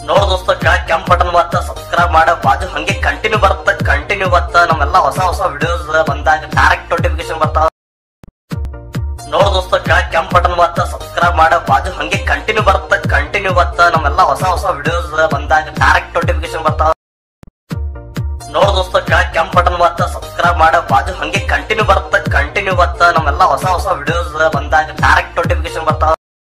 ನೋಡ್ ದೋಸ್ತ ಕೆಳಗ್ ಕೆಂಪ್ ಬಟನ್ ಬತ್ತ ಸಬ್ಸ್ಕ್ರೈಬ್ ಮಾಡ ಬಾಜು ಹಂಗೆ ಕಂಟಿನ್ಯೂ ಬರುತ್ತ ಕಂಟಿನ್ಯೂ ಬತ್ತ ನಮ್ಮೆಲ್ಲ ಹೊಸ ಹೊಸ ವಿಡಿಯೋಸ್ ಬಂದಾಗ ಡೈರೆಕ್ಟ್ ನೋಟಿಫಿಕೇಶನ್ ಬರ್ತಾವ ನೋಡ್ ದೋಸ್ತ ಕೆಳಗ್ ಕೆಂಪ್ ಬಟನ್ ಬತ್ತ ಸಬ್ಸ್ಕ್ರೈಬ್ ಮಾಡ ಬಾಜು ಹಂಗೆ ಕಂಟಿನ್ಯೂ ಬರುತ್ತ ಕಂಟಿನ್ಯೂ ಬತ್ತ ನಮ್ಮೆಲ್ಲ ಹೊಸ ಹೊಸ ವಿಡಿಯೋಸ್ ಬಂದಾಗ ಡೈರೆಕ್ಟ್ ನೋಟಿಫಿಕೇಶನ್ ಬರ್ತಾವ ನೋಡ್ ದೋಸ್ತ ಕೆಳಗ್ ಕೆಂಪ್ ಬಟನ್ ಬತ್ತ ಸಬ್ಸ್ಕ್ರೈಬ್ ಮಾಡ ಬಾಜು ಹಂಗೆ ಕಂಟಿನ್ಯೂ ಬರುತ್ತ ಕಂಟಿನ್ಯೂ ಬತ್ತ ನಮ್ಮೆಲ್ಲ ಹೊಸ ಹೊಸ ವಿಡಿಯೋಸ್ ಬಂದಾಗ ಡೈರೆಕ್ಟ್ ನೋಟಿಫಿಕೇಶನ್ ಬರ್ತಾವ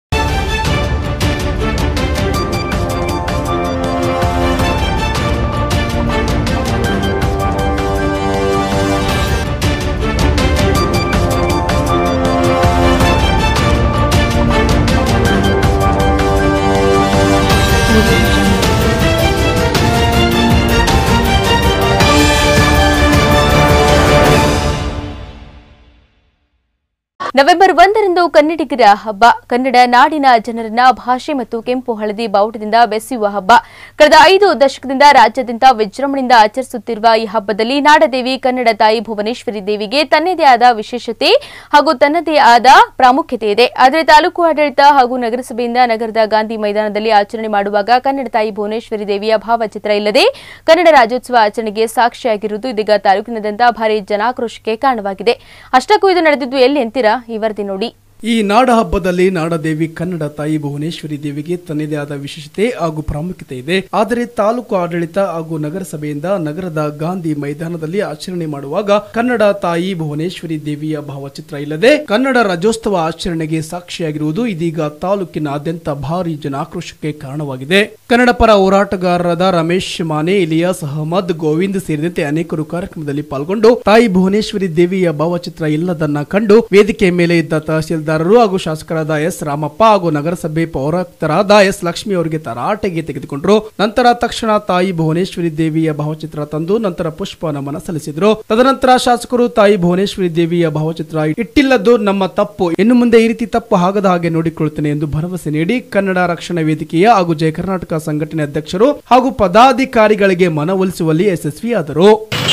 ನವೆಂಬರ್ ಒಂದರಂದು ಕನ್ನಡಿಗರ ಹಬ್ಬ ಕನ್ನಡ ನಾಡಿನ ಜನರನ್ನ ಭಾಷೆ ಮತ್ತು ಕೆಂಪು ಹಳದಿ ಬಾವುಟದಿಂದ ಬೆಸೆಯುವ ಹಬ್ಬ ಕಳೆದ ಐದು ದಶಕದಿಂದ ರಾಜ್ಯಾದ್ಯಂತ ವಿಜೃಂಭಣೆಯಿಂದ ಆಚರಿಸುತ್ತಿರುವ ಈ ಹಬ್ಬದಲ್ಲಿ ನಾಡದೇವಿ ಕನ್ನಡ ತಾಯಿ ಭುವನೇಶ್ವರಿ ದೇವಿಗೆ ತನ್ನದೇ ಆದ ವಿಶೇಷತೆ ಹಾಗೂ ತನ್ನದೇ ಆದ ಪ್ರಾಮುಖ್ಯತೆ ಇದೆ ಆದರೆ ತಾಲೂಕು ಆಡಳಿತ ಹಾಗೂ ನಗರಸಭೆಯಿಂದ ನಗರದ ಗಾಂಧಿ ಮೈದಾನದಲ್ಲಿ ಆಚರಣೆ ಮಾಡುವಾಗ ಕನ್ನಡ ತಾಯಿ ಭುವನೇಶ್ವರಿ ದೇವಿಯ ಭಾವಚಿತ್ರ ಇಲ್ಲದೆ ಕನ್ನಡ ರಾಜ್ಯೋತ್ಸವ ಆಚರಣೆಗೆ ಸಾಕ್ಷಿಯಾಗಿರುವುದು ಇದೀಗ ತಾಲೂಕಿನಾದ್ಯಂತ ಭಾರಿ ಜನಾಕ್ರೋಶಕ್ಕೆ ಕಾರಣವಾಗಿದೆ ಅಷ್ಟಕ್ಕೂ ಇದು ನಡೆದಿದ್ದು ಎಲ್ಲಿ ಅಂತೀರಾ ಈ ವರದಿ ನೋಡಿ ಈ ನಾಡ ಹಬ್ಬದಲ್ಲಿ ನಾಡದೇವಿ ಕನ್ನಡ ತಾಯಿ ಭುವನೇಶ್ವರಿ ದೇವಿಗೆ ತನ್ನದೇ ಆದ ವಿಶೇಷತೆ ಹಾಗೂ ಪ್ರಾಮುಖ್ಯತೆ ಇದೆ ಆದರೆ ತಾಲೂಕು ಆಡಳಿತ ಹಾಗೂ ನಗರಸಭೆಯಿಂದ ನಗರದ ಗಾಂಧಿ ಮೈದಾನದಲ್ಲಿ ಆಚರಣೆ ಮಾಡುವಾಗ ಕನ್ನಡ ತಾಯಿ ಭುವನೇಶ್ವರಿ ದೇವಿಯ ಭಾವಚಿತ್ರ ಇಲ್ಲದೆ ಕನ್ನಡ ರಾಜ್ಯೋತ್ಸವ ಆಚರಣೆಗೆ ಸಾಕ್ಷಿಯಾಗಿರುವುದು ಇದೀಗ ತಾಲೂಕಿನಾದ್ಯಂತ ಭಾರಿ ಜನಾಕ್ರೋಶಕ್ಕೆ ಕಾರಣವಾಗಿದೆ ಕನ್ನಡ ಪರ ಹೋರಾಟಗಾರರಾದ ರಮೇಶ್ ಮಾನೆ ಇಲಿಯಾಸ್ ಅಹಮದ್ ಗೋವಿಂದ್ ಸೇರಿದಂತೆ ಅನೇಕರು ಕಾರ್ಯಕ್ರಮದಲ್ಲಿ ಪಾಲ್ಗೊಂಡು ತಾಯಿ ಭುವನೇಶ್ವರಿ ದೇವಿಯ ಭಾವಚಿತ್ರ ಇಲ್ಲದನ್ನ ಕಂಡು ವೇದಿಕೆ ಮೇಲೆ ಇದ್ದ ತಹಸೀಲ್ದಾರರು ಹಾಗೂ ಶಾಸಕರಾದ ಎಸ್ ರಾಮಪ್ಪ ಹಾಗೂ ನಗರಸಭೆ ಪೌರಾಯುಕ್ತರಾದ ಎಸ್ ಲಕ್ಷ್ಮಿ ಅವರಿಗೆ ತರಾಟೆಗೆ ತೆಗೆದುಕೊಂಡರು ನಂತರ ತಕ್ಷಣ ತಾಯಿ ಭುವನೇಶ್ವರಿ ದೇವಿಯ ಭಾವಚಿತ್ರ ತಂದು ನಂತರ ಪುಷ್ಪ ನಮನ ಸಲ್ಲಿಸಿದ್ರು ತದನಂತರ ಶಾಸಕರು ತಾಯಿ ಭುವನೇಶ್ವರಿ ದೇವಿಯ ಭಾವಚಿತ್ರ ಇಟ್ಟಿಲ್ಲದ್ದು ನಮ್ಮ ತಪ್ಪು ಇನ್ನು ಮುಂದೆ ಈ ರೀತಿ ತಪ್ಪು ಆಗದ ಹಾಗೆ ನೋಡಿಕೊಳ್ಳುತ್ತೇನೆ ಎಂದು ಭರವಸೆ ನೀಡಿ ಕನ್ನಡ ರಕ್ಷಣಾ ವೇದಿಕೆಯ ಹಾಗೂ ಜಯ ಕರ್ನಾಟಕ ಸಂಘಟನೆ ಅಧ್ಯಕ್ಷರು ಹಾಗೂ ಪದಾಧಿಕಾರಿಗಳಿಗೆ ಮನವೊಲಿಸುವಲ್ಲಿ ಯಶಸ್ವಿಯಾದರು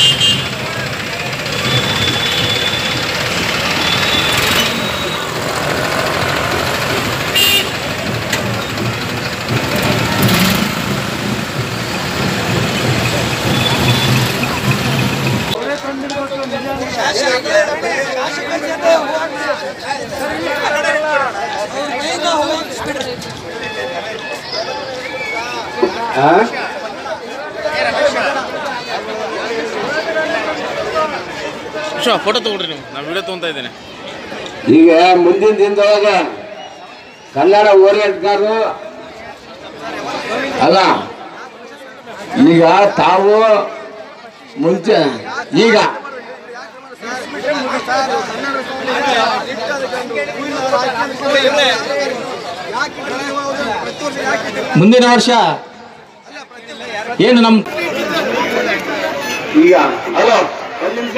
ವಿಶ್ವ ಫೋಟೋ ತಗೊಳ್ರಿ ನೀವು ನಾನು ವಿಡಿಯೋ ತೊಗೊಂತಾ ಇದ್ದೇನೆ ಈಗ ಮುಂದಿನ ದಿನದೊಳಗೆ ಕನ್ನಡ ಹೋರಾಟಗಾರರು ಅಲ್ಲ ಈಗ ತಾವು ಮುಂಚೆ ಈಗ ಮುಂದಿನ ವರ್ಷ ಏನು ನಮ್ಮ ಈಗ ಹಲೋ ಒಂದ್ ನಿಮಿಷ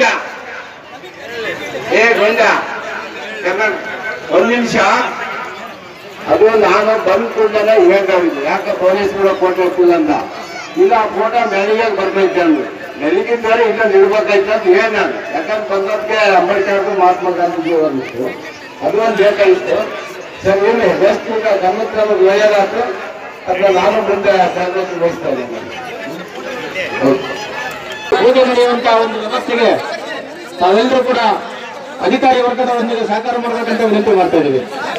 ಏ ಗೊಂಡ ಕನ್ನಡ ಒಂದ್ ನಿಮಿಷ ಅದು ನಾನು ಬಂದ್ ಕೂಡಲೇ ಹೇಳ್ತಾವಿದ್ದೆ ಯಾಕೆ ಪೊಲೀಸ್ಗಳು ಫೋಟೋ ಇಟ್ಟಿಲ್ಲ ಅಂತ ಇಲ್ಲ ಫೋಟೋ ಮೆಳಿಗೆ ಬರ್ಬೇಕು ಅಂದ್ರು ಮೆಳಿಗಿನ ಬೇರೆ ಇಲ್ಲ ನಿಲ್ಬೇಕಾಯ್ತು ಅಂತ ಹೇಳಿ ನಾನು ಯಾಕಂದ್ರೆ ಬಂದಕ್ಕೆ ಅಂಬೇಡ್ಕರ್ ಮಹಾತ್ಮ ಗಾಂಧೀಜಿ ಬಂದಿತ್ತು ಅದು ಒಂದು ಬೇಕಾಗಿತ್ತು ಸರ್ ಇಲ್ಲಿ ಬೆಸ್ಟ್ ಈಗ ಗಮನಕ್ಕೆ ನಮಗೆ ಒಳ್ಳೆಯದಾಯ್ತು ಅದನ್ನ ನಾನು ಮುಂದೆ ಜಾಗೃತಿ ವಹಿಸ್ತಾ ಇದ್ದೇನೆ ಓಕೆ ಪೂಜೆ ನಡೆಯುವಂತಹ ಒಂದು ವ್ಯವಸ್ಥೆಗೆ ತಾವೆಲ್ಲರೂ ಕೂಡ ಅಧಿಕಾರಿ ವರ್ಗದ ಒಂದಿಗೆ ಸಹಕಾರ ಮಾಡಬೇಕಂತ ವಿನಂತಿ ಮಾಡ್ತಾ ಇದ್ದೀವಿ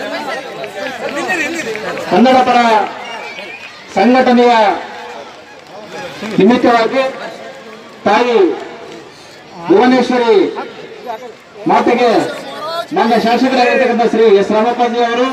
ಕನ್ನಡ ಪರ ಸಂಘಟನೆಯ ನಿಮಿತ್ತವಾಗಿ ತಾಯಿ ಭುವನೇಶ್ವರಿ ಮಾತೆಗೆ ನನ್ನ ಶಾಸಕರಾಗಿರ್ತಕ್ಕಂಥ ಶ್ರೀ ಎಸ್ ರಾಮಪ್ಪಾಜಿ ಅವರು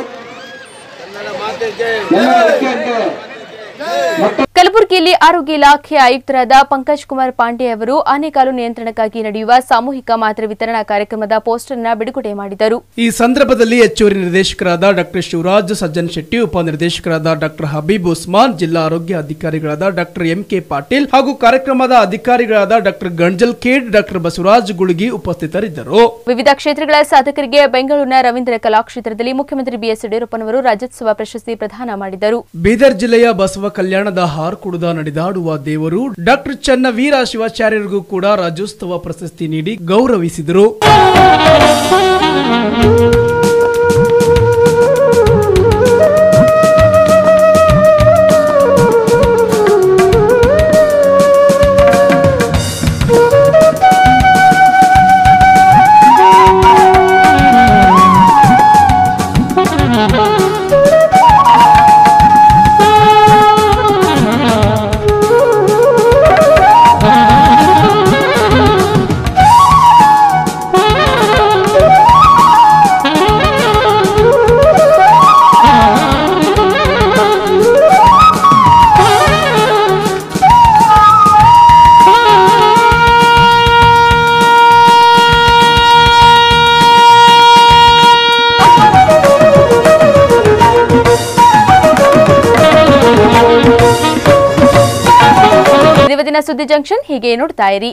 ಎಲ್ಲರ ಅಗತ್ಯಕ್ಕೆ ಮೊಟ್ಟ ಕಲಬುರಗಿಯಲ್ಲಿ ಆರೋಗ್ಯ ಇಲಾಖೆ ಆಯುಕ್ತರಾದ ಪಂಕಜ್ ಕುಮಾರ್ ಪಾಂಡೆ ಅವರು ಆನೆಕಾಲು ನಿಯಂತ್ರಣಕ್ಕಾಗಿ ನಡೆಯುವ ಸಾಮೂಹಿಕ ಮಾತ್ರೆ ವಿತರಣಾ ಕಾರ್ಯಕ್ರಮದ ಪೋಸ್ಟರ್ ಅನ್ನ ಬಿಡುಗಡೆ ಮಾಡಿದರು ಈ ಸಂದರ್ಭದಲ್ಲಿ ಹೆಚ್ಚುವರಿ ನಿರ್ದೇಶಕರಾದ ಡಾಕ್ಟರ್ ಶಿವರಾಜ್ ಸಜ್ಜನ್ ಶೆಟ್ಟಿ ಉಪನಿರ್ದೇಶಕರಾದ ಡಾಕ್ಟರ್ ಹಬೀಬ್ ಉಸ್ಮಾನ್ ಜಿಲ್ಲಾ ಆರೋಗ್ಯ ಅಧಿಕಾರಿಗಳಾದ ಡಾಕ್ಟರ್ ಎಂ ಕೆ ಪಾಟೀಲ್ ಹಾಗೂ ಕಾರ್ಯಕ್ರಮದ ಅಧಿಕಾರಿಗಳಾದ ಡಾಕ್ಟರ್ ಗಂಜಲ್ ಖೇಡ್ ಡಾಕ್ಟರ್ ಬಸವರಾಜ್ ಗುಳುಗಿ ಉಪಸ್ಥಿತರಿದ್ದರು ವಿವಿಧ ಕ್ಷೇತ್ರಗಳ ಸಾಧಕರಿಗೆ ಬೆಂಗಳೂರಿನ ರವೀಂದ್ರ ಕಲಾಕ್ಷೇತ್ರದಲ್ಲಿ ಮುಖ್ಯಮಂತ್ರಿ ಬಿಎಸ್ ಯಡಿಯೂರಪ್ಪನವರು ರಾಜ್ಯೋತ್ಸವ ಪ್ರಶಸ್ತಿ ಪ್ರದಾನ ಮಾಡಿದರು ಬೀದರ್ ಜಿಲ್ಲೆಯ ಬಸವ ಕಲ್ಯಾಣದ ಹಾರ್ಕುಡದ ನಡೆದಾಡುವ ದೇವರು ಡಾಕ್ಟರ್ ಚನ್ನವೀರ ಶಿವಾಚಾರ್ಯರಿಗೂ ಕೂಡ ರಾಜ್ಯೋತ್ಸವ ಪ್ರಶಸ್ತಿ ನೀಡಿ ಗೌರವಿಸಿದರು ಇವತ್ತಿನ ಸುದ್ದಿ ಜಂಕ್ಷನ್ ಹೀಗೆ ನೋಡ್ತಾ ಇರಿ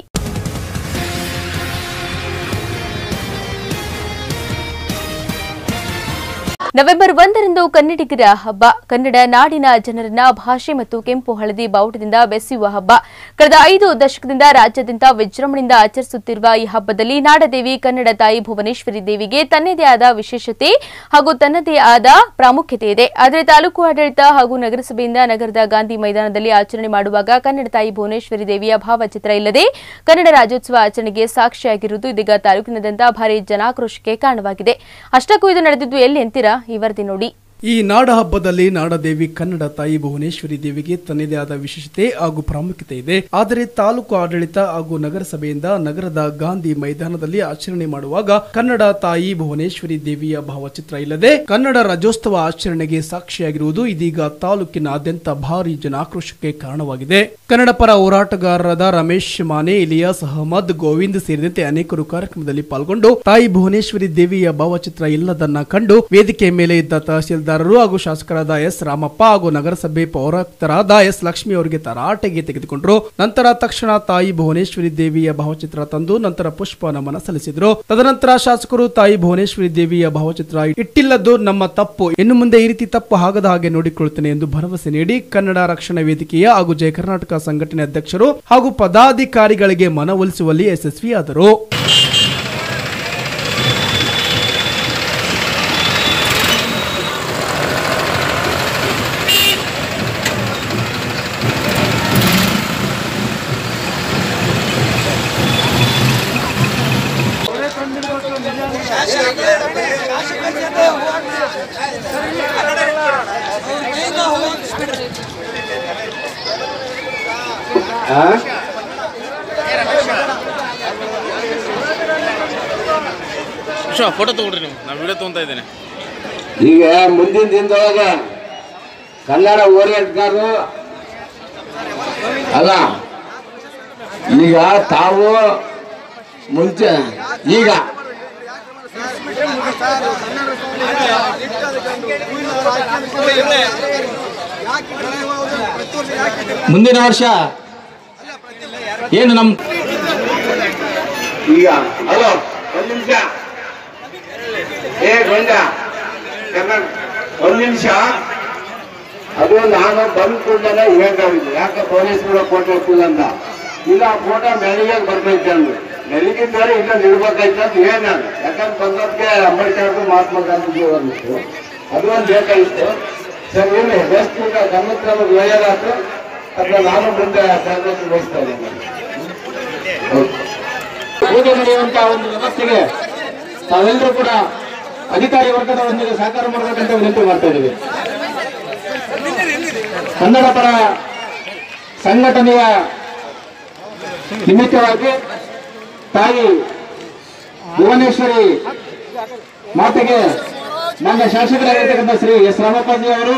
ನವೆಂಬರ್ ಒಂದರಂದು ಕನ್ನಡಿಗರ ಹಬ್ಬ ಕನ್ನಡ ನಾಡಿನ ಜನರನ್ನ ಭಾಷೆ ಮತ್ತು ಕೆಂಪು ಹಳದಿ ಬಾವುಟದಿಂದ ಬೆಸೆಯುವ ಹಬ್ಬ ಕಳೆದ ಐದು ದಶಕದಿಂದ ರಾಜ್ಯಾದ್ಯಂತ ವಿಜೃಂಭಣೆಯಿಂದ ಆಚರಿಸುತ್ತಿರುವ ಈ ಹಬ್ಬದಲ್ಲಿ ನಾಡದೇವಿ ಕನ್ನಡ ತಾಯಿ ಭುವನೇಶ್ವರಿ ದೇವಿಗೆ ತನ್ನದೇ ಆದ ವಿಶೇಷತೆ ಹಾಗೂ ತನ್ನದೇ ಆದ ಪ್ರಾಮುಖ್ಯತೆ ಇದೆ ಆದರೆ ತಾಲೂಕು ಆಡಳಿತ ಹಾಗೂ ನಗರಸಭೆಯಿಂದ ನಗರದ ಗಾಂಧಿ ಮೈದಾನದಲ್ಲಿ ಆಚರಣೆ ಮಾಡುವಾಗ ಕನ್ನಡ ತಾಯಿ ಭುವನೇಶ್ವರಿ ದೇವಿಯ ಭಾವಚಿತ್ರ ಇಲ್ಲದೆ ಕನ್ನಡ ರಾಜ್ಯೋತ್ಸವ ಆಚರಣೆಗೆ ಸಾಕ್ಷಿಯಾಗಿರುವುದು ಇದೀಗ ತಾಲೂಕಿನಾದ್ಯಂತ ಭಾರಿ ಜನಾಕ್ರೋಶಕ್ಕೆ ಕಾರಣವಾಗಿದೆ ಅಷ್ಟಕ್ಕೂ ಇದು ನಡೆದಿದ್ದು ಎಲ್ಲಿ ಅಂತೀರಾ ಈ ವರದಿ ನೋಡಿ ಈ ನಾಡ ಹಬ್ಬದಲ್ಲಿ ನಾಡದೇವಿ ಕನ್ನಡ ತಾಯಿ ಭುವನೇಶ್ವರಿ ದೇವಿಗೆ ತನ್ನದೇ ಆದ ವಿಶೇಷತೆ ಹಾಗೂ ಪ್ರಾಮುಖ್ಯತೆ ಇದೆ ಆದರೆ ತಾಲೂಕು ಆಡಳಿತ ಹಾಗೂ ನಗರಸಭೆಯಿಂದ ನಗರದ ಗಾಂಧಿ ಮೈದಾನದಲ್ಲಿ ಆಚರಣೆ ಮಾಡುವಾಗ ಕನ್ನಡ ತಾಯಿ ಭುವನೇಶ್ವರಿ ದೇವಿಯ ಭಾವಚಿತ್ರ ಇಲ್ಲದೆ ಕನ್ನಡ ರಾಜ್ಯೋತ್ಸವ ಆಚರಣೆಗೆ ಸಾಕ್ಷಿಯಾಗಿರುವುದು ಇದೀಗ ತಾಲೂಕಿನಾದ್ಯಂತ ಭಾರಿ ಜನಾಕ್ರೋಶಕ್ಕೆ ಕಾರಣವಾಗಿದೆ ಕನ್ನಡ ಪರ ಹೋರಾಟಗಾರರಾದ ರಮೇಶ್ ಮಾನೆ ಇಲಿಯಾಸ್ ಅಹಮದ್ ಗೋವಿಂದ್ ಸೇರಿದಂತೆ ಅನೇಕರು ಕಾರ್ಯಕ್ರಮದಲ್ಲಿ ಪಾಲ್ಗೊಂಡು ತಾಯಿ ಭುವನೇಶ್ವರಿ ದೇವಿಯ ಭಾವಚಿತ್ರ ಇಲ್ಲದನ್ನ ಕಂಡು ವೇದಿಕೆ ಮೇಲೆ ಇದ್ದ ತಹಸೀಲ್ದಾರರು ಹಾಗೂ ಶಾಸಕರಾದ ಎಸ್ ರಾಮಪ್ಪ ಹಾಗೂ ನಗರಸಭೆ ಪೌರಾಯುಕ್ತರಾದ ಎಸ್ ಲಕ್ಷ್ಮಿ ಅವರಿಗೆ ತರಾಟೆಗೆ ತೆಗೆದುಕೊಂಡರು ನಂತರ ತಕ್ಷಣ ತಾಯಿ ಭುವನೇಶ್ವರಿ ದೇವಿಯ ಭಾವಚಿತ್ರ ತಂದು ನಂತರ ಪುಷ್ಪ ನಮನ ಸಲ್ಲಿಸಿದರು ತದನಂತರ ಶಾಸಕರು ತಾಯಿ ಭುವನೇಶ್ವರಿ ದೇವಿಯ ಭಾವಚಿತ್ರ ಇಟ್ಟಿಲ್ಲದ್ದು ನಮ್ಮ ತಪ್ಪು ಇನ್ನು ಮುಂದೆ ಈ ರೀತಿ ತಪ್ಪು ಆಗದ ಹಾಗೆ ನೋಡಿಕೊಳ್ಳುತ್ತೇನೆ ಎಂದು ಭರವಸೆ ನೀಡಿ ಕನ್ನಡ ರಕ್ಷಣಾ ವೇದಿಕೆಯ ಹಾಗೂ ಜಯ ಕರ್ನಾಟಕ ಸಂಘಟನೆ ಅಧ್ಯಕ್ಷರು ಹಾಗೂ ಪದಾಧಿಕಾರಿಗಳಿಗೆ ಮನವೊಲಿಸುವಲ್ಲಿ ಯಶಸ್ವಿಯಾದರು ಆ? ವಿಶ್ವ ಫೋಟೋ ತಗೊಳ್ರಿ ನೀವು ನಾನು ವಿಡಿಯೋ ತೊಗೊತಾ ಇದ್ದೇನೆ ಈಗ ಮುಂದಿನ ದಿನದೊಳಗೆ ಕನ್ನಡ ಓರಿಯಂಟ್ಗಾರರು ಅಲ್ಲ ಈಗ ತಾವು ಮುಂಚೆ ಈಗ ಮುಂದಿನ ವರ್ಷ ಏನು ನಮ್ಮ ಈಗ ಹಲೋ ಒಂದ್ ನಿಮಿಷ ಏ ಗೊಂಡ ಕನ್ನಡ ಒಂದ್ ನಿಮಿಷ ಅದು ನಾನು ಬಂದ್ ಕೂಡಲೇ ಹೇಳ್ತಾವಿದ್ದೆ ಯಾಕೆ ಪೊಲೀಸ್ಗಳು ಫೋಟೋ ಇಟ್ಟಿಲ್ಲ ಅಂತ ಇಲ್ಲ ಫೋಟೋ ಮೆಳಿಗೆ ಬರ್ಬೇಕು ಅಂದ್ರು ಮೆಳಿಗೆ ಮೇಲೆ ಇಲ್ಲ ನಿಲ್ಬೇಕಾಯ್ತು ಅಂತ ಹೇಳಿ ನಾನು ಯಾಕಂದ್ರೆ ಬಂದವ್ರಿಗೆ ಅಂಬೇಡ್ಕರ್ ಮಹಾತ್ಮ ಗಾಂಧೀಜಿ ಬಂದಿತ್ತು ಅದು ಒಂದು ಬೇಕಾಗಿತ್ತು ಸರ್ ಏನು ಬೆಸ್ಟ್ ಈಗ ಗಮನಕ್ಕೆ ನಮಗೆ ಒಳ್ಳೆಯದಾಯ್ತು ಅದನ್ನ ನಾನು ಮುಂದೆ ತರಬೇತಿ ವಹಿಸ್ತಾ ಇದ್ದೀನಿ ಓಕೆ ಪೂಜೆ ನಡೆಯುವಂತಹ ಒಂದು ವ್ಯವಸ್ಥೆಗೆ ತಾವೆಲ್ಲರೂ ಕೂಡ ಅಧಿಕಾರಿ ವರ್ಗದವರೊಂದಿಗೆ ಸಹಕಾರ ಮಾಡಬೇಕಂತ ವಿನಂತಿ ಮಾಡ್ತಾ ಇದ್ದೀವಿ ಕನ್ನಡ ಪರ ಸಂಘಟನೆಯ ನಿಮಿತ್ತವಾಗಿ ತಾಯಿ ಭುವನೇಶ್ವರಿ ಮಾತೆಗೆ ನನ್ನ ಶಾಸಕರಾಗಿರ್ತಕ್ಕಂಥ ಶ್ರೀ ಎಸ್ ರಾಮಪ್ಪಾಜಿ ಅವರು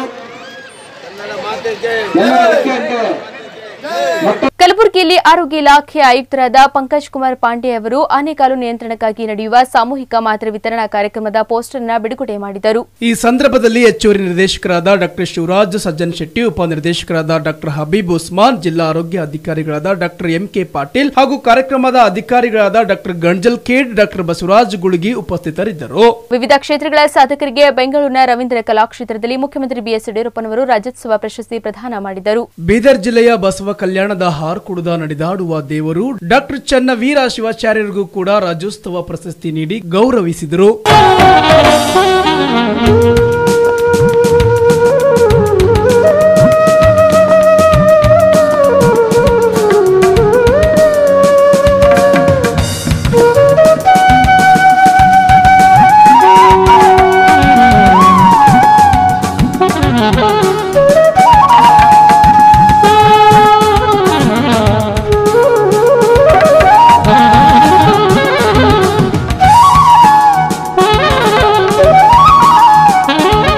ಎಲ್ಲ ವ್ಯಕ್ತಿಯಂತೆ ಮತ್ತು ಕಲಬುರಗಿಯಲ್ಲಿ ಆರೋಗ್ಯ ಇಲಾಖೆ ಆಯುಕ್ತರಾದ ಪಂಕಜ್ ಕುಮಾರ್ ಪಾಂಡೆ ಅವರು ಆನೆಕಾಲು ನಿಯಂತ್ರಣಕ್ಕಾಗಿ ನಡೆಯುವ ಸಾಮೂಹಿಕ ಮಾತ್ರೆ ವಿತರಣಾ ಕಾರ್ಯಕ್ರಮದ ಪೋಸ್ಟರ್ ಅನ್ನ ಬಿಡುಗಡೆ ಮಾಡಿದರು ಈ ಸಂದರ್ಭದಲ್ಲಿ ಹೆಚ್ಚುವರಿ ನಿರ್ದೇಶಕರಾದ ಡಾಕ್ಟರ್ ಶಿವರಾಜ್ ಸಜ್ಜನ್ ಶೆಟ್ಟಿ ಉಪನಿರ್ದೇಶಕರಾದ ಡಾಕ್ಟರ್ ಹಬೀಬ್ ಉಸ್ಮಾನ್ ಜಿಲ್ಲಾ ಆರೋಗ್ಯ ಅಧಿಕಾರಿಗಳಾದ ಡಾಕ್ಟರ್ ಎಂ ಕೆ ಪಾಟೀಲ್ ಹಾಗೂ ಕಾರ್ಯಕ್ರಮದ ಅಧಿಕಾರಿಗಳಾದ ಡಾಕ್ಟರ್ ಗಂಜಲ್ ಖೇಡ್ ಡಾಕ್ಟರ್ ಬಸವರಾಜ್ ಗುಳುಗಿ ಉಪಸ್ಥಿತರಿದ್ದರು ವಿವಿಧ ಕ್ಷೇತ್ರಗಳ ಸಾಧಕರಿಗೆ ಬೆಂಗಳೂರಿನ ರವೀಂದ್ರ ಕಲಾಕ್ಷೇತ್ರದಲ್ಲಿ ಮುಖ್ಯಮಂತ್ರಿ ಬಿಎಸ್ ಯಡಿಯೂರಪ್ಪನವರು ರಾಜ್ಯೋತ್ಸವ ಪ್ರಶಸ್ತಿ ಪ್ರದಾನ ಮಾಡಿದರು ಬೀದರ್ ಜಿಲ್ಲೆಯ ಬಸವ ಕಲ್ಯಾಣದ ಹಾರ್ಕುಡದ ನಡೆದಾಡುವ ದೇವರು ಡಾಕ್ಟರ್ ಚನ್ನವೀರ ಶಿವಾಚಾರ್ಯರಿಗೂ ಕೂಡ ರಾಜ್ಯೋತ್ಸವ ಪ್ರಶಸ್ತಿ ನೀಡಿ ಗೌರವಿಸಿದರು Thank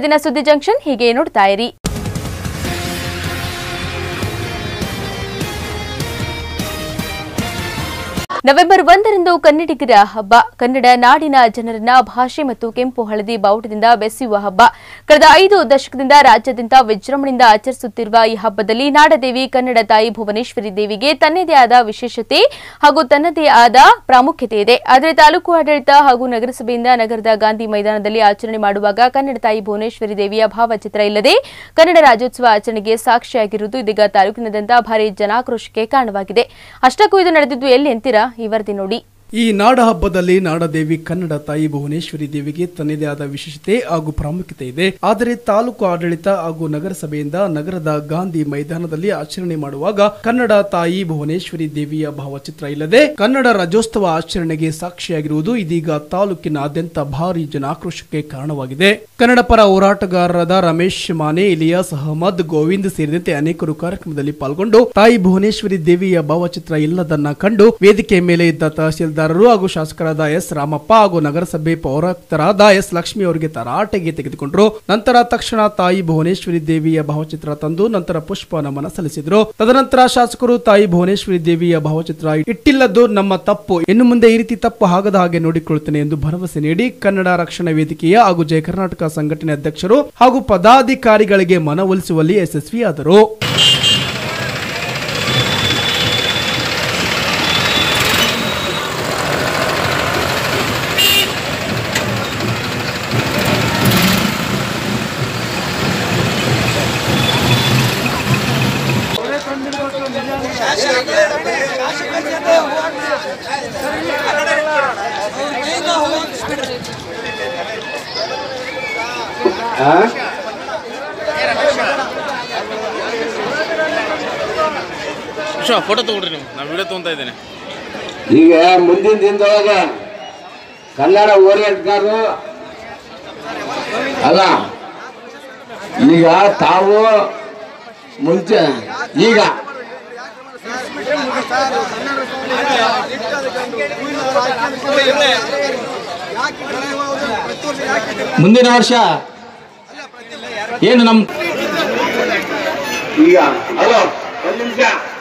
ದಿನ ಸುದ್ದಿ ಜಂಕ್ಷನ್ ಹೀಗೆ ನೋಡ್ತಾ ಇರಿ ನವೆಂಬರ್ ಒಂದರಂದು ಕನ್ನಡಿಗರ ಹಬ್ಬ ಕನ್ನಡ ನಾಡಿನ ಜನರನ್ನ ಭಾಷೆ ಮತ್ತು ಕೆಂಪು ಹಳದಿ ಬಾವುಟದಿಂದ ಬೆಸೆಯುವ ಹಬ್ಬ ಕಳೆದ ಐದು ದಶಕದಿಂದ ರಾಜ್ಯಾದ್ಯಂತ ವಿಜೃಂಭಣೆಯಿಂದ ಆಚರಿಸುತ್ತಿರುವ ಈ ಹಬ್ಬದಲ್ಲಿ ನಾಡದೇವಿ ಕನ್ನಡ ತಾಯಿ ಭುವನೇಶ್ವರಿ ದೇವಿಗೆ ತನ್ನದೇ ಆದ ವಿಶೇಷತೆ ಹಾಗೂ ತನ್ನದೇ ಆದ ಪ್ರಾಮುಖ್ಯತೆ ಇದೆ ಆದರೆ ತಾಲೂಕು ಆಡಳಿತ ಹಾಗೂ ನಗರಸಭೆಯಿಂದ ನಗರದ ಗಾಂಧಿ ಮೈದಾನದಲ್ಲಿ ಆಚರಣೆ ಮಾಡುವಾಗ ಕನ್ನಡ ತಾಯಿ ಭುವನೇಶ್ವರಿ ದೇವಿಯ ಭಾವಚಿತ್ರ ಇಲ್ಲದೆ ಕನ್ನಡ ರಾಜ್ಯೋತ್ಸವ ಆಚರಣೆಗೆ ಸಾಕ್ಷಿಯಾಗಿರುವುದು ಇದೀಗ ತಾಲೂಕಿನಾದ್ಯಂತ ಭಾರಿ ಜನಾಕ್ರೋಶಕ್ಕೆ ಕಾರಣವಾಗಿದೆ ಅಷ್ಟಕ್ಕೂ ಇದು ನಡೆದಿದ್ದು ಎಲ್ಲಿ ಅಂತೀರಾ ಈ ವರದಿ ನೋಡಿ ಈ ನಾಡ ಹಬ್ಬದಲ್ಲಿ ನಾಡದೇವಿ ಕನ್ನಡ ತಾಯಿ ಭುವನೇಶ್ವರಿ ದೇವಿಗೆ ತನ್ನದೇ ಆದ ವಿಶೇಷತೆ ಹಾಗೂ ಪ್ರಾಮುಖ್ಯತೆ ಇದೆ ಆದರೆ ತಾಲೂಕು ಆಡಳಿತ ಹಾಗೂ ನಗರಸಭೆಯಿಂದ ನಗರದ ಗಾಂಧಿ ಮೈದಾನದಲ್ಲಿ ಆಚರಣೆ ಮಾಡುವಾಗ ಕನ್ನಡ ತಾಯಿ ಭುವನೇಶ್ವರಿ ದೇವಿಯ ಭಾವಚಿತ್ರ ಇಲ್ಲದೆ ಕನ್ನಡ ರಾಜ್ಯೋತ್ಸವ ಆಚರಣೆಗೆ ಸಾಕ್ಷಿಯಾಗಿರುವುದು ಇದೀಗ ತಾಲೂಕಿನಾದ್ಯಂತ ಭಾರಿ ಜನಾಕ್ರೋಶಕ್ಕೆ ಕಾರಣವಾಗಿದೆ ಕನ್ನಡ ಪರ ಹೋರಾಟಗಾರರಾದ ರಮೇಶ್ ಮಾನೆ ಇಲಿಯಾಸ್ ಅಹಮದ್ ಗೋವಿಂದ್ ಸೇರಿದಂತೆ ಅನೇಕರು ಕಾರ್ಯಕ್ರಮದಲ್ಲಿ ಪಾಲ್ಗೊಂಡು ತಾಯಿ ಭುವನೇಶ್ವರಿ ದೇವಿಯ ಭಾವಚಿತ್ರ ಇಲ್ಲದನ್ನ ಕಂಡು ವೇದಿಕೆ ಮೇಲೆ ಇದ್ದ ತಹಸೀಲ್ದಾರರು ಹಾಗೂ ಶಾಸಕರಾದ ಎಸ್ ರಾಮಪ್ಪ ಹಾಗೂ ನಗರಸಭೆ ಪೌರಾಯುಕ್ತರಾದ ಎಸ್ ಲಕ್ಷ್ಮಿ ಅವರಿಗೆ ತರಾಟೆಗೆ ತೆಗೆದುಕೊಂಡರು ನಂತರ ತಕ್ಷಣ ತಾಯಿ ಭುವನೇಶ್ವರಿ ದೇವಿಯ ಭಾವಚಿತ್ರ ತಂದು ನಂತರ ಪುಷ್ಪ ನಮನ ಸಲ್ಲಿಸಿದ್ರು ತದನಂತರ ಶಾಸಕರು ತಾಯಿ ಭುವನೇಶ್ವರಿ ದೇವಿಯ ಭಾವಚಿತ್ರ ಇಟ್ಟಿಲ್ಲದ್ದು ನಮ್ಮ ತಪ್ಪು ಇನ್ನು ಮುಂದೆ ಈ ರೀತಿ ತಪ್ಪು ಆಗದ ಹಾಗೆ ನೋಡಿಕೊಳ್ಳುತ್ತೇನೆ ಎಂದು ಭರವಸೆ ನೀಡಿ ಕನ್ನಡ ರಕ್ಷಣಾ ವೇದಿಕೆಯ ಹಾಗೂ ಜಯ ಕರ್ನಾಟಕ ಸಂಘಟನೆ ಅಧ್ಯಕ್ಷರು ಹಾಗೂ ಪದಾಧಿಕಾರಿಗಳಿಗೆ ಮನವೊಲಿಸುವಲ್ಲಿ ಯಶಸ್ವಿಯಾದರು ಆ? ವಿಶ್ವ ಫೋಟೋ ತಗೊಳ್ರಿ ನೀವು ನಾ ವಿಡಿಯೋ ತೊಗೊಂತಾ ಇದ್ದೇನೆ ಈಗ ಮುಂದಿನ ದಿನದೊಳಗೆ ಕನ್ನಡ ಹೋರಾಟಗಾರರು ಅಲ್ಲ ಈಗ ತಾವು ಮುಂಚೆ ಈಗ ಮುಂದಿನ ವರ್ಷ ಏನು ನಮ್ಮ ಈಗ ಹಲೋ ಒಂದ್ ನಿಮಿಷ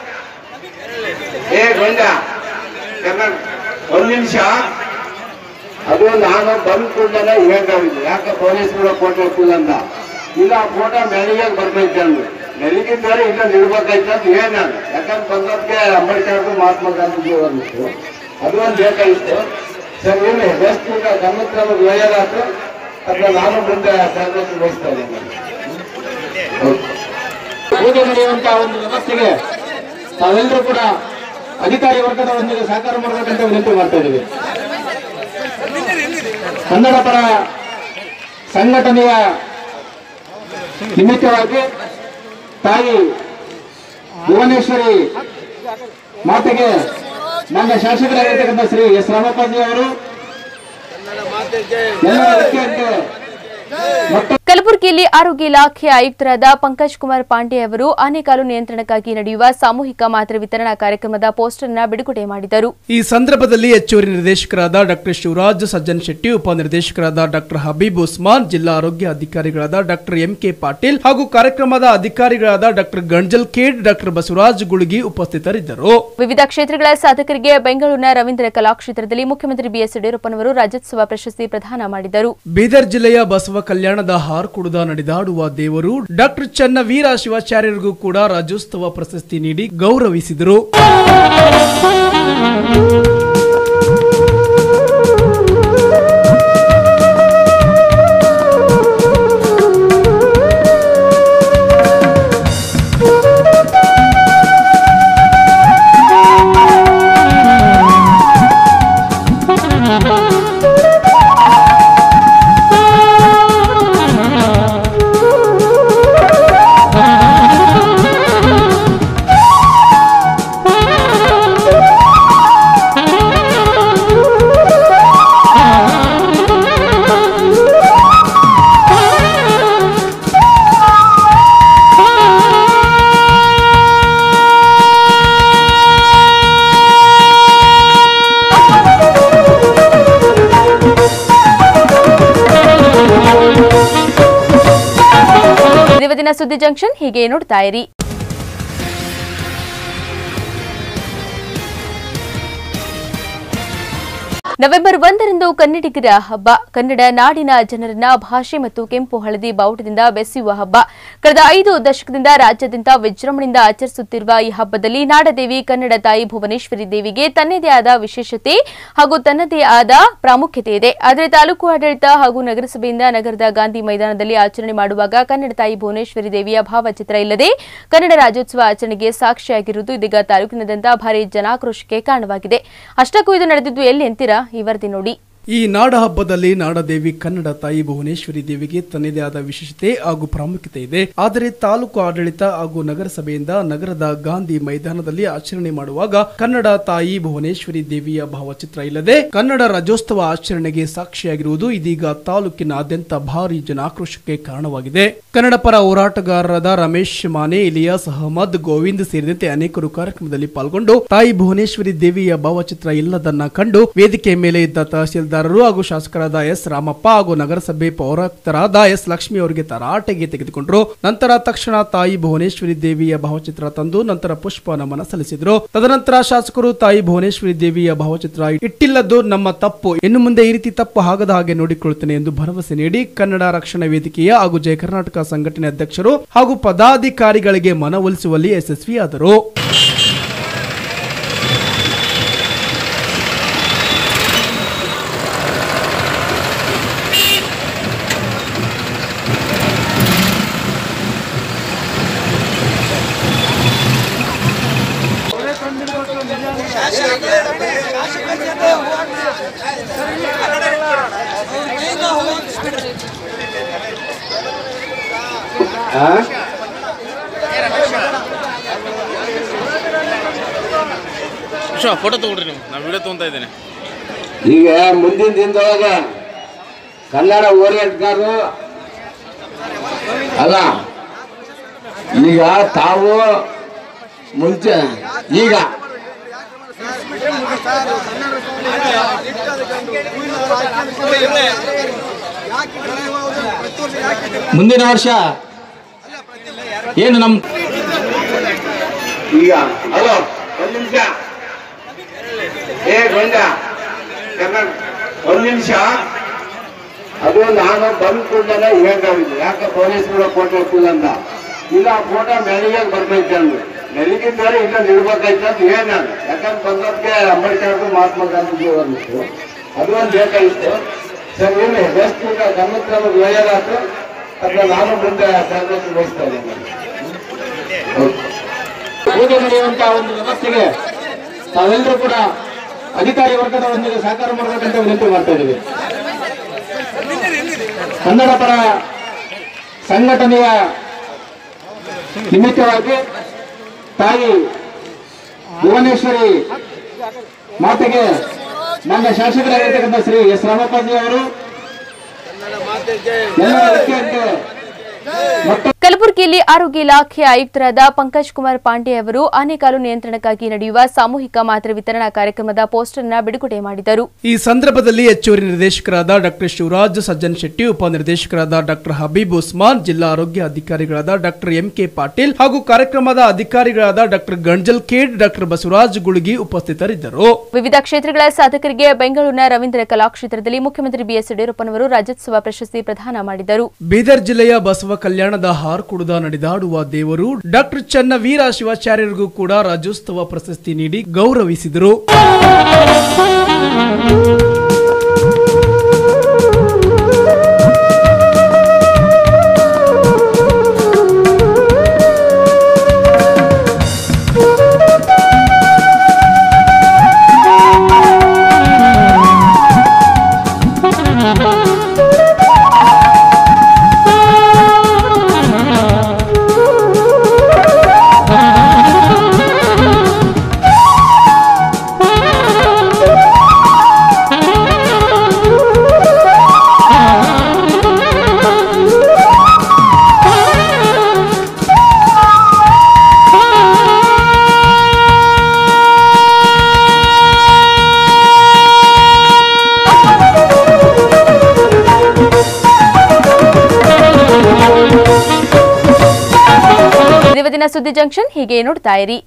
ಏ ಗೊಂಡ ಕನ್ನಡ ಒಂದ್ ನಿಮಿಷ ಅದು ನಾನು ಬಂದ್ ಕೂಡಲೇ ಹೇಳ್ತಾವಿದ್ದೆ ಯಾಕೆ ಪೊಲೀಸ್ಗಳು ಫೋಟೋ ಇರ್ತಿಲ್ಲ ಅಂತ ಇಲ್ಲ ಆ ಫೋಟೋ ಮೆಳಿಗೆ ಬರ್ಬೇಕು ಅಂದ್ರು ಮೆಳಿಗೆ ಬೇರೆ ಇಲ್ಲ ನಿಲ್ಬೇಕಾಯ್ತು ಅಂತ ಹೇಳಿ ನಾನು ಯಾಕಂದ್ರೆ ಬಂದಕ್ಕೆ ಅಂಬೇಡ್ಕರ್ ಮಹಾತ್ಮ ಗಾಂಧೀಜಿ ಬಂದಿತ್ತು ಅದು ಒಂದು ಬೇಕಾಗಿತ್ತು ಸರ್ ಏನು ಬೆಸ್ಟ್ ಈಗ ಗಮನಕ್ಕೆ ನಮಗೆ ಒಳ್ಳೆಯದಾಯ್ತು ಅದನ್ನ ನಾನು ಮುಂದೆ ಕಾರ್ಯದರ್ಶಿ ವಹಿಸ್ತಾ ಇದ್ದೇನೆ ಓಕೆ ಪೂಜೆ ನಡೆಯುವಂತಹ ಒಂದು ವ್ಯವಸ್ಥೆಗೆ ತಾವೆಲ್ಲರೂ ಕೂಡ ಅಧಿಕಾರಿ ವರ್ಗದವರೊಂದಿಗೆ ಸಹಕಾರ ಮಾಡಬೇಕಂತ ವಿನಂತಿ ಮಾಡ್ತಾ ಇದ್ದೀವಿ ಕನ್ನಡ ಪರ ಸಂಘಟನೆಯ ನಿಮಿತ್ತವಾಗಿ ತಾಯಿ ಭುವನೇಶ್ವರಿ ಮಾತೆಗೆ ನನ್ನ ಶಾಸಕರಾಗಿರ್ತಕ್ಕಂಥ ಶ್ರೀ ಎಸ್ ರಾಮಪ್ಪಾಜಿ ಅವರು ಎಲ್ಲರ ಅಗತ್ಯಕ್ಕೆ ಮೊಟ್ಟ ಕಲಬುರಗಿಯಲ್ಲಿ ಆರೋಗ್ಯ ಇಲಾಖೆ ಆಯುಕ್ತರಾದ ಪಂಕಜ್ ಕುಮಾರ್ ಪಾಂಡೆ ಅವರು ಆನೆಕಾಲು ನಿಯಂತ್ರಣಕ್ಕಾಗಿ ನಡೆಯುವ ಸಾಮೂಹಿಕ ಮಾತ್ರೆ ವಿತರಣಾ ಕಾರ್ಯಕ್ರಮದ ಪೋಸ್ಟರ್ ಅನ್ನ ಬಿಡುಗಡೆ ಮಾಡಿದರು ಈ ಸಂದರ್ಭದಲ್ಲಿ ಹೆಚ್ಚುವರಿ ನಿರ್ದೇಶಕರಾದ ಡಾಕ್ಟರ್ ಶಿವರಾಜ್ ಸಜ್ಜನ್ ಶೆಟ್ಟಿ ಉಪನಿರ್ದೇಶಕರಾದ ಡಾಕ್ಟರ್ ಹಬೀಬ್ ಉಸ್ಮಾನ್ ಜಿಲ್ಲಾ ಆರೋಗ್ಯ ಅಧಿಕಾರಿಗಳಾದ ಡಾಕ್ಟರ್ ಎಂ ಕೆ ಪಾಟೀಲ್ ಹಾಗೂ ಕಾರ್ಯಕ್ರಮದ ಅಧಿಕಾರಿಗಳಾದ ಡಾಕ್ಟರ್ ಗಂಜಲ್ ಖೇಡ್ ಡಾಕ್ಟರ್ ಬಸವರಾಜ್ ಗುಳುಗಿ ಉಪಸ್ಥಿತರಿದ್ದರು ವಿವಿಧ ಕ್ಷೇತ್ರಗಳ ಸಾಧಕರಿಗೆ ಬೆಂಗಳೂರಿನ ರವೀಂದ್ರ ಕಲಾಕ್ಷೇತ್ರದಲ್ಲಿ ಮುಖ್ಯಮಂತ್ರಿ ಬಿಎಸ್ ಯಡಿಯೂರಪ್ಪನವರು ರಾಜ್ಯೋತ್ಸವ ಪ್ರಶಸ್ತಿ ಪ್ರದಾನ ಮಾಡಿದರು ಬೀದರ್ ಜಿಲ್ಲೆಯ ಬಸವ ಕಲ್ಯಾಣದ ಹಾರ್ಕುಡದ ನಡೆದಾಡುವ ದೇವರು ಡಾಕ್ಟರ್ ಚನ್ನವೀರ ಶಿವಾಚಾರ್ಯರಿಗೂ ಕೂಡ ರಾಜ್ಯೋತ್ಸವ ಪ್ರಶಸ್ತಿ ನೀಡಿ ಗೌರವಿಸಿದರು ಇವತ್ತಿನ ಸುದ್ದಿ ಜಂಕ್ಷನ್ ಹೀಗೆ ನೋಡ್ತಾ ಇರಿ ನವೆಂಬರ್ ಒಂದರಂದು ಕನ್ನಡಿಗರ ಹಬ್ಬ ಕನ್ನಡ ನಾಡಿನ ಜನರನ್ನ ಭಾಷೆ ಮತ್ತು ಕೆಂಪು ಹಳದಿ ಬಾವುಟದಿಂದ ಬೆಸೆಯುವ ಹಬ್ಬ ಕಳೆದ ಐದು ದಶಕದಿಂದ ರಾಜ್ಯಾದ್ಯಂತ ವಿಜೃಂಭಣೆಯಿಂದ ಆಚರಿಸುತ್ತಿರುವ ಈ ಹಬ್ಬದಲ್ಲಿ ನಾಡದೇವಿ ಕನ್ನಡ ತಾಯಿ ಭುವನೇಶ್ವರಿ ದೇವಿಗೆ ತನ್ನದೇ ಆದ ವಿಶೇಷತೆ ಹಾಗೂ ತನ್ನದೇ ಆದ ಪ್ರಾಮುಖ್ಯತೆ ಇದೆ ಆದರೆ ತಾಲೂಕು ಆಡಳಿತ ಹಾಗೂ ನಗರಸಭೆಯಿಂದ ನಗರದ ಗಾಂಧಿ ಮೈದಾನದಲ್ಲಿ ಆಚರಣೆ ಮಾಡುವಾಗ ಕನ್ನಡ ತಾಯಿ ಭುವನೇಶ್ವರಿ ದೇವಿಯ ಭಾವಚಿತ್ರ ಇಲ್ಲದೆ ಕನ್ನಡ ರಾಜ್ಯೋತ್ಸವ ಆಚರಣೆಗೆ ಸಾಕ್ಷಿಯಾಗಿರುವುದು ಇದೀಗ ತಾಲೂಕಿನಾದ್ಯಂತ ಭಾರಿ ಜನಾಕ್ರೋಶಕ್ಕೆ ಕಾರಣವಾಗಿದೆ ಅಷ್ಟಕ್ಕೂ ಇದು ನಡೆದಿದ್ದು ಎಲ್ಲಿ ಅಂತೀರಾ ಈ ವರದಿ ನೋಡಿ ಈ ನಾಡ ಹಬ್ಬದಲ್ಲಿ ನಾಡದೇವಿ ಕನ್ನಡ ತಾಯಿ ಭುವನೇಶ್ವರಿ ದೇವಿಗೆ ತನ್ನದೇ ಆದ ವಿಶೇಷತೆ ಹಾಗೂ ಪ್ರಾಮುಖ್ಯತೆ ಇದೆ ಆದರೆ ತಾಲೂಕು ಆಡಳಿತ ಹಾಗೂ ನಗರಸಭೆಯಿಂದ ನಗರದ ಗಾಂಧಿ ಮೈದಾನದಲ್ಲಿ ಆಚರಣೆ ಮಾಡುವಾಗ ಕನ್ನಡ ತಾಯಿ ಭುವನೇಶ್ವರಿ ದೇವಿಯ ಭಾವಚಿತ್ರ ಇಲ್ಲದೆ ಕನ್ನಡ ರಾಜ್ಯೋತ್ಸವ ಆಚರಣೆಗೆ ಸಾಕ್ಷಿಯಾಗಿರುವುದು ಇದೀಗ ತಾಲೂಕಿನಾದ್ಯಂತ ಭಾರಿ ಜನಾಕ್ರೋಶಕ್ಕೆ ಕಾರಣವಾಗಿದೆ ಕನ್ನಡ ಪರ ಹೋರಾಟಗಾರರಾದ ರಮೇಶ್ ಮಾನೆ ಇಲಿಯಾಸ್ ಅಹಮದ್ ಗೋವಿಂದ್ ಸೇರಿದಂತೆ ಅನೇಕರು ಕಾರ್ಯಕ್ರಮದಲ್ಲಿ ಪಾಲ್ಗೊಂಡು ತಾಯಿ ಭುವನೇಶ್ವರಿ ದೇವಿಯ ಭಾವಚಿತ್ರ ಇಲ್ಲದನ್ನ ಕಂಡು ವೇದಿಕೆ ಮೇಲೆ ಇದ್ದ ತಹಸೀಲ್ದಾರರು ಹಾಗೂ ಶಾಸಕರಾದ ಎಸ್ ರಾಮಪ್ಪ ಹಾಗೂ ನಗರಸಭೆ ಪೌರಾಯುಕ್ತರಾದ ಎಸ್ ಲಕ್ಷ್ಮಿ ಅವರಿಗೆ ತರಾಟೆಗೆ ತೆಗೆದುಕೊಂಡರು ನಂತರ ತಕ್ಷಣ ತಾಯಿ ಭುವನೇಶ್ವರಿ ದೇವಿಯ ಭಾವಚಿತ್ರ ತಂದು ನಂತರ ಪುಷ್ಪ ನಮನ ಸಲ್ಲಿಸಿದರು ತದನಂತರ ಶಾಸಕರು ತಾಯಿ ಭುವನೇಶ್ವರಿ ದೇವಿಯ ಭಾವಚಿತ್ರ ಇಟ್ಟಿಲ್ಲದ್ದು ನಮ್ಮ ತಪ್ಪು ಇನ್ನು ಮುಂದೆ ಈ ರೀತಿ ತಪ್ಪು ಆಗದ ಹಾಗೆ ನೋಡಿಕೊಳ್ಳುತ್ತೇನೆ ಎಂದು ಭರವಸೆ ನೀಡಿ ಕನ್ನಡ ರಕ್ಷಣಾ ವೇದಿಕೆಯ ಹಾಗೂ ಜಯ ಕರ್ನಾಟಕ ಸಂಘಟನೆ ಅಧ್ಯಕ್ಷರು ಹಾಗೂ ಪದಾಧಿಕಾರಿಗಳಿಗೆ ಮನವೊಲಿಸುವಲ್ಲಿ ಯಶಸ್ವಿಯಾದರು ಆ? ವಿಶ್ವ ಫೋಟೋ ತಗೊಳ್ರಿ ನೀವು ನಾನು ವಿಡಿಯೋ ತೊಗೊತಾ ಇದ್ದೇನೆ ಈಗ ಮುಂದಿನ ದಿನದೊಳಗೆ ಕನ್ನಡ ಓರಿಯಂಟ್ಗಾರರು ಅಲ್ಲ ಈಗ ತಾವು ಮುಂಚೆ ಈಗ ಮುಂದಿನ ವರ್ಷ ಏನು ನಮ್ಮ ಈಗ ಹಲೋ ಒಂದ್ ನಿಮಿಷ ಏ ಗೊಂಡ ಕನ್ನಡ ಒಂದ್ ನಿಮಿಷ ಅದು ನಾನು ಬಂದ್ ಕೂಡಲೇ ಹೇಳ್ತಾವಿದ್ದೆ ಯಾಕೆ ಪೊಲೀಸ್ಗಳು ಫೋಟೋ ಇಟ್ಟಿಲ್ಲ ಅಂತ ಇಲ್ಲ ಫೋಟೋ ಮೆಳಿಗೆ ಬರ್ತೈತೆ ಅಂದ್ರು ಮೆಳಿಗೆ ಮೇಲೆ ಇಲ್ಲ ನಿಲ್ಬೇಕಾಯ್ತು ಅಂತ ಹೇಳಿ ನಾನು ಯಾಕಂದ್ರೆ ಬಂದವ್ರಿಗೆ ಅಂಬೇಡ್ಕರ್ ಮಹಾತ್ಮ ಗಾಂಧೀಜಿ ಬಂದಿತ್ತು ಅದು ಒಂದು ಬೇಕಾಗಿತ್ತು ಸರ್ ಏನು ಬೆಸ್ಟ್ ಈಗ ಗಮನಕ್ಕೆ ನಮಗೆ ಒಳ್ಳೆಯದಾಯ್ತು ಅದನ್ನ ನಾನು ಮುಂದೆ ತರಬೇತಿ ವಹಿಸ್ತಾ ಇದ್ದೀನಿ ಓಕೆ ಪೂಜೆ ನಡೆಯುವಂತಹ ಒಂದು ವ್ಯವಸ್ಥೆಗೆ ತಾವೆಲ್ಲರೂ ಕೂಡ ಅಧಿಕಾರಿ ವರ್ಗದವರೊಂದಿಗೆ ಸಹಕಾರ ಮಾಡಬೇಕಂತ ವಿನಂತಿ ಮಾಡ್ತಾ ಇದ್ದೀವಿ ಕನ್ನಡ ಪರ ಸಂಘಟನೆಯ ನಿಮಿತ್ತವಾಗಿ ತಾಯಿ ಭುವನೇಶ್ವರಿ ಮಾತೆಗೆ ನನ್ನ ಶಾಸಕರಾಗಿರ್ತಕ್ಕಂಥ ಶ್ರೀ ಎಸ್ ರಾಮಪ್ಪಾಜಿ ಅವರು ಎಲ್ಲರ ವಿಷಯಕ್ಕೆ ಮತ್ತು ಕಲಬುರಗಿಯಲ್ಲಿ ಆರೋಗ್ಯ ಇಲಾಖೆ ಆಯುಕ್ತರಾದ ಪಂಕಜ್ ಕುಮಾರ್ ಪಾಂಡೆ ಅವರು ಆನೆಕಾಲು ನಿಯಂತ್ರಣಕ್ಕಾಗಿ ನಡೆಯುವ ಸಾಮೂಹಿಕ ಮಾತ್ರೆ ವಿತರಣಾ ಕಾರ್ಯಕ್ರಮದ ಪೋಸ್ಟರ್ ಅನ್ನ ಬಿಡುಗಡೆ ಮಾಡಿದರು ಈ ಸಂದರ್ಭದಲ್ಲಿ ಹೆಚ್ಚುವರಿ ನಿರ್ದೇಶಕರಾದ ಡಾಕ್ಟರ್ ಶಿವರಾಜ್ ಸಜ್ಜನ್ ಶೆಟ್ಟಿ ಉಪನಿರ್ದೇಶಕರಾದ ಡಾಕ್ಟರ್ ಹಬೀಬ್ ಉಸ್ಮಾನ್ ಜಿಲ್ಲಾ ಆರೋಗ್ಯ ಅಧಿಕಾರಿಗಳಾದ ಡಾಕ್ಟರ್ ಎಂ ಕೆ ಪಾಟೀಲ್ ಹಾಗೂ ಕಾರ್ಯಕ್ರಮದ ಅಧಿಕಾರಿಗಳಾದ ಡಾಕ್ಟರ್ ಗಂಜಲ್ ಖೇಡ್ ಡಾಕ್ಟರ್ ಬಸವರಾಜ್ ಗುಳುಗಿ ಉಪಸ್ಥಿತರಿದ್ದರು ವಿವಿಧ ಕ್ಷೇತ್ರಗಳ ಸಾಧಕರಿಗೆ ಬೆಂಗಳೂರಿನ ರವೀಂದ್ರ ಕಲಾಕ್ಷೇತ್ರದಲ್ಲಿ ಮುಖ್ಯಮಂತ್ರಿ ಬಿಎಸ್ ಯಡಿಯೂರಪ್ಪನವರು ರಾಜ್ಯೋತ್ಸವ ಪ್ರಶಸ್ತಿ ಪ್ರದಾನ ಮಾಡಿದರು ಬೀದರ್ ಜಿಲ್ಲೆಯ ಬಸವ ಕಲ್ಯಾಣದ ಹಾರ್ಕುಡದ ನಡೆದಾಡುವ ದೇವರು ಡಾಕ್ಟರ್ ಚನ್ನವೀರ ಶಿವಾಚಾರ್ಯರಿಗೂ ಕೂಡ ರಾಜ್ಯೋತ್ಸವ ಪ್ರಶಸ್ತಿ ನೀಡಿ ಗೌರವಿಸಿದರು Thank ಇವತ್ತಿನ ಸುದ್ದಿ ಜಂಕ್ಷನ್ ಹೀಗೆ ನೋಡ್ತಾ ಇರಿ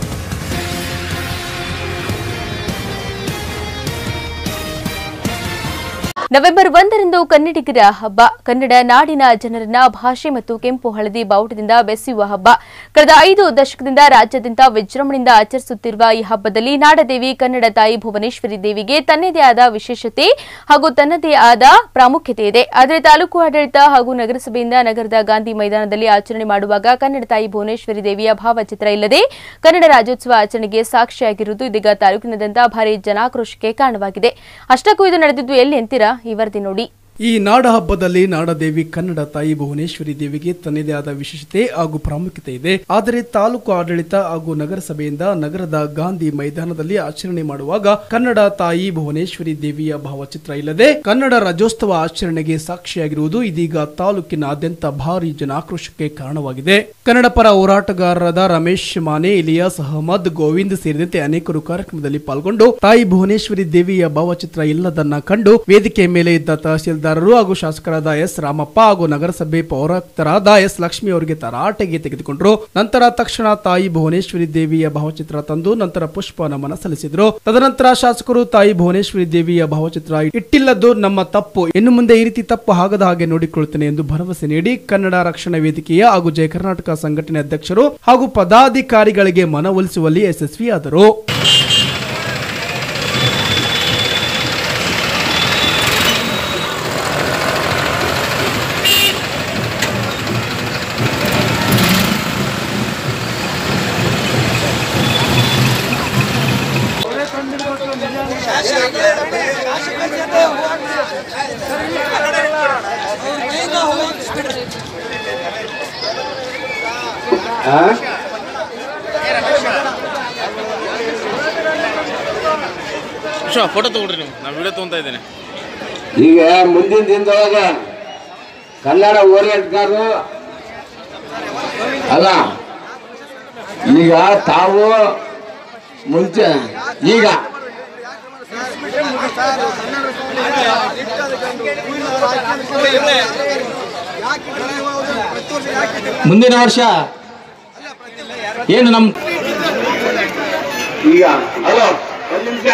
ನವೆಂಬರ್ ಒಂದರಂದು ಕನ್ನಡಿಗರ ಹಬ್ಬ ಕನ್ನಡ ನಾಡಿನ ಜನರನ್ನ ಭಾಷೆ ಮತ್ತು ಕೆಂಪು ಹಳದಿ ಬಾವುಟದಿಂದ ಬೆಸೆಯುವ ಹಬ್ಬ ಕಳೆದ ಐದು ದಶಕದಿಂದ ರಾಜ್ಯಾದ್ಯಂತ ವಿಜೃಂಭಣೆಯಿಂದ ಆಚರಿಸುತ್ತಿರುವ ಈ ಹಬ್ಬದಲ್ಲಿ ನಾಡದೇವಿ ಕನ್ನಡ ತಾಯಿ ಭುವನೇಶ್ವರಿ ದೇವಿಗೆ ತನ್ನದೇ ಆದ ವಿಶೇಷತೆ ಹಾಗೂ ತನ್ನದೇ ಆದ ಪ್ರಾಮುಖ್ಯತೆ ಇದೆ ಆದರೆ ತಾಲೂಕು ಆಡಳಿತ ಹಾಗೂ ನಗರಸಭೆಯಿಂದ ನಗರದ ಗಾಂಧಿ ಮೈದಾನದಲ್ಲಿ ಆಚರಣೆ ಮಾಡುವಾಗ ಕನ್ನಡ ತಾಯಿ ಭುವನೇಶ್ವರಿ ದೇವಿಯ ಭಾವಚಿತ್ರ ಇಲ್ಲದೆ ಕನ್ನಡ ರಾಜ್ಯೋತ್ಸವ ಆಚರಣೆಗೆ ಸಾಕ್ಷಿಯಾಗಿರುವುದು ಇದೀಗ ತಾಲೂಕಿನಾದ್ಯಂತ ಭಾರಿ ಜನಾಕ್ರೋಶಕ್ಕೆ ಕಾರಣವಾಗಿದೆ ಅಷ್ಟಕ್ಕೂ ಇದು ನಡೆದಿದ್ದು ಎಲ್ಲಿ ಅಂತೀರಾ ಈ ವರದಿ ನೋಡಿ ಈ ನಾಡ ಹಬ್ಬದಲ್ಲಿ ನಾಡದೇವಿ ಕನ್ನಡ ತಾಯಿ ಭುವನೇಶ್ವರಿ ದೇವಿಗೆ ತನ್ನದೇ ಆದ ವಿಶೇಷತೆ ಹಾಗೂ ಪ್ರಾಮುಖ್ಯತೆ ಇದೆ ಆದರೆ ತಾಲೂಕು ಆಡಳಿತ ಹಾಗೂ ನಗರಸಭೆಯಿಂದ ನಗರದ ಗಾಂಧಿ ಮೈದಾನದಲ್ಲಿ ಆಚರಣೆ ಮಾಡುವಾಗ ಕನ್ನಡ ತಾಯಿ ಭುವನೇಶ್ವರಿ ದೇವಿಯ ಭಾವಚಿತ್ರ ಇಲ್ಲದೆ ಕನ್ನಡ ರಾಜ್ಯೋತ್ಸವ ಆಚರಣೆಗೆ ಸಾಕ್ಷಿಯಾಗಿರುವುದು ಇದೀಗ ತಾಲೂಕಿನಾದ್ಯಂತ ಭಾರಿ ಜನಾಕ್ರೋಶಕ್ಕೆ ಕಾರಣವಾಗಿದೆ ಕನ್ನಡ ಪರ ಹೋರಾಟಗಾರರಾದ ರಮೇಶ್ ಮಾನೆ ಇಲಿಯಾಸ್ ಅಹಮದ್ ಗೋವಿಂದ್ ಸೇರಿದಂತೆ ಅನೇಕರು ಕಾರ್ಯಕ್ರಮದಲ್ಲಿ ಪಾಲ್ಗೊಂಡು ತಾಯಿ ಭುವನೇಶ್ವರಿ ದೇವಿಯ ಭಾವಚಿತ್ರ ಇಲ್ಲದನ್ನ ಕಂಡು ವೇದಿಕೆ ಮೇಲೆ ಇದ್ದ ತಹಸೀಲ್ದಾರರು ಹಾಗೂ ಶಾಸಕರಾದ ಎಸ್ ರಾಮಪ್ಪ ಹಾಗೂ ನಗರಸಭೆ ಪೌರಾಯುಕ್ತರಾದ ಎಸ್ ಲಕ್ಷ್ಮಿ ಅವರಿಗೆ ತರಾಟೆಗೆ ತೆಗೆದುಕೊಂಡರು ನಂತರ ತಕ್ಷಣ ತಾಯಿ ಭುವನೇಶ್ವರಿ ದೇವಿಯ ಭಾವಚಿತ್ರ ತಂದು ನಂತರ ಪುಷ್ಪ ನಮನ ಸಲ್ಲಿಸಿದ್ರು ತದನಂತರ ಶಾಸಕರು ತಾಯಿ ಭುವನೇಶ್ವರಿ ದೇವಿಯ ಭಾವಚಿತ್ರ ಇಟ್ಟಿಲ್ಲದ್ದು ನಮ್ಮ ತಪ್ಪು ಇನ್ನು ಮುಂದೆ ಈ ರೀತಿ ತಪ್ಪು ಆಗದ ಹಾಗೆ ನೋಡಿಕೊಳ್ಳುತ್ತೇನೆ ಎಂದು ಭರವಸೆ ನೀಡಿ ಕನ್ನಡ ರಕ್ಷಣಾ ವೇದಿಕೆಯ ಹಾಗೂ ಜಯ ಕರ್ನಾಟಕ ಸಂಘಟನೆ ಅಧ್ಯಕ್ಷರು ಹಾಗೂ ಪದಾಧಿಕಾರಿಗಳಿಗೆ ಮನವೊಲಿಸುವಲ್ಲಿ ಯಶಸ್ವಿಯಾದರು ವಿಶ್ವ ಫೋಟೋ ತಗೊಳ್ರಿ ನೀವು ನಾ ವಿಡಿಯೋ ತೊಗೊಂತಾ ಇದ್ದೇನೆ ಈಗ ಮುಂದಿನ ದಿನದೊಳಗೆ ಕನ್ನಡ ಹೋರಾಟಗಾರರು ಅಲ್ಲ ಈಗ ತಾವು ಮುಂಚೆ ಈಗ ಮುಂದಿನ ವರ್ಷ ಏನು ನಮ್ಮ ಈಗ ಹಲೋ ಒಂದ್ ನಿಮಿಷ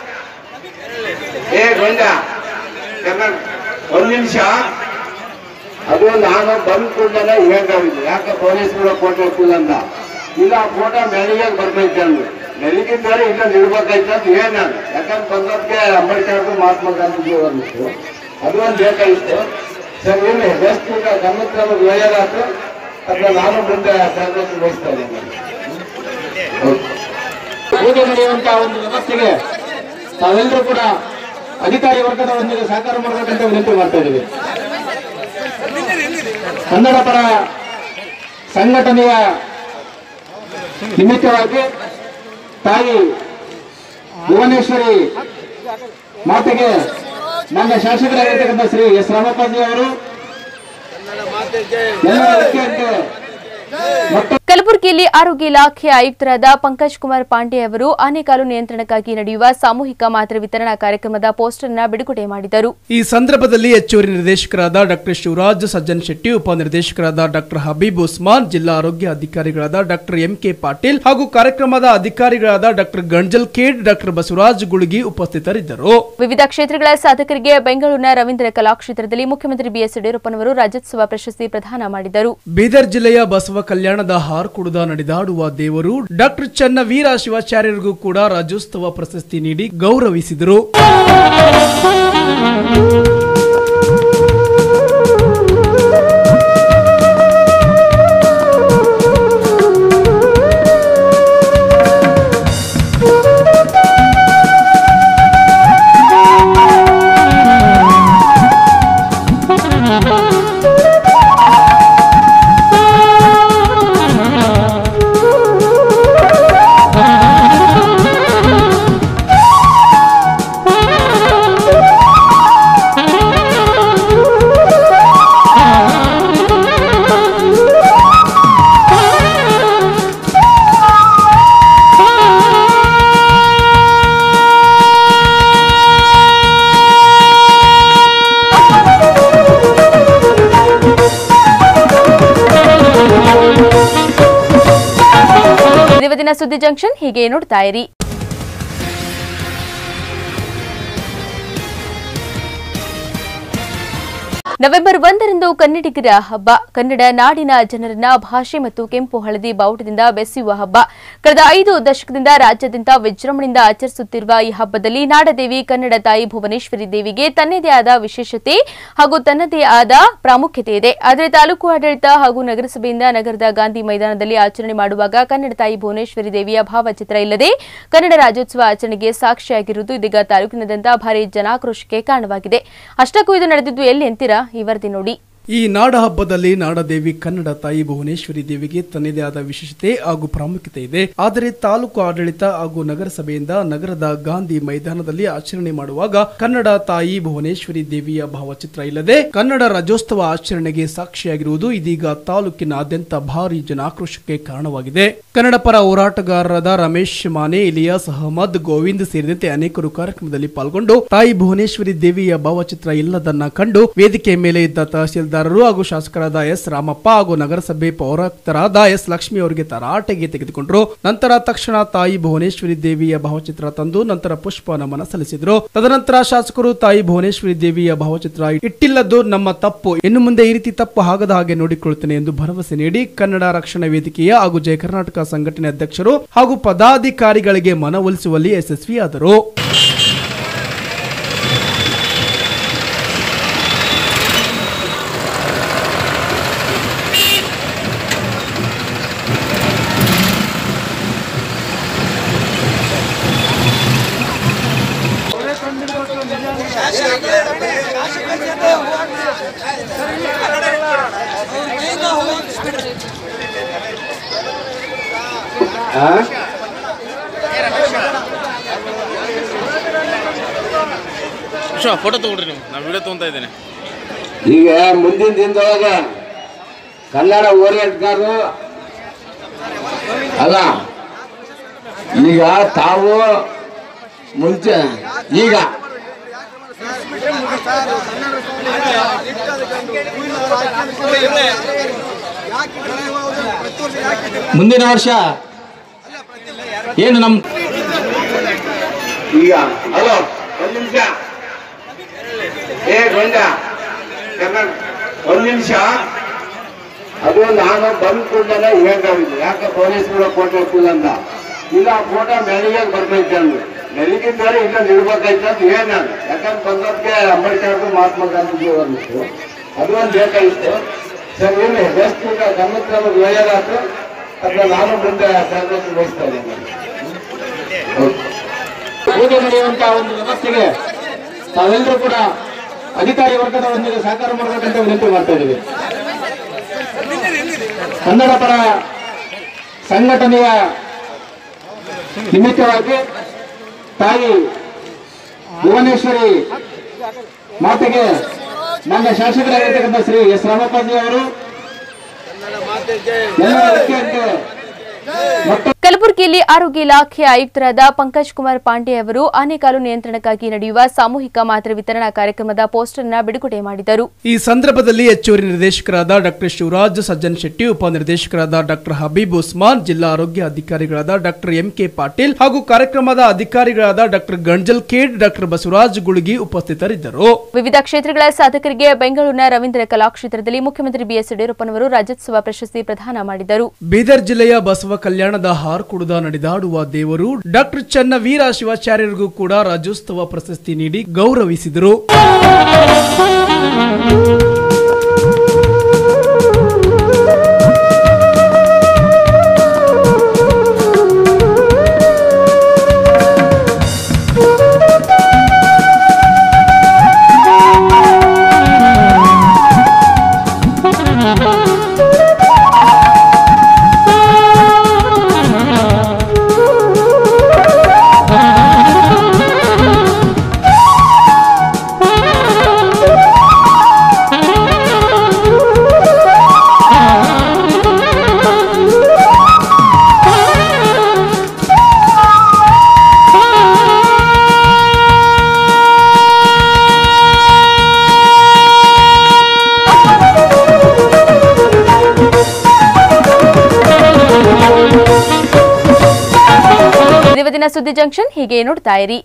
ಏ ಗೊಂಡ ಕನ್ನಡ ಒಂದ್ ನಿಮಿಷ ಅದು ನಾನು ಬಂದ್ ಕೂಡಲೇ ಹೇಳ್ತಾವಿದ್ದೆ ಯಾಕೆ ಪೊಲೀಸ್ಗಳು ಫೋಟೋ ಇರ್ತಿಲ್ಲ ಅಂತ ಇಲ್ಲ ಫೋಟೋ ಮೆಳಿಗೆ ಬರ್ಬೇಕು ಅಂದ್ರು ಮೆಳಿಗೆ ಬೇರೆ ಇಲ್ಲ ನಿಲ್ಬೇಕಾಯ್ತು ಅಂತ ಏನ್ ನಾನು ಯಾಕಂದ್ರೆ ಬಂದಕ್ಕೆ ಅಂಬೇಡ್ಕರ್ ಮಹಾತ್ಮ ಗಾಂಧೀಜಿ ಬಂದಿತ್ತು ಅದು ಒಂದು ಬೇಕಾಗಿತ್ತು ಸರ್ ಏನು ಬೆಸ್ಟ್ ಈಗ ಗಮನಕ್ಕೆ ನಮಗೆ ಒಳ್ಳೆಯದಾಯ್ತು ಅದನ್ನ ನಾನು ಮುಂದೆ ಕಾರ್ಯಕ್ರಮ ವಹಿಸ್ತಾ ಇದ್ದೇನೆ ಓಕೆ ಪೂಜೆ ನಡೆಯುವಂತಹ ಒಂದು ವ್ಯವಸ್ಥೆಗೆ ತಾವೆಲ್ಲರೂ ಕೂಡ ಅಧಿಕಾರಿ ವರ್ಗದವರೊಂದಿಗೆ ಸಹಕಾರ ಮಾಡಬೇಕಂತ ವಿನಂತಿ ಮಾಡ್ತಾ ಇದ್ದೀವಿ ಕನ್ನಡ ಪರ ಸಂಘಟನೆಯ ನಿಮಿತ್ತವಾಗಿ ತಾಯಿ ಭುವನೇಶ್ವರಿ ಮಾತೆಗೆ ನನ್ನ ಶಾಸಕರಾಗಿರ್ತಕ್ಕಂಥ ಶ್ರೀ ಎಸ್ ರಾಮಪ್ಪಾಜಿ ಅವರು ಎಲ್ಲರ ಅಗತ್ಯಕ್ಕೆ ಮತ್ತು ಕಲಬುರಗಿಯಲ್ಲಿ ಆರೋಗ್ಯ ಇಲಾಖೆ ಆಯುಕ್ತರಾದ ಪಂಕಜ್ ಕುಮಾರ್ ಪಾಂಡೆ ಅವರು ಆನೆಕಾಲು ನಿಯಂತ್ರಣಕ್ಕಾಗಿ ನಡೆಯುವ ಸಾಮೂಹಿಕ ಮಾತ್ರೆ ವಿತರಣಾ ಕಾರ್ಯಕ್ರಮದ ಪೋಸ್ಟರ್ ಅನ್ನ ಬಿಡುಗಡೆ ಮಾಡಿದರು ಈ ಸಂದರ್ಭದಲ್ಲಿ ಹೆಚ್ಚುವರಿ ನಿರ್ದೇಶಕರಾದ ಡಾಕ್ಟರ್ ಶಿವರಾಜ್ ಸಜ್ಜನ್ ಶೆಟ್ಟಿ ಉಪನಿರ್ದೇಶಕರಾದ ಡಾಕ್ಟರ್ ಹಬೀಬ್ ಉಸ್ಮಾನ್ ಜಿಲ್ಲಾ ಆರೋಗ್ಯ ಅಧಿಕಾರಿಗಳಾದ ಡಾಕ್ಟರ್ ಎಂ ಕೆ ಪಾಟೀಲ್ ಹಾಗೂ ಕಾರ್ಯಕ್ರಮದ ಅಧಿಕಾರಿಗಳಾದ ಡಾಕ್ಟರ್ ಗಂಜಲ್ ಖೇಡ್ ಡಾಕ್ಟರ್ ಬಸವರಾಜ್ ಗುಳುಗಿ ಉಪಸ್ಥಿತರಿದ್ದರು ವಿವಿಧ ಕ್ಷೇತ್ರಗಳ ಸಾಧಕರಿಗೆ ಬೆಂಗಳೂರಿನ ರವೀಂದ್ರ ಕಲಾಕ್ಷೇತ್ರದಲ್ಲಿ ಮುಖ್ಯಮಂತ್ರಿ ಬಿಎಸ್ ಯಡಿಯೂರಪ್ಪನವರು ರಾಜ್ಯೋತ್ಸವ ಪ್ರಶಸ್ತಿ ಪ್ರದಾನ ಮಾಡಿದರು ಬೀದರ್ ಜಿಲ್ಲೆಯ ಬಸವ ಕಲ್ಯಾಣದ ಹಾರ್ಕುಡದ ನಡೆದಾಡುವ ದೇವರು ಡಾಕ್ಟರ್ ಚನ್ನವೀರ ಶಿವಾಚಾರ್ಯರಿಗೂ ಕೂಡ ರಾಜ್ಯೋತ್ಸವ ಪ್ರಶಸ್ತಿ ನೀಡಿ ಗೌರವಿಸಿದರು ಇವತ್ತಿನ ಸುದ್ದಿ ಜಂಕ್ಷನ್ ಹೀಗೆ ನೋಡ್ತಾ ಇರಿ ನವೆಂಬರ್ ಒಂದರಂದು ಕನ್ನಡಿಗರ ಹಬ್ಬ ಕನ್ನಡ ನಾಡಿನ ಜನರನ್ನ ಭಾಷೆ ಮತ್ತು ಕೆಂಪು ಹಳದಿ ಬಾವುಟದಿಂದ ಬೆಸೆಯುವ ಹಬ್ಬ ಕಳೆದ ಐದು ದಶಕದಿಂದ ರಾಜ್ಯಾದ್ಯಂತ ವಿಜೃಂಭಣೆಯಿಂದ ಆಚರಿಸುತ್ತಿರುವ ಈ ಹಬ್ಬದಲ್ಲಿ ನಾಡದೇವಿ ಕನ್ನಡ ತಾಯಿ ಭುವನೇಶ್ವರಿ ದೇವಿಗೆ ತನ್ನದೇ ಆದ ವಿಶೇಷತೆ ಹಾಗೂ ತನ್ನದೇ ಆದ ಪ್ರಾಮುಖ್ಯತೆ ಇದೆ ಆದರೆ ತಾಲೂಕು ಆಡಳಿತ ಹಾಗೂ ನಗರಸಭೆಯಿಂದ ನಗರದ ಗಾಂಧಿ ಮೈದಾನದಲ್ಲಿ ಆಚರಣೆ ಮಾಡುವಾಗ ಕನ್ನಡ ತಾಯಿ ಭುವನೇಶ್ವರಿ ದೇವಿಯ ಭಾವಚಿತ್ರ ಇಲ್ಲದೆ ಕನ್ನಡ ರಾಜ್ಯೋತ್ಸವ ಆಚರಣೆಗೆ ಸಾಕ್ಷಿಯಾಗಿರುವುದು ಇದೀಗ ತಾಲೂಕಿನಾದ್ಯಂತ ಭಾರಿ ಜನಾಕ್ರೋಶಕ್ಕೆ ಕಾರಣವಾಗಿದೆ ಅಷ್ಟಕ್ಕೂ ಇದು ನಡೆದಿದ್ದು ಎಲ್ಲಿ ಅಂತೀರಾ ಈ ವರದಿ ನೋಡಿ ಈ ನಾಡ ಹಬ್ಬದಲ್ಲಿ ನಾಡದೇವಿ ಕನ್ನಡ ತಾಯಿ ಭುವನೇಶ್ವರಿ ದೇವಿಗೆ ತನ್ನದೇ ಆದ ವಿಶೇಷತೆ ಹಾಗೂ ಪ್ರಾಮುಖ್ಯತೆ ಇದೆ ಆದರೆ ತಾಲೂಕು ಆಡಳಿತ ಹಾಗೂ ನಗರಸಭೆಯಿಂದ ನಗರದ ಗಾಂಧಿ ಮೈದಾನದಲ್ಲಿ ಆಚರಣೆ ಮಾಡುವಾಗ ಕನ್ನಡ ತಾಯಿ ಭುವನೇಶ್ವರಿ ದೇವಿಯ ಭಾವಚಿತ್ರ ಇಲ್ಲದೆ ಕನ್ನಡ ರಾಜ್ಯೋತ್ಸವ ಆಚರಣೆಗೆ ಸಾಕ್ಷಿಯಾಗಿರುವುದು ಇದೀಗ ತಾಲೂಕಿನಾದ್ಯಂತ ಭಾರಿ ಜನಾಕ್ರೋಶಕ್ಕೆ ಕಾರಣವಾಗಿದೆ ಕನ್ನಡ ಪರ ಹೋರಾಟಗಾರರಾದ ರಮೇಶ್ ಮಾನೆ ಇಲಿಯಾಸ್ ಅಹಮದ್ ಗೋವಿಂದ್ ಸೇರಿದಂತೆ ಅನೇಕರು ಕಾರ್ಯಕ್ರಮದಲ್ಲಿ ಪಾಲ್ಗೊಂಡು ತಾಯಿ ಭುವನೇಶ್ವರಿ ದೇವಿಯ ಭಾವಚಿತ್ರ ಇಲ್ಲದನ್ನ ಕಂಡು ವೇದಿಕೆ ಮೇಲೆ ಇದ್ದ ತಹಸೀಲ್ದಾರರು ಹಾಗೂ ಶಾಸಕರಾದ ಎಸ್ ರಾಮಪ್ಪ ಹಾಗೂ ನಗರಸಭೆ ಪೌರಾಯುಕ್ತರಾದ ಎಸ್ ಲಕ್ಷ್ಮಿ ಅವರಿಗೆ ತರಾಟೆಗೆ ತೆಗೆದುಕೊಂಡರು ನಂತರ ತಕ್ಷಣ ತಾಯಿ ಭುವನೇಶ್ವರಿ ದೇವಿಯ ಭಾವಚಿತ್ರ ತಂದು ನಂತರ ಪುಷ್ಪ ನಮನ ಸಲ್ಲಿಸಿದರು ತದನಂತರ ಶಾಸಕರು ತಾಯಿ ಭುವನೇಶ್ವರಿ ದೇವಿಯ ಭಾವಚಿತ್ರ ಇಟ್ಟಿಲ್ಲದ್ದು ನಮ್ಮ ತಪ್ಪು ಇನ್ನು ಮುಂದೆ ಈ ರೀತಿ ತಪ್ಪು ಆಗದ ಹಾಗೆ ನೋಡಿಕೊಳ್ಳುತ್ತೇನೆ ಎಂದು ಭರವಸೆ ನೀಡಿ ಕನ್ನಡ ರಕ್ಷಣಾ ವೇದಿಕೆಯ ಹಾಗೂ ಜಯ ಕರ್ನಾಟಕ ಸಂಘಟನೆ ಅಧ್ಯಕ್ಷರು ಹಾಗೂ ಪದಾಧಿಕಾರಿಗಳಿಗೆ ಮನವೊಲಿಸುವಲ್ಲಿ ಯಶಸ್ವಿಯಾದರು ಆ? ವಿಶ್ವ ಫೋಟೋ ತಗೊಳ್ರಿ ನೀವು ನಾನು ವಿಡಿಯೋ ತೊಗೊತಾ ಇದ್ದೇನೆ ಈಗ ಮುಂದಿನ ದಿನದೊಳಗ ಕನ್ನಡ ಓರಿಯಂಟ್ಗಾರರು ಅಲ್ಲ ಈಗ ತಾವು ಮುಂಚೆ ಈಗ ಮುಂದಿನ ವರ್ಷ ಏನು ನಮ್ಮ ಈಗ ಹಲೋ ಒಂದ್ ನಿಮಿಷ ಏ ಗೊಂಡ ಕನ್ನಡ ಒಂದ್ ನಿಮಿಷ ಅದು ನಾನು ಬಂದ್ ಕೂಡಲೇ ಹೇಳ್ತಾವಿದ್ದೆ ಯಾಕೆ ಪೊಲೀಸ್ಗಳು ಫೋಟೋ ಇಟ್ಟಿಲ್ಲ ಅಂತ ಇಲ್ಲ ಫೋಟೋ ಮೆಳಿಗೆ ಬರ್ತೈತೆ ಅಂದ್ರು ಮೆಳಿಗೆ ಮೇಲೆ ಇಲ್ಲ ನಿಲ್ಬೇಕಾಯ್ತು ಅಂತ ಹೇಳಿ ನಾನು ಯಾಕಂದ್ರೆ ಬಂದವ್ರಿಗೆ ಅಂಬೇಡ್ಕರ್ ಮಹಾತ್ಮ ಗಾಂಧೀಜಿ ಬಂದಿತ್ತು ಅದು ಒಂದು ಬೇಕಾಗಿತ್ತು ಸರ್ ಏನು ಬೆಸ್ಟ್ ಈಗ ಗಮನಕ್ಕೆ ನಮಗೆ ಒಳ್ಳೆಯದಾಯ್ತು ಅದನ್ನ ನಾನು ಮುಂದೆ ತರಬೇತಿ ವಹಿಸ್ತಾ ಇದ್ದೀನಿ ಓಕೆ ಪೂಜೆ ನಡೆಯುವಂತಹ ಒಂದು ವ್ಯವಸ್ಥೆಗೆ ತಾವೆಲ್ಲರೂ ಕೂಡ ಅಧಿಕಾರಿ ವರ್ಗದವರೊಂದಿಗೆ ಸಹಕಾರ ಮಾಡಬೇಕಂತ ವಿನಂತಿ ಮಾಡ್ತಾ ಇದ್ದೀವಿ ಕನ್ನಡ ಪರ ಸಂಘಟನೆಯ ನಿಮಿತ್ತವಾಗಿ ತಾಯಿ ಭುವನೇಶ್ವರಿ ಮಾತೆಗೆ ನನ್ನ ಶಾಸಕರಾಗಿರ್ತಕ್ಕಂಥ ಶ್ರೀ ಎಸ್ ರಾಮಪ್ಪಾಜಿ ಅವರು ಎಲ್ಲ ವ್ಯಕ್ತಿಯಂತೆ ಮತ್ತು ಕಲಬುರಗಿಯಲ್ಲಿ ಆರೋಗ್ಯ ಇಲಾಖೆ ಆಯುಕ್ತರಾದ ಪಂಕಜ್ ಕುಮಾರ್ ಪಾಂಡೆ ಅವರು ಆನೆಕಾಲು ನಿಯಂತ್ರಣಕ್ಕಾಗಿ ನಡೆಯುವ ಸಾಮೂಹಿಕ ಮಾತ್ರೆ ವಿತರಣಾ ಕಾರ್ಯಕ್ರಮದ ಪೋಸ್ಟರ್ ಅನ್ನ ಬಿಡುಗಡೆ ಮಾಡಿದರು ಈ ಸಂದರ್ಭದಲ್ಲಿ ಹೆಚ್ಚುವರಿ ನಿರ್ದೇಶಕರಾದ ಡಾಕ್ಟರ್ ಶಿವರಾಜ್ ಸಜ್ಜನ್ ಶೆಟ್ಟಿ ಉಪನಿರ್ದೇಶಕರಾದ ಡಾಕ್ಟರ್ ಹಬೀಬ್ ಉಸ್ಮಾನ್ ಜಿಲ್ಲಾ ಆರೋಗ್ಯ ಅಧಿಕಾರಿಗಳಾದ ಡಾಕ್ಟರ್ ಎಂ ಕೆ ಪಾಟೀಲ್ ಹಾಗೂ ಕಾರ್ಯಕ್ರಮದ ಅಧಿಕಾರಿಗಳಾದ ಡಾಕ್ಟರ್ ಗಂಜಲ್ ಖೇಡ್ ಡಾಕ್ಟರ್ ಬಸವರಾಜ್ ಗುಳುಗಿ ಉಪಸ್ಥಿತರಿದ್ದರು ವಿವಿಧ ಕ್ಷೇತ್ರಗಳ ಸಾಧಕರಿಗೆ ಬೆಂಗಳೂರಿನ ರವೀಂದ್ರ ಕಲಾಕ್ಷೇತ್ರದಲ್ಲಿ ಮುಖ್ಯಮಂತ್ರಿ ಬಿಎಸ್ ಯಡಿಯೂರಪ್ಪನವರು ರಾಜ್ಯೋತ್ಸವ ಪ್ರಶಸ್ತಿ ಪ್ರದಾನ ಮಾಡಿದರು ಬೀದರ್ ಜಿಲ್ಲೆಯ ಬಸವ ಕಲ್ಯಾಣದ ಹಾರ್ಕುಡದ ನಡೆದಾಡುವ ದೇವರು ಡಾಕ್ಟರ್ ಚನ್ನವೀರ ಶಿವಾಚಾರ್ಯರಿಗೂ ಕೂಡ ರಾಜ್ಯೋತ್ಸವ ಪ್ರಶಸ್ತಿ ನೀಡಿ ಗೌರವಿಸಿದರು ದಿನ ಸುದ್ದಿ ಜಂಕ್ಷನ್ ಹೀಗೆ ನೋಡ್ತಾ ಇರಿ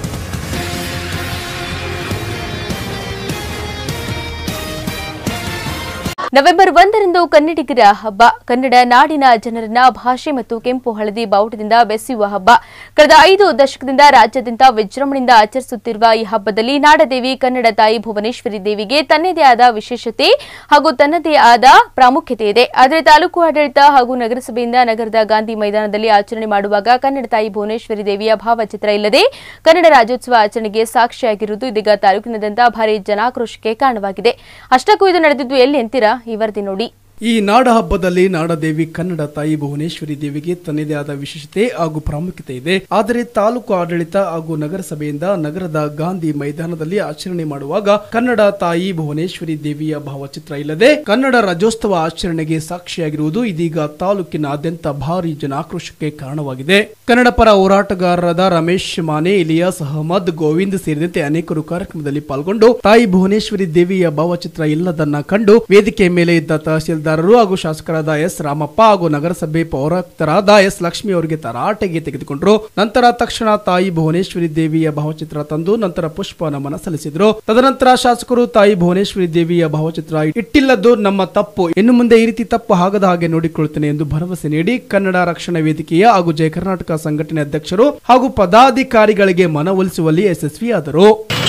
ನವೆಂಬರ್ ಒಂದರಂದು ಕನ್ನಡಿಗರ ಹಬ್ಬ ಕನ್ನಡ ನಾಡಿನ ಜನರನ್ನ ಭಾಷೆ ಮತ್ತು ಕೆಂಪು ಹಳದಿ ಬಾವುಟದಿಂದ ಬೆಸೆಯುವ ಹಬ್ಬ ಕಳೆದ ಐದು ದಶಕದಿಂದ ರಾಜ್ಯಾದ್ಯಂತ ವಿಜೃಂಭಣೆಯಿಂದ ಆಚರಿಸುತ್ತಿರುವ ಈ ಹಬ್ಬದಲ್ಲಿ ನಾಡದೇವಿ ಕನ್ನಡ ತಾಯಿ ಭುವನೇಶ್ವರಿ ದೇವಿಗೆ ತನ್ನದೇ ಆದ ವಿಶೇಷತೆ ಹಾಗೂ ತನ್ನದೇ ಆದ ಪ್ರಾಮುಖ್ಯತೆ ಇದೆ ಆದರೆ ತಾಲೂಕು ಆಡಳಿತ ಹಾಗೂ ನಗರಸಭೆಯಿಂದ ನಗರದ ಗಾಂಧಿ ಮೈದಾನದಲ್ಲಿ ಆಚರಣೆ ಮಾಡುವಾಗ ಕನ್ನಡ ತಾಯಿ ಭುವನೇಶ್ವರಿ ದೇವಿಯ ಭಾವಚಿತ್ರ ಇಲ್ಲದೆ ಕನ್ನಡ ರಾಜ್ಯೋತ್ಸವ ಆಚರಣೆಗೆ ಸಾಕ್ಷಿಯಾಗಿರುವುದು ಇದೀಗ ತಾಲೂಕಿನಾದ್ಯಂತ ಭಾರಿ ಜನಾಕ್ರೋಶಕ್ಕೆ ಕಾರಣವಾಗಿದೆ ಅಷ್ಟಕ್ಕೂ ಇದು ನಡೆದಿದ್ದು ಎಲ್ಲಿ ಅಂತೀರಾ ಈ ವರದಿ ನೋಡಿ ಈ ನಾಡ ಹಬ್ಬದಲ್ಲಿ ನಾಡದೇವಿ ಕನ್ನಡ ತಾಯಿ ಭುವನೇಶ್ವರಿ ದೇವಿಗೆ ತನ್ನದೇ ಆದ ವಿಶೇಷತೆ ಹಾಗೂ ಪ್ರಾಮುಖ್ಯತೆ ಇದೆ ಆದರೆ ತಾಲೂಕು ಆಡಳಿತ ಹಾಗೂ ನಗರಸಭೆಯಿಂದ ನಗರದ ಗಾಂಧಿ ಮೈದಾನದಲ್ಲಿ ಆಚರಣೆ ಮಾಡುವಾಗ ಕನ್ನಡ ತಾಯಿ ಭುವನೇಶ್ವರಿ ದೇವಿಯ ಭಾವಚಿತ್ರ ಇಲ್ಲದೆ ಕನ್ನಡ ರಾಜ್ಯೋತ್ಸವ ಆಚರಣೆಗೆ ಸಾಕ್ಷಿಯಾಗಿರುವುದು ಇದೀಗ ತಾಲೂಕಿನಾದ್ಯಂತ ಭಾರಿ ಜನಾಕ್ರೋಶಕ್ಕೆ ಕಾರಣವಾಗಿದೆ ಕನ್ನಡ ಪರ ಹೋರಾಟಗಾರರಾದ ರಮೇಶ್ ಮಾನೆ ಇಲಿಯಾಸ್ ಅಹಮದ್ ಗೋವಿಂದ್ ಸೇರಿದಂತೆ ಅನೇಕರು ಕಾರ್ಯಕ್ರಮದಲ್ಲಿ ಪಾಲ್ಗೊಂಡು ತಾಯಿ ಭುವನೇಶ್ವರಿ ದೇವಿಯ ಭಾವಚಿತ್ರ ಇಲ್ಲದನ್ನ ಕಂಡು ವೇದಿಕೆ ಮೇಲೆ ಇದ್ದ ತಹಸೀಲ್ದಾರರು ಹಾಗೂ ಶಾಸಕರಾದ ಎಸ್ ರಾಮಪ್ಪ ಹಾಗೂ ನಗರಸಭೆ ಪೌರಾಯುಕ್ತರಾದ ಎಸ್ ಲಕ್ಷ್ಮಿ ಅವರಿಗೆ ತರಾಟೆಗೆ ತೆಗೆದುಕೊಂಡರು ನಂತರ ತಕ್ಷಣ ತಾಯಿ ಭುವನೇಶ್ವರಿ ದೇವಿಯ ಭಾವಚಿತ್ರ ತಂದು ನಂತರ ಪುಷ್ಪ ನಮನ ಸಲ್ಲಿಸಿದ್ರು ತದನಂತರ ಶಾಸಕರು ತಾಯಿ ಭುವನೇಶ್ವರಿ ದೇವಿಯ ಭಾವಚಿತ್ರ ಇಟ್ಟಿಲ್ಲದ್ದು ನಮ್ಮ ತಪ್ಪು ಇನ್ನು ಮುಂದೆ ಈ ರೀತಿ ತಪ್ಪು ಆಗದ ಹಾಗೆ ನೋಡಿಕೊಳ್ಳುತ್ತೇನೆ ಎಂದು ಭರವಸೆ ನೀಡಿ ಕನ್ನಡ ರಕ್ಷಣಾ ವೇದಿಕೆಯ ಹಾಗೂ ಜಯ ಕರ್ನಾಟಕ ಸಂಘಟನೆ ಅಧ್ಯಕ್ಷರು ಹಾಗೂ ಪದಾಧಿಕಾರಿಗಳಿಗೆ ಮನವೊಲಿಸುವಲ್ಲಿ ಯಶಸ್ವಿಯಾದರು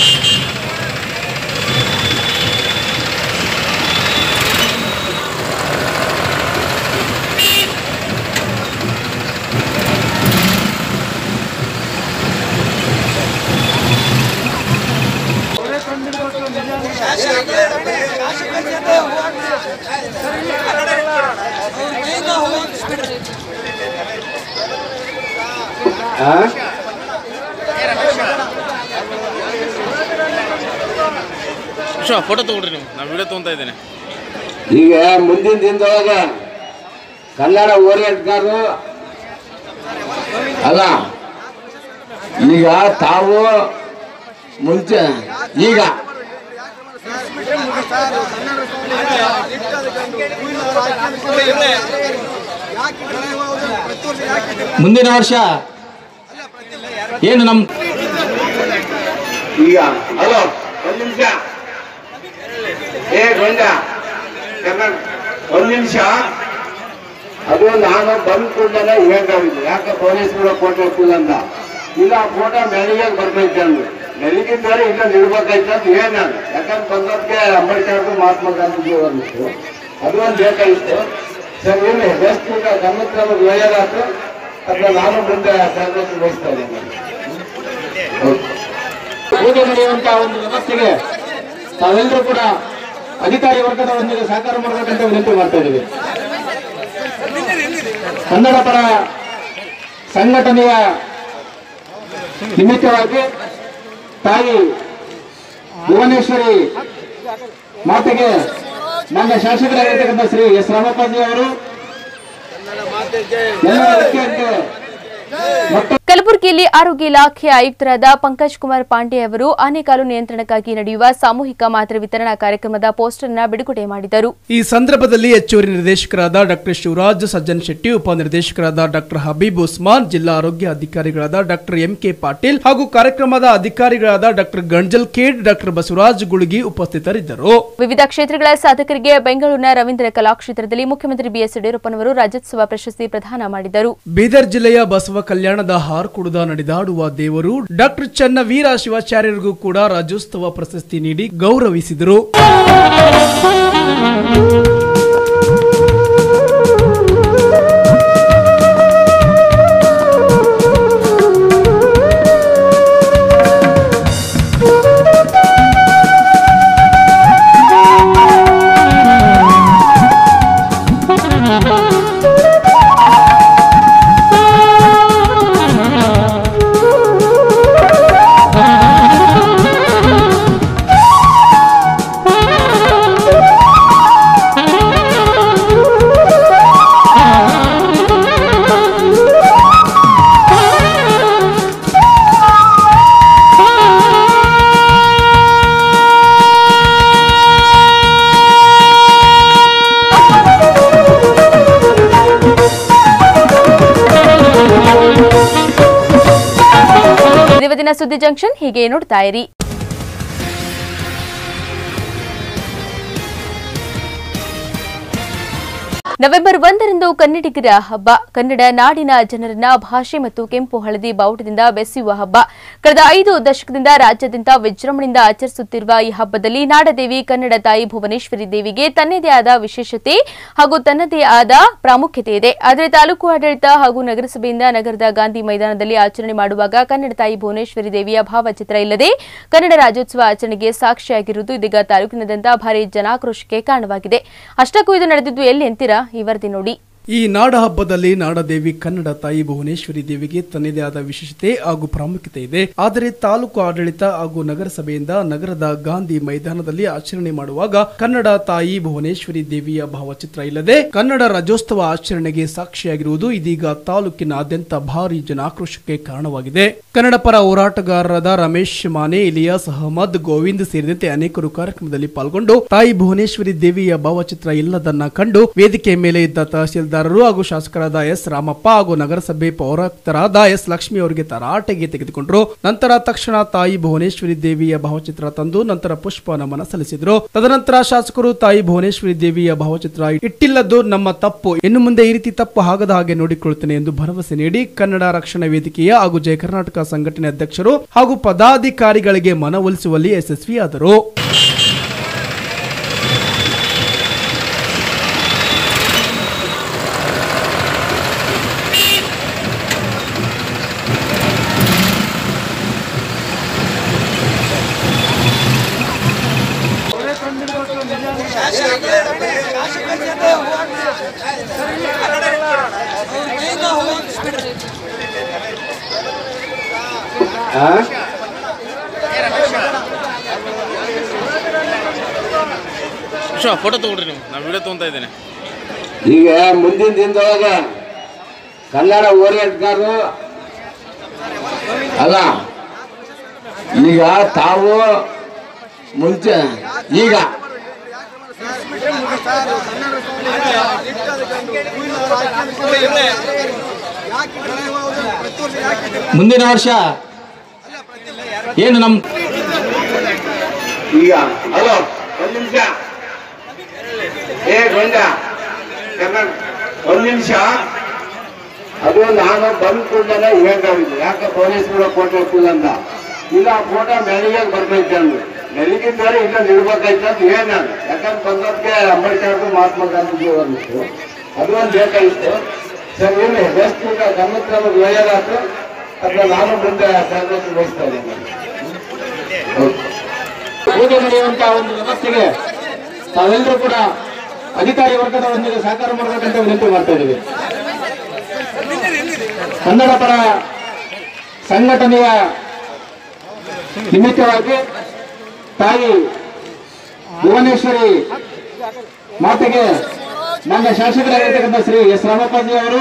ವಿಶ್ವ ಫೋಟೋ ತಗೊಳ್ರಿ ನೀವು ನಾ ವಿಡಿಯೋ ತೊಗೊಂತಾ ಇದ್ದೇನೆ ಈಗ ಮುಂದಿನ ದಿನದೊಳಗೆ ಕನ್ನಡ ಹೋರಾಟಗಾರರು ಅಲ್ಲ ಈಗ ತಾವು ಮುಂಚೆ ಈಗ ಮುಂದಿನ ವರ್ಷ ಏನು ನಮ್ಮ ಈಗ ಹಲೋ ಒಂದ್ ನಿಮಿಷ ಏ ಗೊಂಡ ಕನ್ನಡ ಒಂದ್ ನಿಮಿಷ ಅದು ನಾನು ಬಂದ್ ಕೂಡಲೇ ಹೇಳ್ತಾವಿದ್ದೆ ಯಾಕೆ ಪೊಲೀಸ್ಗಳು ಫೋಟೋ ಇರ್ತಿಲ್ಲ ಅಂತ ಇಲ್ಲ ಆ ಫೋಟೋ ಮೆಳಿಗೆ ಬರ್ತೈತೆ ಅಂದ್ರು ಮೆಳಿಗಿನ ಬೇರೆ ಇಲ್ಲ ನಿಡ್ಬೇಕಾಯ್ತು ಅಂತ ಹೇಳಿ ನಾನು ಯಾಕಂದ್ರೆ ಬಂದಕ್ಕೆ ಅಂಬೇಡ್ಕರ್ ಮಹಾತ್ಮ ಗಾಂಧೀಜಿ ಬಂದಿತ್ತು ಅದು ಒಂದು ಬೇಕಾಗಿತ್ತು ಸರ್ ಏನು ಬೆಸ್ಟ್ ಈಗ ಗಮನಕ್ಕೆ ನಮಗೆ ಒಳ್ಳೆಯದಾಯ್ತು ಅದನ್ನ ನಾನು ಮುಂದೆ ಜಾಗೃತಿ ವಹಿಸ್ತಾ ಇದ್ದೀನಿ ಓಕೆ ಪೂಜೆ ನಡೆಯುವಂತಹ ಒಂದು ವ್ಯವಸ್ಥೆಗೆ ತಾವೆಲ್ಲರೂ ಕೂಡ ಅಧಿಕಾರಿ ವರ್ಗದವರೊಂದಿಗೆ ಸಹಕಾರ ಮಾಡಬೇಕಂತ ವಿನಂತಿ ಮಾಡ್ತಾ ಇದ್ದೀವಿ ಕನ್ನಡ ಪರ ಸಂಘಟನೆಯ ನಿಮಿತ್ತವಾಗಿ ತಾಯಿ ಭುವನೇಶ್ವರಿ ಮಾತೆಗೆ ಮಾನ್ಯ ಶಾಸಕರಾಗಿರ್ತಕ್ಕಂಥ ಶ್ರೀ ಎಸ್ ರಾಮಪ್ಪಾಜಿ ಅವರು ಎಲ್ಲರ ಅಗತ್ಯಕ್ಕೆ ಮೊಟ್ಟ ಕಲಬುರಗಿಯಲ್ಲಿ ಆರೋಗ್ಯ ಇಲಾಖೆ ಆಯುಕ್ತರಾದ ಪಂಕಜ್ ಕುಮಾರ್ ಪಾಂಡೆ ಅವರು ಆನೆಕಾಲು ನಿಯಂತ್ರಣಕ್ಕಾಗಿ ನಡೆಯುವ ಸಾಮೂಹಿಕ ಮಾತ್ರೆ ವಿತರಣಾ ಕಾರ್ಯಕ್ರಮದ ಪೋಸ್ಟರ್ ಅನ್ನ ಬಿಡುಗಡೆ ಮಾಡಿದರು ಈ ಸಂದರ್ಭದಲ್ಲಿ ಹೆಚ್ಚುವರಿ ನಿರ್ದೇಶಕರಾದ ಡಾಕ್ಟರ್ ಶಿವರಾಜ್ ಸಜ್ಜನ್ ಶೆಟ್ಟಿ ಉಪನಿರ್ದೇಶಕರಾದ ಡಾಕ್ಟರ್ ಹಬೀಬ್ ಉಸ್ಮಾನ್ ಜಿಲ್ಲಾ ಆರೋಗ್ಯ ಅಧಿಕಾರಿಗಳಾದ ಡಾಕ್ಟರ್ ಎಂ ಕೆ ಪಾಟೀಲ್ ಹಾಗೂ ಕಾರ್ಯಕ್ರಮದ ಅಧಿಕಾರಿಗಳಾದ ಡಾಕ್ಟರ್ ಗಂಜಲ್ ಖೇಡ್ ಡಾಕ್ಟರ್ ಬಸವರಾಜ್ ಗುಳುಗಿ ಉಪಸ್ಥಿತರಿದ್ದರು ವಿವಿಧ ಕ್ಷೇತ್ರಗಳ ಸಾಧಕರಿಗೆ ಬೆಂಗಳೂರಿನ ರವೀಂದ್ರ ಕಲಾಕ್ಷೇತ್ರದಲ್ಲಿ ಮುಖ್ಯಮಂತ್ರಿ ಬಿಎಸ್ ಯಡಿಯೂರಪ್ಪನವರು ರಾಜ್ಯೋತ್ಸವ ಪ್ರಶಸ್ತಿ ಪ್ರದಾನ ಮಾಡಿದರು ಬೀದರ್ ಜಿಲ್ಲೆಯ ಬಸವ ಕಲ್ಯಾಣದ ಹಾರ್ಕುಡದ ನಡೆದಾಡುವ ದೇವರು ಡಾಕ್ಟರ್ ಚನ್ನವೀರ ಶಿವಾಚಾರ್ಯರಿಗೂ ಕೂಡ ರಾಜ್ಯೋತ್ಸವ ಪ್ರಶಸ್ತಿ ನೀಡಿ ಗೌರವಿಸಿದರು Thank ಇವತ್ತಿನ ಸುದ್ದಿ ಜಂಕ್ಷನ್ ಹೀಗೆ ನೋಡ್ತಾ ಇರಿ ನವೆಂಬರ್ ಒಂದರಂದು ಕನ್ನಡಿಗರ ಹಬ್ಬ ಕನ್ನಡ ನಾಡಿನ ಜನರನ್ನ ಭಾಷೆ ಮತ್ತು ಕೆಂಪು ಹಳದಿ ಬಾವುಟದಿಂದ ಬೆಸೆಯುವ ಹಬ್ಬ ಕಳೆದ ಐದು ದಶಕದಿಂದ ರಾಜ್ಯಾದ್ಯಂತ ವಿಜೃಂಭಣೆಯಿಂದ ಆಚರಿಸುತ್ತಿರುವ ಈ ಹಬ್ಬದಲ್ಲಿ ನಾಡದೇವಿ ಕನ್ನಡ ತಾಯಿ ಭುವನೇಶ್ವರಿ ದೇವಿಗೆ ತನ್ನದೇ ಆದ ವಿಶೇಷತೆ ಹಾಗೂ ತನ್ನದೇ ಆದ ಪ್ರಾಮುಖ್ಯತೆ ಇದೆ ಆದರೆ ತಾಲೂಕು ಆಡಳಿತ ಹಾಗೂ ನಗರಸಭೆಯಿಂದ ನಗರದ ಗಾಂಧಿ ಮೈದಾನದಲ್ಲಿ ಆಚರಣೆ ಮಾಡುವಾಗ ಕನ್ನಡ ತಾಯಿ ಭುವನೇಶ್ವರಿ ದೇವಿಯ ಭಾವಚಿತ್ರ ಇಲ್ಲದೆ ಕನ್ನಡ ರಾಜ್ಯೋತ್ಸವ ಆಚರಣೆಗೆ ಸಾಕ್ಷಿಯಾಗಿರುವುದು ಇದೀಗ ತಾಲೂಕಿನಾದ್ಯಂತ ಭಾರಿ ಜನಾಕ್ರೋಶಕ್ಕೆ ಕಾರಣವಾಗಿದೆ ಅಷ್ಟಕ್ಕೂ ಇದು ನಡೆದಿದ್ದು ಎಲ್ಲಿ ಅಂತೀರಾ ಈ ವರದಿ ನೋಡಿ ಈ ನಾಡ ಹಬ್ಬದಲ್ಲಿ ನಾಡದೇವಿ ಕನ್ನಡ ತಾಯಿ ಭುವನೇಶ್ವರಿ ದೇವಿಗೆ ತನ್ನದೇ ಆದ ವಿಶೇಷತೆ ಹಾಗೂ ಪ್ರಾಮುಖ್ಯತೆ ಇದೆ ಆದರೆ ತಾಲೂಕು ಆಡಳಿತ ಹಾಗೂ ನಗರಸಭೆಯಿಂದ ನಗರದ ಗಾಂಧಿ ಮೈದಾನದಲ್ಲಿ ಆಚರಣೆ ಮಾಡುವಾಗ ಕನ್ನಡ ತಾಯಿ ಭುವನೇಶ್ವರಿ ದೇವಿಯ ಭಾವಚಿತ್ರ ಇಲ್ಲದೆ ಕನ್ನಡ ರಾಜ್ಯೋತ್ಸವ ಆಚರಣೆಗೆ ಸಾಕ್ಷಿಯಾಗಿರುವುದು ಇದೀಗ ತಾಲೂಕಿನಾದ್ಯಂತ ಭಾರಿ ಜನಾಕ್ರೋಶಕ್ಕೆ ಕಾರಣವಾಗಿದೆ ಕನ್ನಡ ಪರ ಹೋರಾಟಗಾರರಾದ ರಮೇಶ್ ಮಾನೆ ಇಲಿಯಾಸ್ ಅಹಮದ್ ಗೋವಿಂದ್ ಸೇರಿದಂತೆ ಅನೇಕರು ಕಾರ್ಯಕ್ರಮದಲ್ಲಿ ಪಾಲ್ಗೊಂಡು ತಾಯಿ ಭುವನೇಶ್ವರಿ ದೇವಿಯ ಭಾವಚಿತ್ರ ಇಲ್ಲದನ್ನ ಕಂಡು ವೇದಿಕೆ ಮೇಲೆ ಇದ್ದ ತಹಸೀಲ್ದಾರರು ಹಾಗೂ ಶಾಸಕರಾದ ಎಸ್ ರಾಮಪ್ಪ ಹಾಗೂ ನಗರಸಭೆ ಪೌರಾಯುಕ್ತರಾದ ಎಸ್ ಲಕ್ಷ್ಮಿ ಅವರಿಗೆ ತರಾಟೆಗೆ ತೆಗೆದುಕೊಂಡರು ನಂತರ ತಕ್ಷಣ ತಾಯಿ ಭುವನೇಶ್ವರಿ ದೇವಿಯ ಭಾವಚಿತ್ರ ತಂದು ನಂತರ ಪುಷ್ಪ ನಮನ ಸಲ್ಲಿಸಿದರು ತದನಂತರ ಶಾಸಕರು ತಾಯಿ ಭುವನೇಶ್ವರಿ ದೇವಿಯ ಭಾವಚಿತ್ರ ಇಟ್ಟಿಲ್ಲದ್ದು ನಮ್ಮ ತಪ್ಪು ಇನ್ನು ಮುಂದೆ ಈ ರೀತಿ ತಪ್ಪು ಆಗದ ಹಾಗೆ ನೋಡಿಕೊಳ್ಳುತ್ತೇನೆ ಎಂದು ಭರವಸೆ ನೀಡಿ ಕನ್ನಡ ರಕ್ಷಣಾ ವೇದಿಕೆಯ ಹಾಗೂ ಜಯ ಕರ್ನಾಟಕ ಸಂಘಟನೆ ಅಧ್ಯಕ್ಷರು ಹಾಗೂ ಪದಾಧಿಕಾರಿಗಳಿಗೆ ಮನವೊಲಿಸುವಲ್ಲಿ ಯಶಸ್ವಿಯಾದರು ಆ? ವಿಶ್ವ ಫೋಟೋ ತಗೊಳ್ರಿ ನೀವು ನಾನು ವಿಡಿಯೋ ತೊಗೊತಾ ಇದ್ದೇನೆ ಈಗ ಮುಂದಿನ ದಿನದೊಳಗೆ ಕನ್ನಡ ಓರಿಯಂಟ್ಗಾರರು ಅಲ್ಲ ಈಗ ತಾವು ಮುಂಚೆ ಈಗ ಮುಂದಿನ ವರ್ಷ ಏನು ನಮ್ಮ ಈಗ ಹಲೋ ಒಂದ್ ನಿಮಿಷ ಏ ಗೊಂಡ ಕನ್ನಡ ಒಂದ್ ನಿಮಿಷ ಅದು ನಾನು ಬಂದ್ ಕೂಡಲೇ ಹೇಳ್ತಾವಿದ್ದೆ ಯಾಕೆ ಪೊಲೀಸ್ಗಳು ಫೋಟೋ ಹಾಕಿಲ್ಲ ಅಂತ ಇಲ್ಲ ಫೋಟೋ ಮೆಳಿಗೆ ಬರ್ಬೇಕು ಅಂದ್ರು ಮೆಳಿಗೆ ಮೇಲೆ ಇಲ್ಲ ನಿಲ್ಬೇಕಾಯ್ತು ಅಂತ ಹೇಳಿ ನಾನು ಯಾಕಂದ್ರೆ ಬಂದವ್ರಿಗೆ ಅಂಬೇಡ್ಕರ್ ಮಹಾತ್ಮ ಗಾಂಧೀಜಿ ಬಂದಿತ್ತು ಅದು ಒಂದು ಬೇಕಾಗಿತ್ತು ಸರ್ ಏನು ಬೆಸ್ಟ್ ಈಗ ಗಮನಕ್ಕೆ ನಮಗೆ ಒಳ್ಳೆಯದಾಯ್ತು ಅದನ್ನ ನಾನು ಮುಂದೆ ತರಬೇತಿ ವಹಿಸ್ತಾ ಇದ್ದೀನಿ ಓಕೆ ಪೂಜೆ ನಡೆಯುವಂತಹ ಒಂದು ವ್ಯವಸ್ಥೆಗೆ ತಾವೆಲ್ಲರೂ ಕೂಡ ಅಧಿಕಾರಿ ವರ್ಗದವರೊಂದಿಗೆ ಸಹಕಾರ ಮಾಡಬೇಕಂತ ವಿನಂತಿ ಮಾಡ್ತಾ ಇದ್ದೀವಿ ಕನ್ನಡ ಪರ ಸಂಘಟನೆಯ ನಿಮಿತ್ತವಾಗಿ ತಾಯಿ ಭುವನೇಶ್ವರಿ ಮಾತೆಗೆ ನನ್ನ ಶಾಸಕರಾಗಿರ್ತಕ್ಕಂಥ ಶ್ರೀ ಎಸ್ ರಾಮಪ್ಪಾಜಿ ಅವರು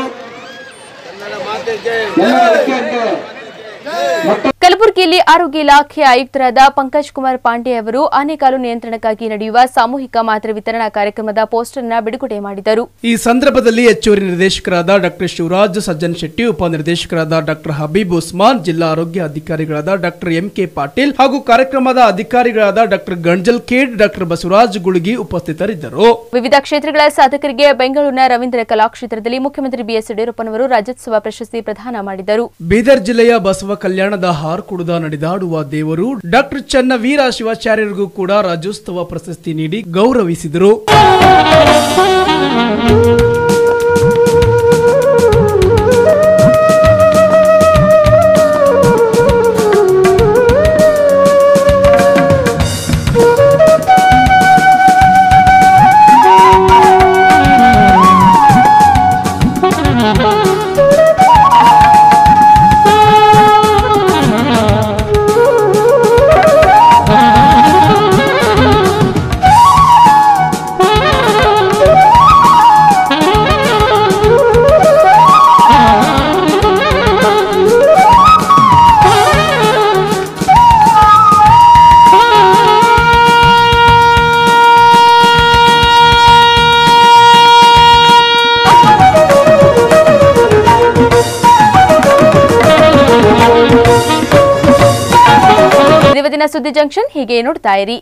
ಎಲ್ಲ ವ್ಯಕ್ತಿಯಂತೆ ಮತ್ತು ಕಲಬುರಗಿಯಲ್ಲಿ ಆರೋಗ್ಯ ಇಲಾಖೆ ಆಯುಕ್ತರಾದ ಪಂಕಜ್ ಕುಮಾರ್ ಪಾಂಡೆ ಅವರು ಆನೆಕಾಲು ನಿಯಂತ್ರಣಕ್ಕಾಗಿ ನಡೆಯುವ ಸಾಮೂಹಿಕ ಮಾತ್ರೆ ವಿತರಣಾ ಕಾರ್ಯಕ್ರಮದ ಪೋಸ್ಟರ್ ಅನ್ನ ಬಿಡುಗಡೆ ಮಾಡಿದರು ಈ ಸಂದರ್ಭದಲ್ಲಿ ಹೆಚ್ಚುವರಿ ನಿರ್ದೇಶಕರಾದ ಡಾಕ್ಟರ್ ಶಿವರಾಜ್ ಸಜ್ಜನ್ ಶೆಟ್ಟಿ ಉಪನಿರ್ದೇಶಕರಾದ ಡಾಕ್ಟರ್ ಹಬೀಬ್ ಉಸ್ಮಾನ್ ಜಿಲ್ಲಾ ಆರೋಗ್ಯ ಅಧಿಕಾರಿಗಳಾದ ಡಾಕ್ಟರ್ ಎಂ ಕೆ ಪಾಟೀಲ್ ಹಾಗೂ ಕಾರ್ಯಕ್ರಮದ ಅಧಿಕಾರಿಗಳಾದ ಡಾಕ್ಟರ್ ಗಂಜಲ್ ಖೇಡ್ ಡಾಕ್ಟರ್ ಬಸವರಾಜ್ ಗುಳುಗಿ ಉಪಸ್ಥಿತರಿದ್ದರು ವಿವಿಧ ಕ್ಷೇತ್ರಗಳ ಸಾಧಕರಿಗೆ ಬೆಂಗಳೂರಿನ ರವೀಂದ್ರ ಕಲಾಕ್ಷೇತ್ರದಲ್ಲಿ ಮುಖ್ಯಮಂತ್ರಿ ಬಿಎಸ್ ಯಡಿಯೂರಪ್ಪನವರು ರಾಜ್ಯೋತ್ಸವ ಪ್ರಶಸ್ತಿ ಪ್ರದಾನ ಮಾಡಿದರು ಬೀದರ್ ಜಿಲ್ಲೆಯ ಬಸವ ಕಲ್ಯಾಣದ ಹಾರ್ಕುಡದ ನಡೆದಾಡುವ ದೇವರು ಡಾಕ್ಟರ್ ಚನ್ನವೀರ ಶಿವಾಚಾರ್ಯರಿಗೂ ಕೂಡ ರಾಜ್ಯೋತ್ಸವ ಪ್ರಶಸ್ತಿ ನೀಡಿ ಗೌರವಿಸಿದರು Thank you. ಇವತ್ತಿನ ಸುದ್ದಿ ಜಂಕ್ಷನ್ ಹೀಗೆ ನೋಡ್ತಾ ಇರಿ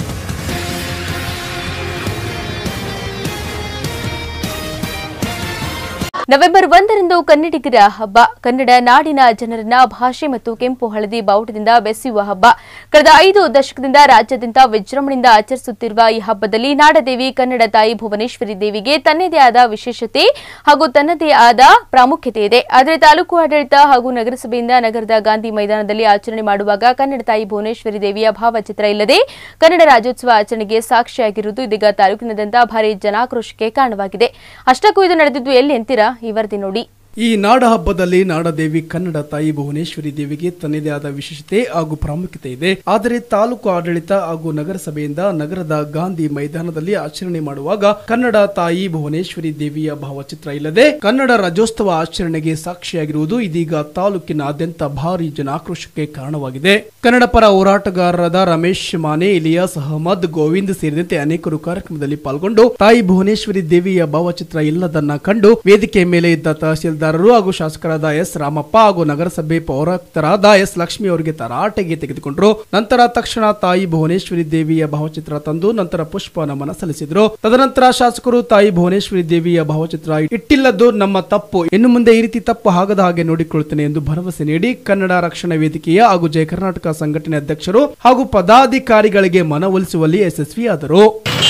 ನವೆಂಬರ್ ಒಂದರಂದು ಕನ್ನಡಿಗರ ಹಬ್ಬ ಕನ್ನಡ ನಾಡಿನ ಜನರನ್ನ ಭಾಷೆ ಮತ್ತು ಕೆಂಪು ಹಳದಿ ಬಾವುಟದಿಂದ ಬೆಸೆಯುವ ಹಬ್ಬ ಕಳೆದ ಐದು ದಶಕದಿಂದ ರಾಜ್ಯಾದ್ಯಂತ ವಿಜೃಂಭಣೆಯಿಂದ ಆಚರಿಸುತ್ತಿರುವ ಈ ಹಬ್ಬದಲ್ಲಿ ನಾಡದೇವಿ ಕನ್ನಡ ತಾಯಿ ಭುವನೇಶ್ವರಿ ದೇವಿಗೆ ತನ್ನದೇ ಆದ ವಿಶೇಷತೆ ಹಾಗೂ ತನ್ನದೇ ಆದ ಪ್ರಾಮುಖ್ಯತೆ ಇದೆ ಆದರೆ ತಾಲೂಕು ಆಡಳಿತ ಹಾಗೂ ನಗರಸಭೆಯಿಂದ ನಗರದ ಗಾಂಧಿ ಮೈದಾನದಲ್ಲಿ ಆಚರಣೆ ಮಾಡುವಾಗ ಕನ್ನಡ ತಾಯಿ ಭುವನೇಶ್ವರಿ ದೇವಿಯ ಭಾವಚಿತ್ರ ಇಲ್ಲದೆ ಕನ್ನಡ ರಾಜ್ಯೋತ್ಸವ ಆಚರಣೆಗೆ ಸಾಕ್ಷಿಯಾಗಿರುವುದು ಇದೀಗ ತಾಲೂಕಿನಾದ್ಯಂತ ಭಾರಿ ಜನಾಕ್ರೋಶಕ್ಕೆ ಕಾರಣವಾಗಿದೆ ಅಷ್ಟಕ್ಕೂ ಇದು ನಡೆದಿದ್ದು ಎಲ್ಲಿ ಅಂತೀರಾ ಈ ವರದಿ ನೋಡಿ ಈ ನಾಡ ಹಬ್ಬದಲ್ಲಿ ನಾಡದೇವಿ ಕನ್ನಡ ತಾಯಿ ಭುವನೇಶ್ವರಿ ದೇವಿಗೆ ತನ್ನದೇ ಆದ ವಿಶೇಷತೆ ಹಾಗೂ ಪ್ರಾಮುಖ್ಯತೆ ಇದೆ ಆದರೆ ತಾಲೂಕು ಆಡಳಿತ ಹಾಗೂ ನಗರಸಭೆಯಿಂದ ನಗರದ ಗಾಂಧಿ ಮೈದಾನದಲ್ಲಿ ಆಚರಣೆ ಮಾಡುವಾಗ ಕನ್ನಡ ತಾಯಿ ಭುವನೇಶ್ವರಿ ದೇವಿಯ ಭಾವಚಿತ್ರ ಇಲ್ಲದೆ ಕನ್ನಡ ರಾಜ್ಯೋತ್ಸವ ಆಚರಣೆಗೆ ಸಾಕ್ಷಿಯಾಗಿರುವುದು ಇದೀಗ ತಾಲೂಕಿನಾದ್ಯಂತ ಭಾರಿ ಜನಾಕ್ರೋಶಕ್ಕೆ ಕಾರಣವಾಗಿದೆ ಕನ್ನಡ ಪರ ಹೋರಾಟಗಾರರಾದ ರಮೇಶ್ ಮಾನೆ ಇಲಿಯಾಸ್ ಅಹಮದ್ ಗೋವಿಂದ್ ಸೇರಿದಂತೆ ಅನೇಕರು ಕಾರ್ಯಕ್ರಮದಲ್ಲಿ ಪಾಲ್ಗೊಂಡು ತಾಯಿ ಭುವನೇಶ್ವರಿ ದೇವಿಯ ಭಾವಚಿತ್ರ ಇಲ್ಲದನ್ನ ಕಂಡು ವೇದಿಕೆ ಮೇಲೆ ಇದ್ದ ತಹಸೀಲ್ದಾರರು ಹಾಗೂ ಶಾಸಕರಾದ ಎಸ್ ರಾಮಪ್ಪ ಹಾಗೂ ನಗರಸಭೆ ಪೌರಾಯುಕ್ತರಾದ ಎಸ್ ಲಕ್ಷ್ಮಿ ಅವರಿಗೆ ತರಾಟೆಗೆ ತೆಗೆದುಕೊಂಡರು ನಂತರ ತಕ್ಷಣ ತಾಯಿ ಭುವನೇಶ್ವರಿ ದೇವಿಯ ಭಾವಚಿತ್ರ ತಂದು ನಂತರ ಪುಷ್ಪ ನಮನ ಸಲ್ಲಿಸಿದ್ರು ತದನಂತರ ಶಾಸಕರು ತಾಯಿ ಭುವನೇಶ್ವರಿ ದೇವಿಯ ಭಾವಚಿತ್ರ ಇಟ್ಟಿಲ್ಲದ್ದು ನಮ್ಮ ತಪ್ಪು ಇನ್ನು ಮುಂದೆ ಈ ರೀತಿ ತಪ್ಪು ಆಗದ ಹಾಗೆ ನೋಡಿಕೊಳ್ಳುತ್ತೇನೆ ಎಂದು ಭರವಸೆ ನೀಡಿ ಕನ್ನಡ ರಕ್ಷಣಾ ವೇದಿಕೆಯ ಹಾಗೂ ಜಯ ಕರ್ನಾಟಕ ಸಂಘಟನೆ ಅಧ್ಯಕ್ಷರು ಹಾಗೂ ಪದಾಧಿಕಾರಿಗಳಿಗೆ ಮನವೊಲಿಸುವಲ್ಲಿ ಯಶಸ್ವಿಯಾದರು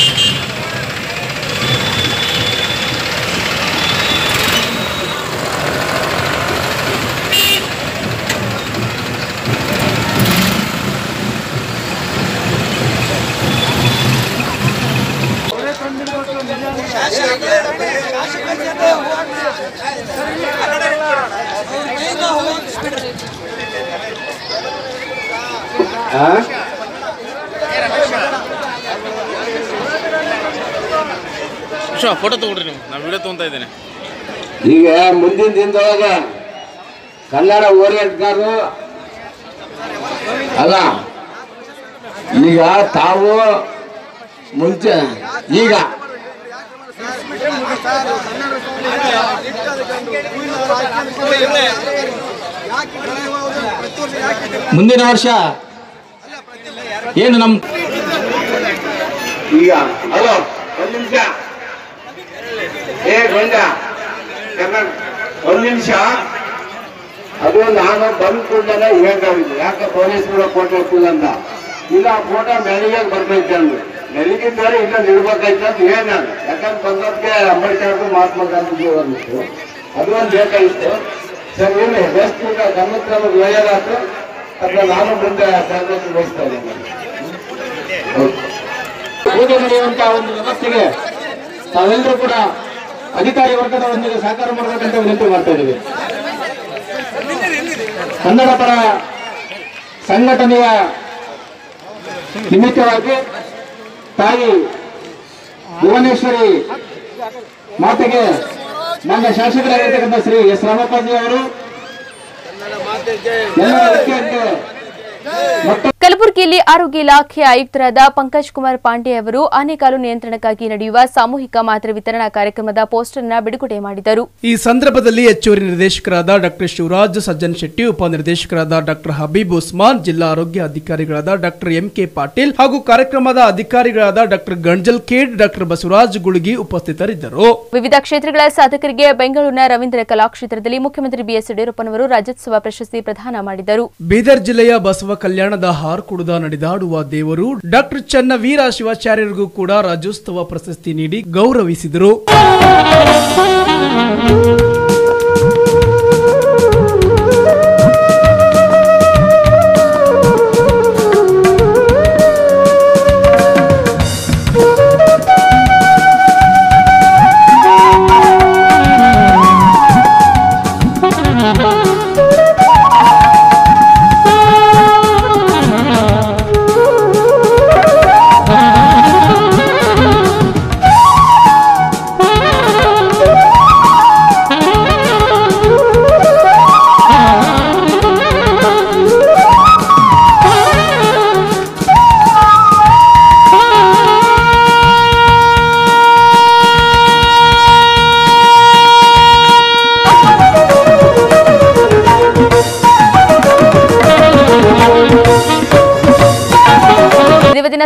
ವಿಶ್ವ ಫೋಟೋ ತಗೊಳ್ರಿ ನೀವು ನಾ ವಿಡಿಯೋ ತೊಗೊಂತಾ ಇದ್ದೇನೆ ಈಗ ಮುಂದಿನ ದಿನದೊಳಗೆ ಕನ್ನಡ ಹೋರಾಟಗಾರರು ಅಲ್ಲ ಈಗ ತಾವು ಮುಂಚೆ ಈಗ ಮುಂದಿನ ವರ್ಷ ಏನು ನಮ್ಮ ಈಗ ಹಲೋ ಒಂದ್ ನಿಮಿಷ ಏ ಗೊಂಡ ಕನ್ನಡ ಒಂದ್ ನಿಮಿಷ ಅದು ನಾನು ಬಂದ್ ಕೂಡಲೇ ಹೇಳ್ತಾವಿದ್ದೆ ಯಾಕೆ ಪೊಲೀಸ್ಗಳು ಫೋಟೋ ಇಟ್ಟಿಲ್ಲ ಅಂತ ಇಲ್ಲ ಆ ಫೋಟೋ ಮೆಳಿಗೆ ಬರ್ತೈತೆ ಅಂದ್ರು ಮೆಳಿಗೆ ಬೇರೆ ಇಲ್ಲ ನಿಡ್ಬೇಕಾಯ್ತು ಅಂತ ಹೇಳಿ ನಾನು ಯಾಕಂದ್ರೆ ಬಂದಕ್ಕೆ ಅಂಬೇಡ್ಕರ್ ಮಹಾತ್ಮ ಗಾಂಧಿ ಅಂದಿತ್ತು ಅದು ಒಂದು ಬೇಕಾಗಿತ್ತು ಸರ್ ಇಲ್ಲಿ ಬೆಸ್ಟ್ ಈಗ ಗಮನಕ್ಕೆ ನಮಗೆ ಒಳ್ಳೆಯದಾಯ್ತು ಅದನ್ನ ನಾನು ಮುಂದೆ ಕಾರ್ಯದರ್ಶಿ ವಹಿಸ್ತಾ ಇದ್ದೇನೆ ಓಕೆ ಪೂಜೆ ನಡೆಯುವಂತಹ ಒಂದು ವ್ಯವಸ್ಥೆಗೆ ತಾವೆಲ್ಲರೂ ಕೂಡ ಅಧಿಕಾರಿ ವರ್ಗದವರೊಂದಿಗೆ ಸಹಕಾರ ಮಾಡಬೇಕಂತ ವಿನಂತಿ ಮಾಡ್ತಾ ಇದ್ದೀವಿ ಕನ್ನಡ ಪರ ಸಂಘಟನೆಯ ನಿಮಿತ್ತವಾಗಿ ತಾಯಿ ಭುವನೇಶ್ವರಿ ಮಾತೆಗೆ ನನ್ನ ಶಾಸಕರಾಗಿರ್ತಕ್ಕಂಥ ಶ್ರೀ ಎಸ್ ರಾಮಪ್ಪಾಜಿ ಅವರು ಎಲ್ಲರ ಅಗತ್ಯಕ್ಕೆ ಮೊಟ್ಟ ಕಲಬುರಗಿಯಲ್ಲಿ ಆರೋಗ್ಯ ಇಲಾಖೆ ಆಯುಕ್ತರಾದ ಪಂಕಜ್ ಕುಮಾರ್ ಪಾಂಡೆ ಅವರು ಆನೆಕಾಲು ನಿಯಂತ್ರಣಕ್ಕಾಗಿ ನಡೆಯುವ ಸಾಮೂಹಿಕ ಮಾತ್ರೆ ವಿತರಣಾ ಕಾರ್ಯಕ್ರಮದ ಪೋಸ್ಟರ್ ಅನ್ನ ಬಿಡುಗಡೆ ಮಾಡಿದರು ಈ ಸಂದರ್ಭದಲ್ಲಿ ಹೆಚ್ಚುವರಿ ನಿರ್ದೇಶಕರಾದ ಡಾಕ್ಟರ್ ಶಿವರಾಜ್ ಸಜ್ಜನ್ ಶೆಟ್ಟಿ ಉಪನಿರ್ದೇಶಕರಾದ ಡಾಕ್ಟರ್ ಹಬೀಬ್ ಉಸ್ಮಾನ್ ಜಿಲ್ಲಾ ಆರೋಗ್ಯ ಅಧಿಕಾರಿಗಳಾದ ಡಾಕ್ಟರ್ ಎಂ ಕೆ ಪಾಟೀಲ್ ಹಾಗೂ ಕಾರ್ಯಕ್ರಮದ ಅಧಿಕಾರಿಗಳಾದ ಡಾಕ್ಟರ್ ಗಂಜಲ್ ಖೇಡ್ ಡಾಕ್ಟರ್ ಬಸವರಾಜ್ ಗುಳುಗಿ ಉಪಸ್ಥಿತರಿದ್ದರು ವಿವಿಧ ಕ್ಷೇತ್ರಗಳ ಸಾಧಕರಿಗೆ ಬೆಂಗಳೂರಿನ ರವೀಂದ್ರ ಕಲಾಕ್ಷೇತ್ರದಲ್ಲಿ ಮುಖ್ಯಮಂತ್ರಿ ಬಿಎಸ್ ಯಡಿಯೂರಪ್ಪನವರು ರಾಜ್ಯೋತ್ಸವ ಪ್ರಶಸ್ತಿ ಪ್ರದಾನ ಮಾಡಿದರು ಬೀದರ್ ಜಿಲ್ಲೆಯ ಬಸವ ಕಲ್ಯಾಣದ ಹಾರ್ಕುಡದ ನಡೆದಾಡುವ ದೇವರು ಡಾಕ್ಟರ್ ಚನ್ನವೀರ ಶಿವಾಚಾರ್ಯರಿಗೂ ಕೂಡ ರಾಜ್ಯೋತ್ಸವ ಪ್ರಶಸ್ತಿ ನೀಡಿ ಗೌರವಿಸಿದರು Thank you.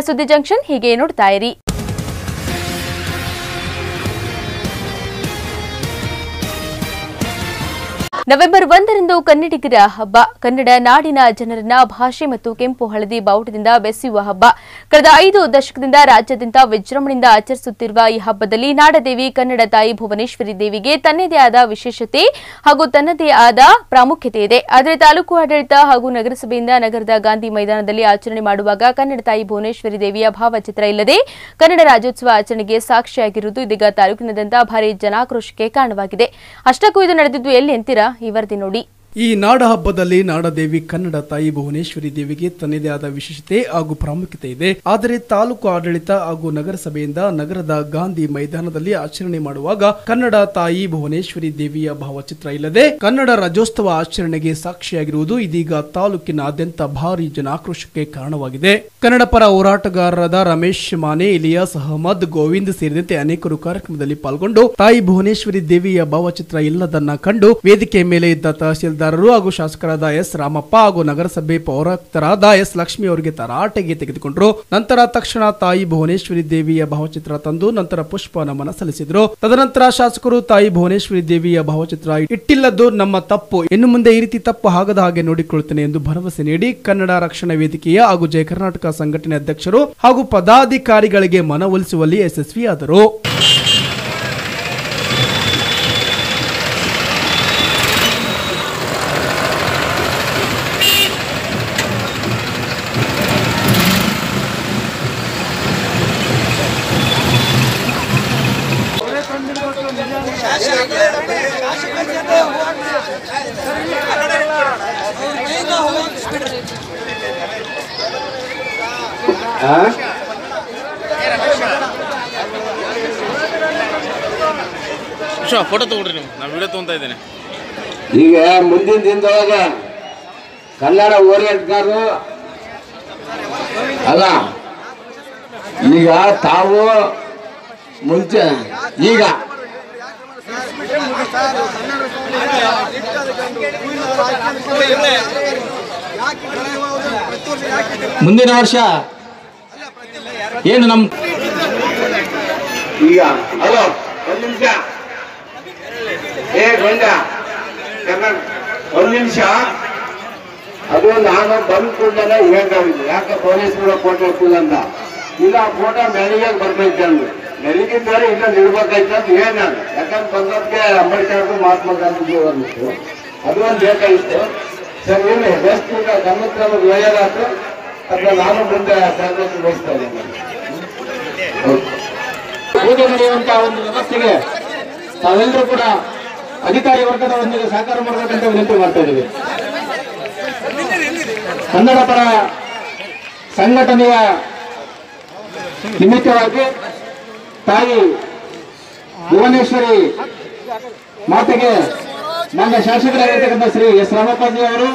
ಸುದ್ದಿ ಜಂಕ್ಷನ್ ಹೀಗೆ ನೋಡ್ತಾ ಇರಿ ನವೆಂಬರ್ ಒಂದರಂದು ಕನ್ನಡಿಗರ ಹಬ್ಬ ಕನ್ನಡ ನಾಡಿನ ಜನರನ್ನ ಭಾಷೆ ಮತ್ತು ಕೆಂಪು ಹಳದಿ ಬಾವುಟದಿಂದ ಬೆಸೆಯುವ ಹಬ್ಬ ಕಳೆದ ಐದು ದಶಕದಿಂದ ರಾಜ್ಯಾದ್ಯಂತ ವಿಜೃಂಭಣೆಯಿಂದ ಆಚರಿಸುತ್ತಿರುವ ಈ ಹಬ್ಬದಲ್ಲಿ ನಾಡದೇವಿ ಕನ್ನಡ ತಾಯಿ ಭುವನೇಶ್ವರಿ ದೇವಿಗೆ ತನ್ನದೇ ಆದ ವಿಶೇಷತೆ ಹಾಗೂ ತನ್ನದೇ ಆದ ಪ್ರಾಮುಖ್ಯತೆ ಇದೆ ಆದರೆ ತಾಲೂಕು ಆಡಳಿತ ಹಾಗೂ ನಗರಸಭೆಯಿಂದ ನಗರದ ಗಾಂಧಿ ಮೈದಾನದಲ್ಲಿ ಆಚರಣೆ ಮಾಡುವಾಗ ಕನ್ನಡ ತಾಯಿ ಭುವನೇಶ್ವರಿ ದೇವಿಯ ಭಾವಚಿತ್ರ ಇಲ್ಲದೆ ಕನ್ನಡ ರಾಜ್ಯೋತ್ಸವ ಆಚರಣೆಗೆ ಸಾಕ್ಷಿಯಾಗಿರುವುದು ಇದೀಗ ತಾಲೂಕಿನಾದ್ಯಂತ ಭಾರಿ ಜನಾಕ್ರೋಶಕ್ಕೆ ಕಾರಣವಾಗಿದೆ ಅಷ್ಟಕ್ಕೂ ಇದು ನಡೆದಿದ್ದು ಎಲ್ಲಿ ಅಂತೀರಾ ಈ ವರದಿ ನೋಡಿ ಈ ನಾಡ ಹಬ್ಬದಲ್ಲಿ ನಾಡದೇವಿ ಕನ್ನಡ ತಾಯಿ ಭುವನೇಶ್ವರಿ ದೇವಿಗೆ ತನ್ನದೇ ಆದ ವಿಶೇಷತೆ ಹಾಗೂ ಪ್ರಾಮುಖ್ಯತೆ ಇದೆ ಆದರೆ ತಾಲೂಕು ಆಡಳಿತ ಹಾಗೂ ನಗರಸಭೆಯಿಂದ ನಗರದ ಗಾಂಧಿ ಮೈದಾನದಲ್ಲಿ ಆಚರಣೆ ಮಾಡುವಾಗ ಕನ್ನಡ ತಾಯಿ ಭುವನೇಶ್ವರಿ ದೇವಿಯ ಭಾವಚಿತ್ರ ಇಲ್ಲದೆ ಕನ್ನಡ ರಾಜ್ಯೋತ್ಸವ ಆಚರಣೆಗೆ ಸಾಕ್ಷಿಯಾಗಿರುವುದು ಇದೀಗ ತಾಲೂಕಿನಾದ್ಯಂತ ಭಾರಿ ಜನಾಕ್ರೋಶಕ್ಕೆ ಕಾರಣವಾಗಿದೆ ಕನ್ನಡ ಪರ ಹೋರಾಟಗಾರರಾದ ರಮೇಶ್ ಮಾನೆ ಇಲಿಯಾಸ್ ಅಹಮದ್ ಗೋವಿಂದ್ ಸೇರಿದಂತೆ ಅನೇಕರು ಕಾರ್ಯಕ್ರಮದಲ್ಲಿ ಪಾಲ್ಗೊಂಡು ತಾಯಿ ಭುವನೇಶ್ವರಿ ದೇವಿಯ ಭಾವಚಿತ್ರ ಇಲ್ಲದನ್ನ ಕಂಡು ವೇದಿಕೆ ಮೇಲೆ ಇದ್ದ ತಹಸೀಲ್ದಾರರು ಹಾಗೂ ಶಾಸಕರಾದ ಎಸ್ ರಾಮಪ್ಪ ಹಾಗೂ ನಗರಸಭೆ ಪೌರಾಯುಕ್ತರಾದ ಎಸ್ ಲಕ್ಷ್ಮಿ ಅವರಿಗೆ ತರಾಟೆಗೆ ತೆಗೆದುಕೊಂಡರು ನಂತರ ತಕ್ಷಣ ತಾಯಿ ಭುವನೇಶ್ವರಿ ದೇವಿಯ ಭಾವಚಿತ್ರ ತಂದು ನಂತರ ಪುಷ್ಪ ನಮನ ಸಲ್ಲಿಸಿದರು ತದನಂತರ ಶಾಸಕರು ತಾಯಿ ಭುವನೇಶ್ವರಿ ದೇವಿಯ ಭಾವಚಿತ್ರ ಇಟ್ಟಿಲ್ಲದ್ದು ನಮ್ಮ ತಪ್ಪು ಇನ್ನು ಮುಂದೆ ಈ ರೀತಿ ತಪ್ಪು ಆಗದ ಹಾಗೆ ನೋಡಿಕೊಳ್ಳುತ್ತೇನೆ ಎಂದು ಭರವಸೆ ನೀಡಿ ಕನ್ನಡ ರಕ್ಷಣಾ ವೇದಿಕೆಯ ಹಾಗೂ ಜಯ ಕರ್ನಾಟಕ ಸಂಘಟನೆ ಅಧ್ಯಕ್ಷರು ಹಾಗೂ ಪದಾಧಿಕಾರಿಗಳಿಗೆ ಮನವೊಲಿಸುವಲ್ಲಿ ಯಶಸ್ವಿಯಾದರು ಆ? ವಿಶ್ವ ಫೋಟೋ ತಗೊಳ್ರಿ ನೀವು ನಾನು ವಿಡಿಯೋ ತೊಗೊತಾ ಇದ್ದೇನೆ ಈಗ ಮುಂದಿನ ದಿನದೊಳಗೆ ಕನ್ನಡ ಹೋರಾಟಗಾರರು ಅಲ್ಲ ಈಗ ತಾವು ಮುಂಚೆ ಈಗ ಮುಂದಿನ ವರ್ಷ ಏನು ನಮ್ಮ ಈಗ ಹಲೋ ಒಂದ್ ನಿಮಿಷ ಏ ಗೊಂಡ ಕನ್ನಡ ಒಂದ್ ನಿಮಿಷ ಅದು ನಾನು ಬಂದ್ ಕೂಡಲೇ ಹೇಳ್ತಾವಿದ್ದೆ ಯಾಕೆ ಪೊಲೀಸ್ಗಳು ಫೋಟೋ ಇಟ್ಟಿಲ್ಲ ಅಂತ ಇಲ್ಲ ಫೋಟೋ ಮೆಳಿಗೆ ಬರ್ಬೇಕು ಅಂದ್ರು ಮೆಳಿಗೆ ಬೇರೆ ಇಲ್ಲ ನಿಲ್ಬೇಕಾಯ್ತು ಅಂತ ಹೇಳಿ ನಾನು ಯಾಕಂದ್ರೆ ಬಂದವ್ರಿಗೆ ಅಂಬೇಡ್ಕರ್ ಮಹಾತ್ಮ ಗಾಂಧೀಜಿ ಬಂದಿತ್ತು ಅದು ಒಂದು ಬೇಕಾಗಿತ್ತು ಸರ್ ಏನು ಬೆಸ್ಟ್ ಈಗ ಗಮನಕ್ಕೆ ನಮಗೆ ಒಳ್ಳೆಯದಾಯ್ತು ಅದನ್ನ ನಾನು ಮುಂದೆ ತರಬೇತಿ ವಹಿಸ್ತಾ ಇದ್ದೀನಿ ಓಕೆ ಪೂಜೆ ನಡೆಯುವಂತಹ ಒಂದು ವ್ಯವಸ್ಥೆಗೆ ತಾವೆಲ್ಲರೂ ಕೂಡ ಅಧಿಕಾರಿ ವರ್ಗದವರೊಂದಿಗೆ ಸಹಕಾರ ಮಾಡಬೇಕಂತ ವಿನಂತಿ ಮಾಡ್ತಾ ಇದ್ದೀವಿ ಕನ್ನಡ ಪರ ಸಂಘಟನೆಯ ನಿಮಿತ್ತವಾಗಿ ತಾಯಿ ಭುವನೇಶ್ವರಿ ಮಾತೆಗೆ ನನ್ನ ಶಾಸಕರಾಗಿರ್ತಕ್ಕಂಥ ಶ್ರೀ ಎಸ್ ರಾಮಪ್ಪಾಜಿ ಅವರು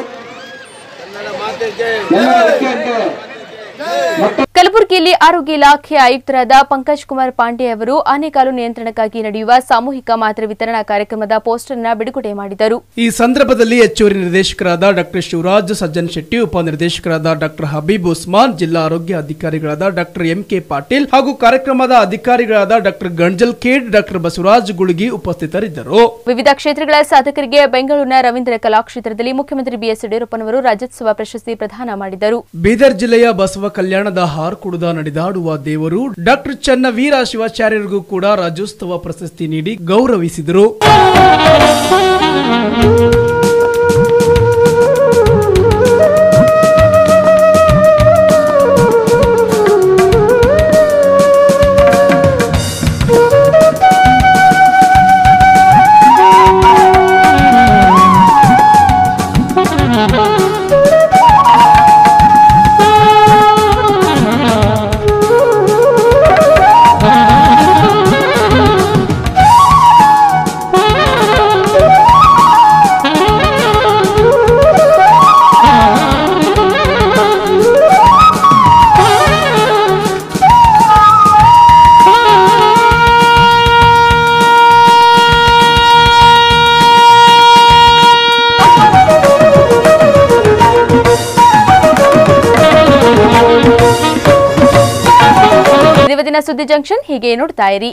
ಎಲ್ಲರ ಅಗತ್ಯಕ್ಕೆ ಮತ್ತು ಕಲಬುರಗಿಯಲ್ಲಿ ಆರೋಗ್ಯ ಇಲಾಖೆ ಆಯುಕ್ತರಾದ ಪಂಕಜ್ ಕುಮಾರ್ ಪಾಂಡೆ ಅವರು ಆನೆಕಾಲು ನಿಯಂತ್ರಣಕ್ಕಾಗಿ ನಡೆಯುವ ಸಾಮೂಹಿಕ ಮಾತ್ರೆ ವಿತರಣಾ ಕಾರ್ಯಕ್ರಮದ ಪೋಸ್ಟರ್ ಅನ್ನ ಬಿಡುಗಡೆ ಮಾಡಿದರು ಈ ಸಂದರ್ಭದಲ್ಲಿ ಹೆಚ್ಚುವರಿ ನಿರ್ದೇಶಕರಾದ ಡಾಕ್ಟರ್ ಶಿವರಾಜ್ ಸಜ್ಜನ್ ಶೆಟ್ಟಿ ಉಪನಿರ್ದೇಶಕರಾದ ಡಾಕ್ಟರ್ ಹಬೀಬ್ ಉಸ್ಮಾನ್ ಜಿಲ್ಲಾ ಆರೋಗ್ಯ ಅಧಿಕಾರಿಗಳಾದ ಡಾಕ್ಟರ್ ಎಂ ಕೆ ಪಾಟೀಲ್ ಹಾಗೂ ಕಾರ್ಯಕ್ರಮದ ಅಧಿಕಾರಿಗಳಾದ ಡಾಕ್ಟರ್ ಗಂಜಲ್ ಖೇಡ್ ಡಾಕ್ಟರ್ ಬಸವರಾಜ್ ಗುಳುಗಿ ಉಪಸ್ಥಿತರಿದ್ದರು ವಿವಿಧ ಕ್ಷೇತ್ರಗಳ ಸಾಧಕರಿಗೆ ಬೆಂಗಳೂರಿನ ರವೀಂದ್ರ ಕಲಾಕ್ಷೇತ್ರದಲ್ಲಿ ಮುಖ್ಯಮಂತ್ರಿ ಬಿಎಸ್ ಯಡಿಯೂರಪ್ಪನವರು ರಾಜ್ಯೋತ್ಸವ ಪ್ರಶಸ್ತಿ ಪ್ರದಾನ ಮಾಡಿದರು ಬೀದರ್ ಜಿಲ್ಲೆಯ ಬಸವ ಕಲ್ಯಾಣದ ಹಾರ್ಕುಡದ ನಡೆದಾಡುವ ದೇವರು ಡಾಕ್ಟರ್ ಚನ್ನವೀರ ಶಿವಾಚಾರ್ಯರಿಗೂ ಕೂಡ ರಾಜ್ಯೋತ್ಸವ ಪ್ರಶಸ್ತಿ ನೀಡಿ ಗೌರವಿಸಿದರು Thank you. ಇವತ್ತಿನ ಸುದ್ದಿ ಜಂಕ್ಷನ್ ಹೀಗೆ ನೋಡ್ತಾ ಇರಿ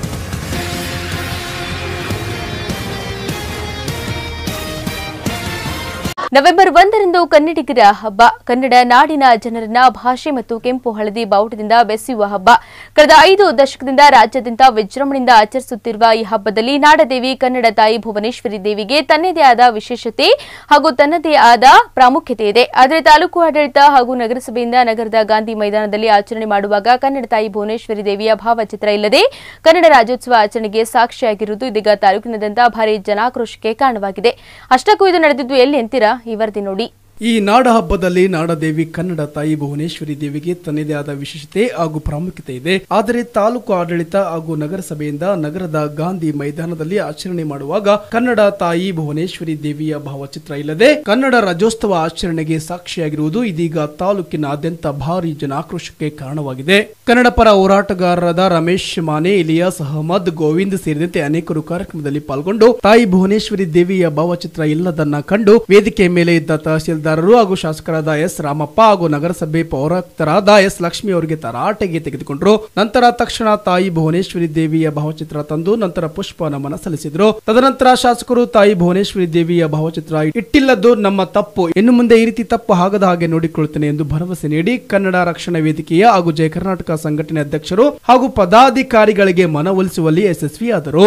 ನವೆಂಬರ್ ಒಂದರಂದು ಕನ್ನಡಿಗರ ಹಬ್ಬ ಕನ್ನಡ ನಾಡಿನ ಜನರನ್ನ ಭಾಷೆ ಮತ್ತು ಕೆಂಪು ಹಳದಿ ಬಾವುಟದಿಂದ ಬೆಸೆಯುವ ಹಬ್ಬ ಕಳೆದ ಐದು ದಶಕದಿಂದ ರಾಜ್ಯಾದ್ಯಂತ ವಿಜೃಂಭಣೆಯಿಂದ ಆಚರಿಸುತ್ತಿರುವ ಈ ಹಬ್ಬದಲ್ಲಿ ನಾಡದೇವಿ ಕನ್ನಡ ತಾಯಿ ಭುವನೇಶ್ವರಿ ದೇವಿಗೆ ತನ್ನದೇ ಆದ ವಿಶೇಷತೆ ಹಾಗೂ ತನ್ನದೇ ಆದ ಪ್ರಾಮುಖ್ಯತೆ ಇದೆ ಆದರೆ ತಾಲೂಕು ಆಡಳಿತ ಹಾಗೂ ನಗರಸಭೆಯಿಂದ ನಗರದ ಗಾಂಧಿ ಮೈದಾನದಲ್ಲಿ ಆಚರಣೆ ಮಾಡುವಾಗ ಕನ್ನಡ ತಾಯಿ ಭುವನೇಶ್ವರಿ ದೇವಿಯ ಭಾವಚಿತ್ರ ಇಲ್ಲದೆ ಕನ್ನಡ ರಾಜ್ಯೋತ್ಸವ ಆಚರಣೆಗೆ ಸಾಕ್ಷಿಯಾಗಿರುವುದು ಇದೀಗ ತಾಲೂಕಿನಾದ್ಯಂತ ಭಾರಿ ಜನಾಕ್ರೋಶಕ್ಕೆ ಕಾರಣವಾಗಿದೆ ಅಷ್ಟಕ್ಕೂ ಇದು ನಡೆದಿದ್ದು ಎಲ್ಲಿ ಅಂತೀರಾ ಈ ವರದಿ ನೋಡಿ ಈ ನಾಡ ಹಬ್ಬದಲ್ಲಿ ನಾಡದೇವಿ ಕನ್ನಡ ತಾಯಿ ಭುವನೇಶ್ವರಿ ದೇವಿಗೆ ತನ್ನದೇ ಆದ ವಿಶೇಷತೆ ಹಾಗೂ ಪ್ರಾಮುಖ್ಯತೆ ಇದೆ ಆದರೆ ತಾಲೂಕು ಆಡಳಿತ ಹಾಗೂ ನಗರಸಭೆಯಿಂದ ನಗರದ ಗಾಂಧಿ ಮೈದಾನದಲ್ಲಿ ಆಚರಣೆ ಮಾಡುವಾಗ ಕನ್ನಡ ತಾಯಿ ಭುವನೇಶ್ವರಿ ದೇವಿಯ ಭಾವಚಿತ್ರ ಇಲ್ಲದೆ ಕನ್ನಡ ರಾಜ್ಯೋತ್ಸವ ಆಚರಣೆಗೆ ಸಾಕ್ಷಿಯಾಗಿರುವುದು ಇದೀಗ ತಾಲೂಕಿನಾದ್ಯಂತ ಭಾರಿ ಜನಾಕ್ರೋಶಕ್ಕೆ ಕಾರಣವಾಗಿದೆ ಕನ್ನಡ ಪರ ಹೋರಾಟಗಾರರಾದ ರಮೇಶ್ ಮಾನೆ ಇಲಿಯಾಸ್ ಅಹಮದ್ ಗೋವಿಂದ್ ಸೇರಿದಂತೆ ಅನೇಕರು ಕಾರ್ಯಕ್ರಮದಲ್ಲಿ ಪಾಲ್ಗೊಂಡು ತಾಯಿ ಭುವನೇಶ್ವರಿ ದೇವಿಯ ಭಾವಚಿತ್ರ ಇಲ್ಲದನ್ನ ಕಂಡು ವೇದಿಕೆ ಮೇಲೆ ಇದ್ದ ತಹಸೀಲ್ದಾರರು ಹಾಗೂ ಶಾಸಕರಾದ ಎಸ್ ರಾಮಪ್ಪ ಹಾಗೂ ನಗರಸಭೆ ಪೌರಾಯುಕ್ತರಾದ ಎಸ್ ಲಕ್ಷ್ಮಿ ಅವರಿಗೆ ತರಾಟೆಗೆ ತೆಗೆದುಕೊಂಡರು ನಂತರ ತಕ್ಷಣ ತಾಯಿ ಭುವನೇಶ್ವರಿ ದೇವಿಯ ಭಾವಚಿತ್ರ ತಂದು ನಂತರ ಪುಷ್ಪ ನಮನ ಸಲ್ಲಿಸಿದರು ತದನಂತರ ಶಾಸಕರು ತಾಯಿ ಭುವನೇಶ್ವರಿ ದೇವಿಯ ಭಾವಚಿತ್ರ ಇಟ್ಟಿಲ್ಲದ್ದು ನಮ್ಮ ತಪ್ಪು ಇನ್ನು ಮುಂದೆ ಈ ರೀತಿ ತಪ್ಪು ಆಗದ ಹಾಗೆ ನೋಡಿಕೊಳ್ಳುತ್ತೇನೆ ಎಂದು ಭರವಸೆ ನೀಡಿ ಕನ್ನಡ ರಕ್ಷಣಾ ವೇದಿಕೆಯ ಹಾಗೂ ಜಯ ಕರ್ನಾಟಕ ಸಂಘಟನೆ ಅಧ್ಯಕ್ಷರು ಹಾಗೂ ಪದಾಧಿಕಾರಿಗಳಿಗೆ ಮನವೊಲಿಸುವಲ್ಲಿ ಯಶಸ್ವಿಯಾದರು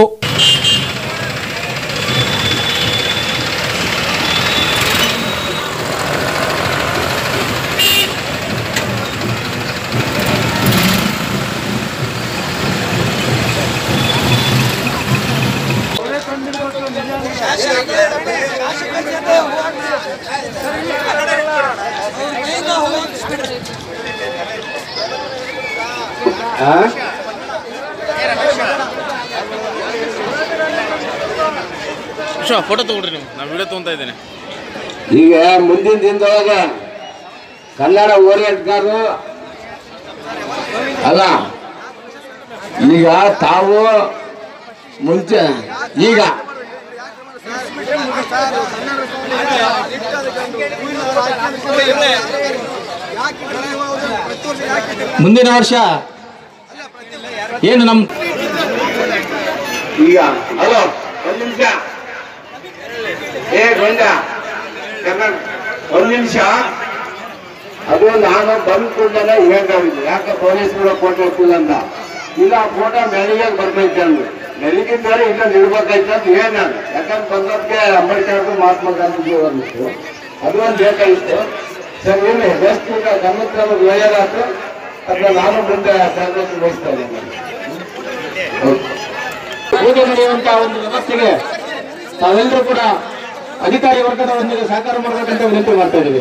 ವಿಶ್ವ ಫೋಟೋ ತಗೊಳ್ರಿ ನೀವು ನಾ ವಿಡಿಯೋ ತೊಗೊಂತಾ ಇದ್ದೇನೆ ಈಗ ಮುಂದಿನ ದಿನದೊಳಗೆ ಕನ್ನಡ ಓರಿಯಂಟ್ಗಾರರು ಅಲ್ಲ ಈಗ ತಾವು ಮುಂಚೆ ಈಗ ಮುಂದಿನ ವರ್ಷ ಏನು ನಮ್ಮ ಈಗ ಹಲೋ ಒಂದ್ ನಿಮಿಷ ಏ ಗೊಂಡ ಕನ್ನಡ ಒಂದ್ ನಿಮಿಷ ಅದು ನಾನು ಬಂದ್ ಕೂಡಲೇ ಹೇಳ್ತಾವಿದ್ದೆ ಯಾಕೆ ಪೊಲೀಸರು ಫೋಟೋ ಇರ್ತಿಲ್ಲ ಅಂತ ಇಲ್ಲ ಫೋಟೋ ಮೆಳಿಗೆ ಬರ್ತೈತೆ ಅಂದ್ರು ಮೆಳಿಗೆ ಬೇರೆ ಇಲ್ಲ ನಿಲ್ಬೇಕಾಯ್ತು ಅಂತ ಹೇಳಿ ನಾನು ಯಾಕಂದ್ರೆ ಬಂದಕ್ಕೆ ಅಂಬೇಡ್ಕರ್ ಮಹಾತ್ಮ ಗಾಂಧಿ ಅಂದಿತ್ತು ಅದು ಒಂದು ಬೇಕಾಗಿತ್ತು ಸರ್ ಇಲ್ಲಿ ಬೆಸ್ಟ್ ಈಗ ಗಮನಕ್ಕೆ ನಮಗೆ ಒಳ್ಳೆಯದಾಯ್ತು ಅದನ್ನ ನಾನು ಮುಂದೆ ಕಾರ್ಯದರ್ಶಿ ವಹಿಸ್ತಾ ಇದ್ದೇನೆ ಓಕೆ ಪೂಜೆ ನಡೆಯುವಂತಹ ಒಂದು ವ್ಯವಸ್ಥೆಗೆ ತಾವೆಲ್ಲರೂ ಕೂಡ ಅಧಿಕಾರಿ ವರ್ಗದವರೊಂದಿಗೆ ಸಹಕಾರ ಮಾಡಬೇಕಂತ ವಿನಂತಿ ಮಾಡ್ತಾ ಇದ್ದೀವಿ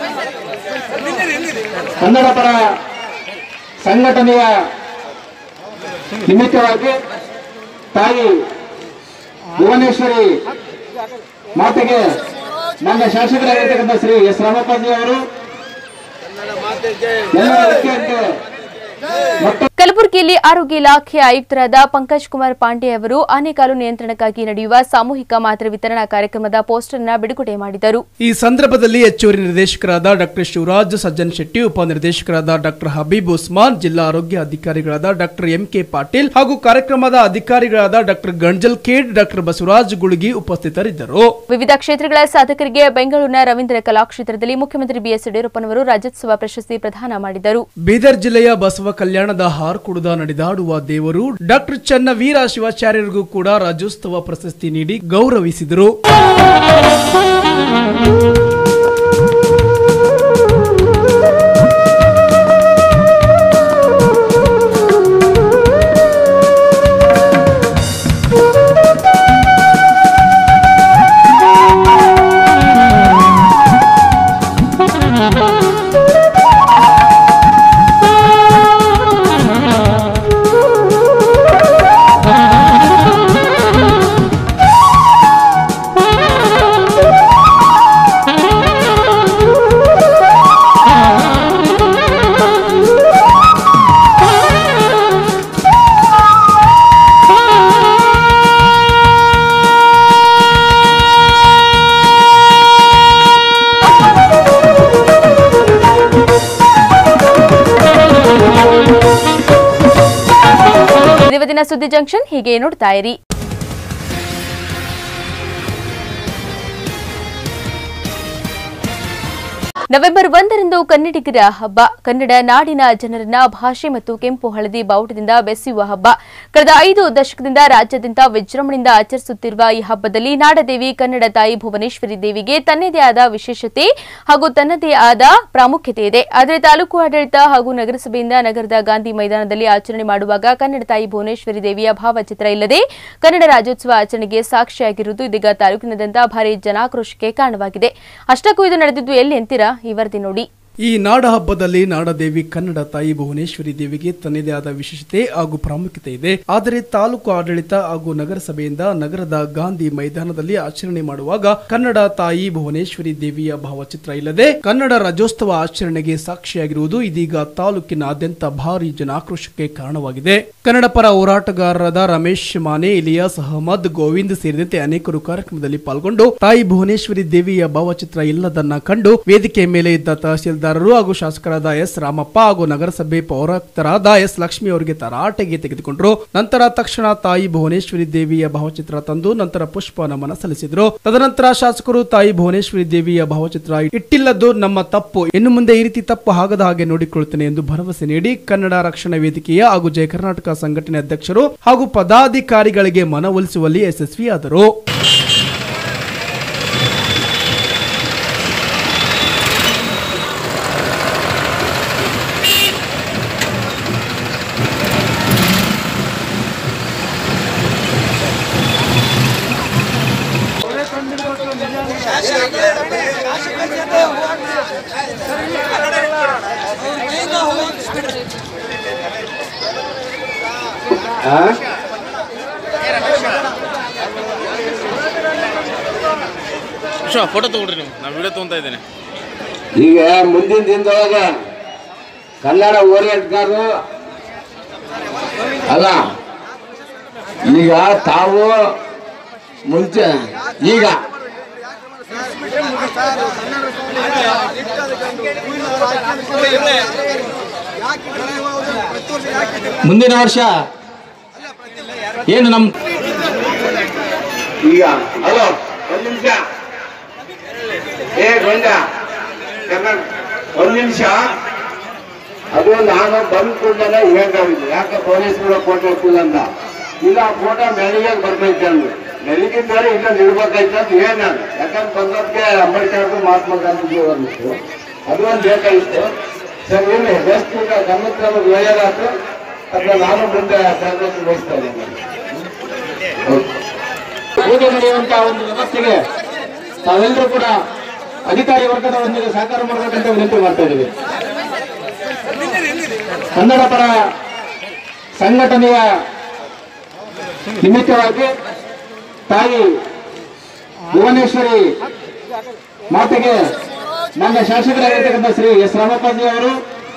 ಕನ್ನಡ ಪರ ಸಂಘಟನೆಯ ನಿಮಿತ್ತವಾಗಿ ತಾಯಿ ಭುವನೇಶ್ವರಿ ಮಾತೆಗೆ ನನ್ನ ಶಾಸಕರಾಗಿರ್ತಕ್ಕಂಥ ಶ್ರೀ ಎಸ್ ರಾಮಪ್ಪಾಜಿ ಅವರು ಎಲ್ಲರ ಅಗತ್ಯಕ್ಕೆ ಮೊಟ್ಟ ಕಲಬುರಗಿಯಲ್ಲಿ ಆರೋಗ್ಯ ಇಲಾಖೆ ಆಯುಕ್ತರಾದ ಪಂಕಜ್ ಕುಮಾರ್ ಪಾಂಡೆ ಅವರು ಆನೆಕಾಲು ನಿಯಂತ್ರಣಕ್ಕಾಗಿ ನಡೆಯುವ ಸಾಮೂಹಿಕ ಮಾತ್ರೆ ವಿತರಣಾ ಕಾರ್ಯಕ್ರಮದ ಪೋಸ್ಟರ್ ಅನ್ನು ಬಿಡುಗಡೆ ಮಾಡಿದರು ಈ ಸಂದರ್ಭದಲ್ಲಿ ಹೆಚ್ಚುವರಿ ನಿರ್ದೇಶಕರಾದ ಡಾಕ್ಟರ್ ಶಿವರಾಜ್ ಸಜ್ಜನ್ ಶೆಟ್ಟಿ ಉಪನಿರ್ದೇಶಕರಾದ ಡಾಕ್ಟರ್ ಹಬೀಬ್ ಉಸ್ಮಾನ್ ಜಿಲ್ಲಾ ಆರೋಗ್ಯ ಅಧಿಕಾರಿಗಳಾದ ಡಾಕ್ಟರ್ ಎಂ ಕೆ ಪಾಟೀಲ್ ಹಾಗೂ ಕಾರ್ಯಕ್ರಮದ ಅಧಿಕಾರಿಗಳಾದ ಡಾಕ್ಟರ್ ಗಂಜಲ್ ಖೇಡ್ ಡಾಕ್ಟರ್ ಬಸವರಾಜ್ ಗುಳುಗಿ ಉಪಸ್ಥಿತರಿದ್ದರು ವಿವಿಧ ಕ್ಷೇತ್ರಗಳ ಸಾಧಕರಿಗೆ ಬೆಂಗಳೂರಿನ ರವೀಂದ್ರ ಕಲಾಕ್ಷೇತ್ರದಲ್ಲಿ ಮುಖ್ಯಮಂತ್ರಿ ಬಿಎಸ್ ಯಡಿಯೂರಪ್ಪನವರು ರಾಜ್ಯೋತ್ಸವ ಪ್ರಶಸ್ತಿ ಪ್ರದಾನ ಮಾಡಿದರು ಬೀದರ್ ಜಿಲ್ಲೆಯ ಬಸವ ಕಲ್ಯಾಣದ ಹಾರ್ಕುಡದ ನಡೆದಾಡುವ ದೇವರು ಡಾಕ್ಟರ್ ಚನ್ನವೀರ ಶಿವಾಚಾರ್ಯರಿಗೂ ಕೂಡ ರಾಜ್ಯೋತ್ಸವ ಪ್ರಶಸ್ತಿ ನೀಡಿ ಗೌರವಿಸಿದರು Thank ಇದಿವತ್ತಿನ ಸುದ್ದಿ ಜಂಕ್ಷನ್ ಹೀಗೆ ನೋಡ್ತಾ ಇರಿ ನವೆಂಬರ್ ಒಂದರಂದು ಕನ್ನಡಿಗರ ಹಬ್ಬ ಕನ್ನಡ ನಾಡಿನ ಜನರನ್ನ ಭಾಷೆ ಮತ್ತು ಕೆಂಪು ಹಳದಿ ಬಾವುಟದಿಂದ ಬೆಸೆಯುವ ಹಬ್ಬ ಕಳೆದ ಐದು ದಶಕದಿಂದ ರಾಜ್ಯಾದ್ಯಂತ ವಿಜೃಂಭಣೆಯಿಂದ ಆಚರಿಸುತ್ತಿರುವ ಈ ಹಬ್ಬದಲ್ಲಿ ನಾಡದೇವಿ ಕನ್ನಡ ತಾಯಿ ಭುವನೇಶ್ವರಿ ದೇವಿಗೆ ತನ್ನದೇ ಆದ ವಿಶೇಷತೆ ಹಾಗೂ ತನ್ನದೇ ಆದ ಪ್ರಾಮುಖ್ಯತೆ ಇದೆ ಆದರೆ ತಾಲೂಕು ಆಡಳಿತ ಹಾಗೂ ನಗರಸಭೆಯಿಂದ ನಗರದ ಗಾಂಧಿ ಮೈದಾನದಲ್ಲಿ ಆಚರಣೆ ಮಾಡುವಾಗ ಕನ್ನಡ ತಾಯಿ ಭುವನೇಶ್ವರಿ ದೇವಿಯ ಭಾವಚಿತ್ರ ಇಲ್ಲದೆ ಕನ್ನಡ ರಾಜ್ಯೋತ್ಸವ ಆಚರಣೆಗೆ ಸಾಕ್ಷಿಯಾಗಿರುವುದು ಇದೀಗ ತಾಲೂಕಿನಾದ್ಯಂತ ಭಾರಿ ಜನಾಕ್ರೋಶಕ್ಕೆ ಕಾರಣವಾಗಿದೆ ಅಷ್ಟಕ್ಕೂ ಇದು ನಡೆದಿದ್ದು ಎಲ್ಲಿ ಅಂತೀರಾ ಈ ವರದಿ ನೋಡಿ ಈ ನಾಡ ಹಬ್ಬದಲ್ಲಿ ನಾಡದೇವಿ ಕನ್ನಡ ತಾಯಿ ಭುವನೇಶ್ವರಿ ದೇವಿಗೆ ತನ್ನದೇ ಆದ ವಿಶೇಷತೆ ಹಾಗೂ ಪ್ರಾಮುಖ್ಯತೆ ಇದೆ ಆದರೆ ತಾಲೂಕು ಆಡಳಿತ ಹಾಗೂ ನಗರಸಭೆಯಿಂದ ನಗರದ ಗಾಂಧಿ ಮೈದಾನದಲ್ಲಿ ಆಚರಣೆ ಮಾಡುವಾಗ ಕನ್ನಡ ತಾಯಿ ಭುವನೇಶ್ವರಿ ದೇವಿಯ ಭಾವಚಿತ್ರ ಇಲ್ಲದೆ ಕನ್ನಡ ರಾಜ್ಯೋತ್ಸವ ಆಚರಣೆಗೆ ಸಾಕ್ಷಿಯಾಗಿರುವುದು ಇದೀಗ ತಾಲೂಕಿನಾದ್ಯಂತ ಭಾರಿ ಜನಾಕ್ರೋಶಕ್ಕೆ ಕಾರಣವಾಗಿದೆ ಕನ್ನಡ ಪರ ಹೋರಾಟಗಾರರಾದ ರಮೇಶ್ ಮಾನೆ ಇಲಿಯಾಸ್ ಅಹಮದ್ ಗೋವಿಂದ್ ಸೇರಿದಂತೆ ಅನೇಕರು ಕಾರ್ಯಕ್ರಮದಲ್ಲಿ ಪಾಲ್ಗೊಂಡು ತಾಯಿ ಭುವನೇಶ್ವರಿ ದೇವಿಯ ಭಾವಚಿತ್ರ ಇಲ್ಲದನ್ನ ಕಂಡು ವೇದಿಕೆ ಮೇಲೆ ಇದ್ದ ತಹಸೀಲ್ದಾರರು ಹಾಗೂ ಶಾಸಕರಾದ ಎಸ್ ರಾಮಪ್ಪ ಹಾಗೂ ನಗರಸಭೆ ಪೌರಾಯುಕ್ತರಾದ ಎಸ್ ಲಕ್ಷ್ಮಿ ಅವರಿಗೆ ತರಾಟೆಗೆ ತೆಗೆದುಕೊಂಡರು ನಂತರ ತಕ್ಷಣ ತಾಯಿ ಭುವನೇಶ್ವರಿ ದೇವಿಯ ಭಾವಚಿತ್ರ ತಂದು ನಂತರ ಪುಷ್ಪ ನಮನ ಸಲ್ಲಿಸಿದರು ತದನಂತರ ಶಾಸಕರು ತಾಯಿ ಭುವನೇಶ್ವರಿ ದೇವಿಯ ಭಾವಚಿತ್ರ ಇಟ್ಟಿಲ್ಲದ್ದು ನಮ್ಮ ತಪ್ಪು ಇನ್ನು ಮುಂದೆ ಈ ರೀತಿ ತಪ್ಪು ಆಗದ ಹಾಗೆ ನೋಡಿಕೊಳ್ಳುತ್ತೇನೆ ಎಂದು ಭರವಸೆ ನೀಡಿ ಕನ್ನಡ ರಕ್ಷಣಾ ವೇದಿಕೆಯ ಹಾಗೂ ಜಯ ಕರ್ನಾಟಕ ಸಂಘಟನೆ ಅಧ್ಯಕ್ಷರು ಹಾಗೂ ಪದಾಧಿಕಾರಿಗಳಿಗೆ ಮನವೊಲಿಸುವಲ್ಲಿ ಯಶಸ್ವಿಯಾದರು ಆ? ವಿಶ್ವ ಫೋಟೋ ತಗೊಳ್ರಿ ನೀವು ನಾನು ವಿಡಿಯೋ ತೊಗೊತಾ ಇದ್ದೇನೆ ಈಗ ಮುಂದಿನ ದಿನದೊಳಗೆ ಕನ್ನಡ ಓರಿಯಂಟ್ಗಾರರು ಅಲ್ಲ ಈಗ ತಾವು ಮುಂಚೆ ಈಗ ಮುಂದಿನ ವರ್ಷ ಏನು ನಮ್ಮ ಈಗ ಹಲೋ ಒಂದ್ ನಿಮಿಷ ಏ ಗೊಂಡ ಕನ್ನಡ ಒಂದ್ ನಿಮಿಷ ಅದು ನಾನು ಬಂದ್ ಕೂಡಲೇ ಹೇಳ್ತಾವಿದ್ದೆ ಯಾಕೆ ಪೊಲೀಸ್ಗಳು ಫೋಟೋ ಇರ್ತಿಲ್ಲ ಅಂತ ಇಲ್ಲ ಫೋಟೋ ಮೆಳಿಗೆ ಬರ್ಬೇಕು ಅಂದ್ರು ಮೆಳಿಗೆ ಬೇರೆ ಇಲ್ಲ ನಿಲ್ಬೇಕಾಯ್ತು ಅಂತ ಹೇಳಿ ನಾನು ಯಾಕಂದ್ರೆ ಬಂದೋದಕ್ಕೆ ಅಂಬೇಡ್ಕರ್ ಮಹಾತ್ಮ ಗಾಂಧೀಜಿ ಬಂದಿತ್ತು ಅದು ಒಂದು ಬೇಕಾಗಿತ್ತು ಸರ್ ಏನು ಬೆಸ್ಟ್ ಈಗ ಗಮನಕ್ಕೆ ನಮಗೆ ಒಳ್ಳೆಯದಾಯ್ತು ಅದನ್ನ ನಾನು ಮುಂದೆ ತರಬೇತಿ ವಹಿಸ್ತಾ ಇದ್ದೀನಿ ಓಕೆ ಪೂಜೆ ನಡೆಯುವಂತಹ ಒಂದು ವ್ಯವಸ್ಥೆಗೆ ತಾವೆಲ್ಲರೂ ಕೂಡ ಅಧಿಕಾರಿ ವರ್ಗದವರೊಂದಿಗೆ ಸಹಕಾರ ಮಾಡಬೇಕಂತ ವಿನಂತಿ ಮಾಡ್ತಾ ಇದ್ದೀವಿ ಕನ್ನಡ ಪರ ಸಂಘಟನೆಯ ನಿಮಿತ್ತವಾಗಿ ತಾಯಿ ಭುವನೇಶ್ವರಿ ಮಾತೆಗೆ ನನ್ನ ಶಾಸಕರಾಗಿರ್ತಕ್ಕಂಥ ಶ್ರೀ ಎಸ್ ರಾಮಪ್ಪಾಜಿ ಅವರು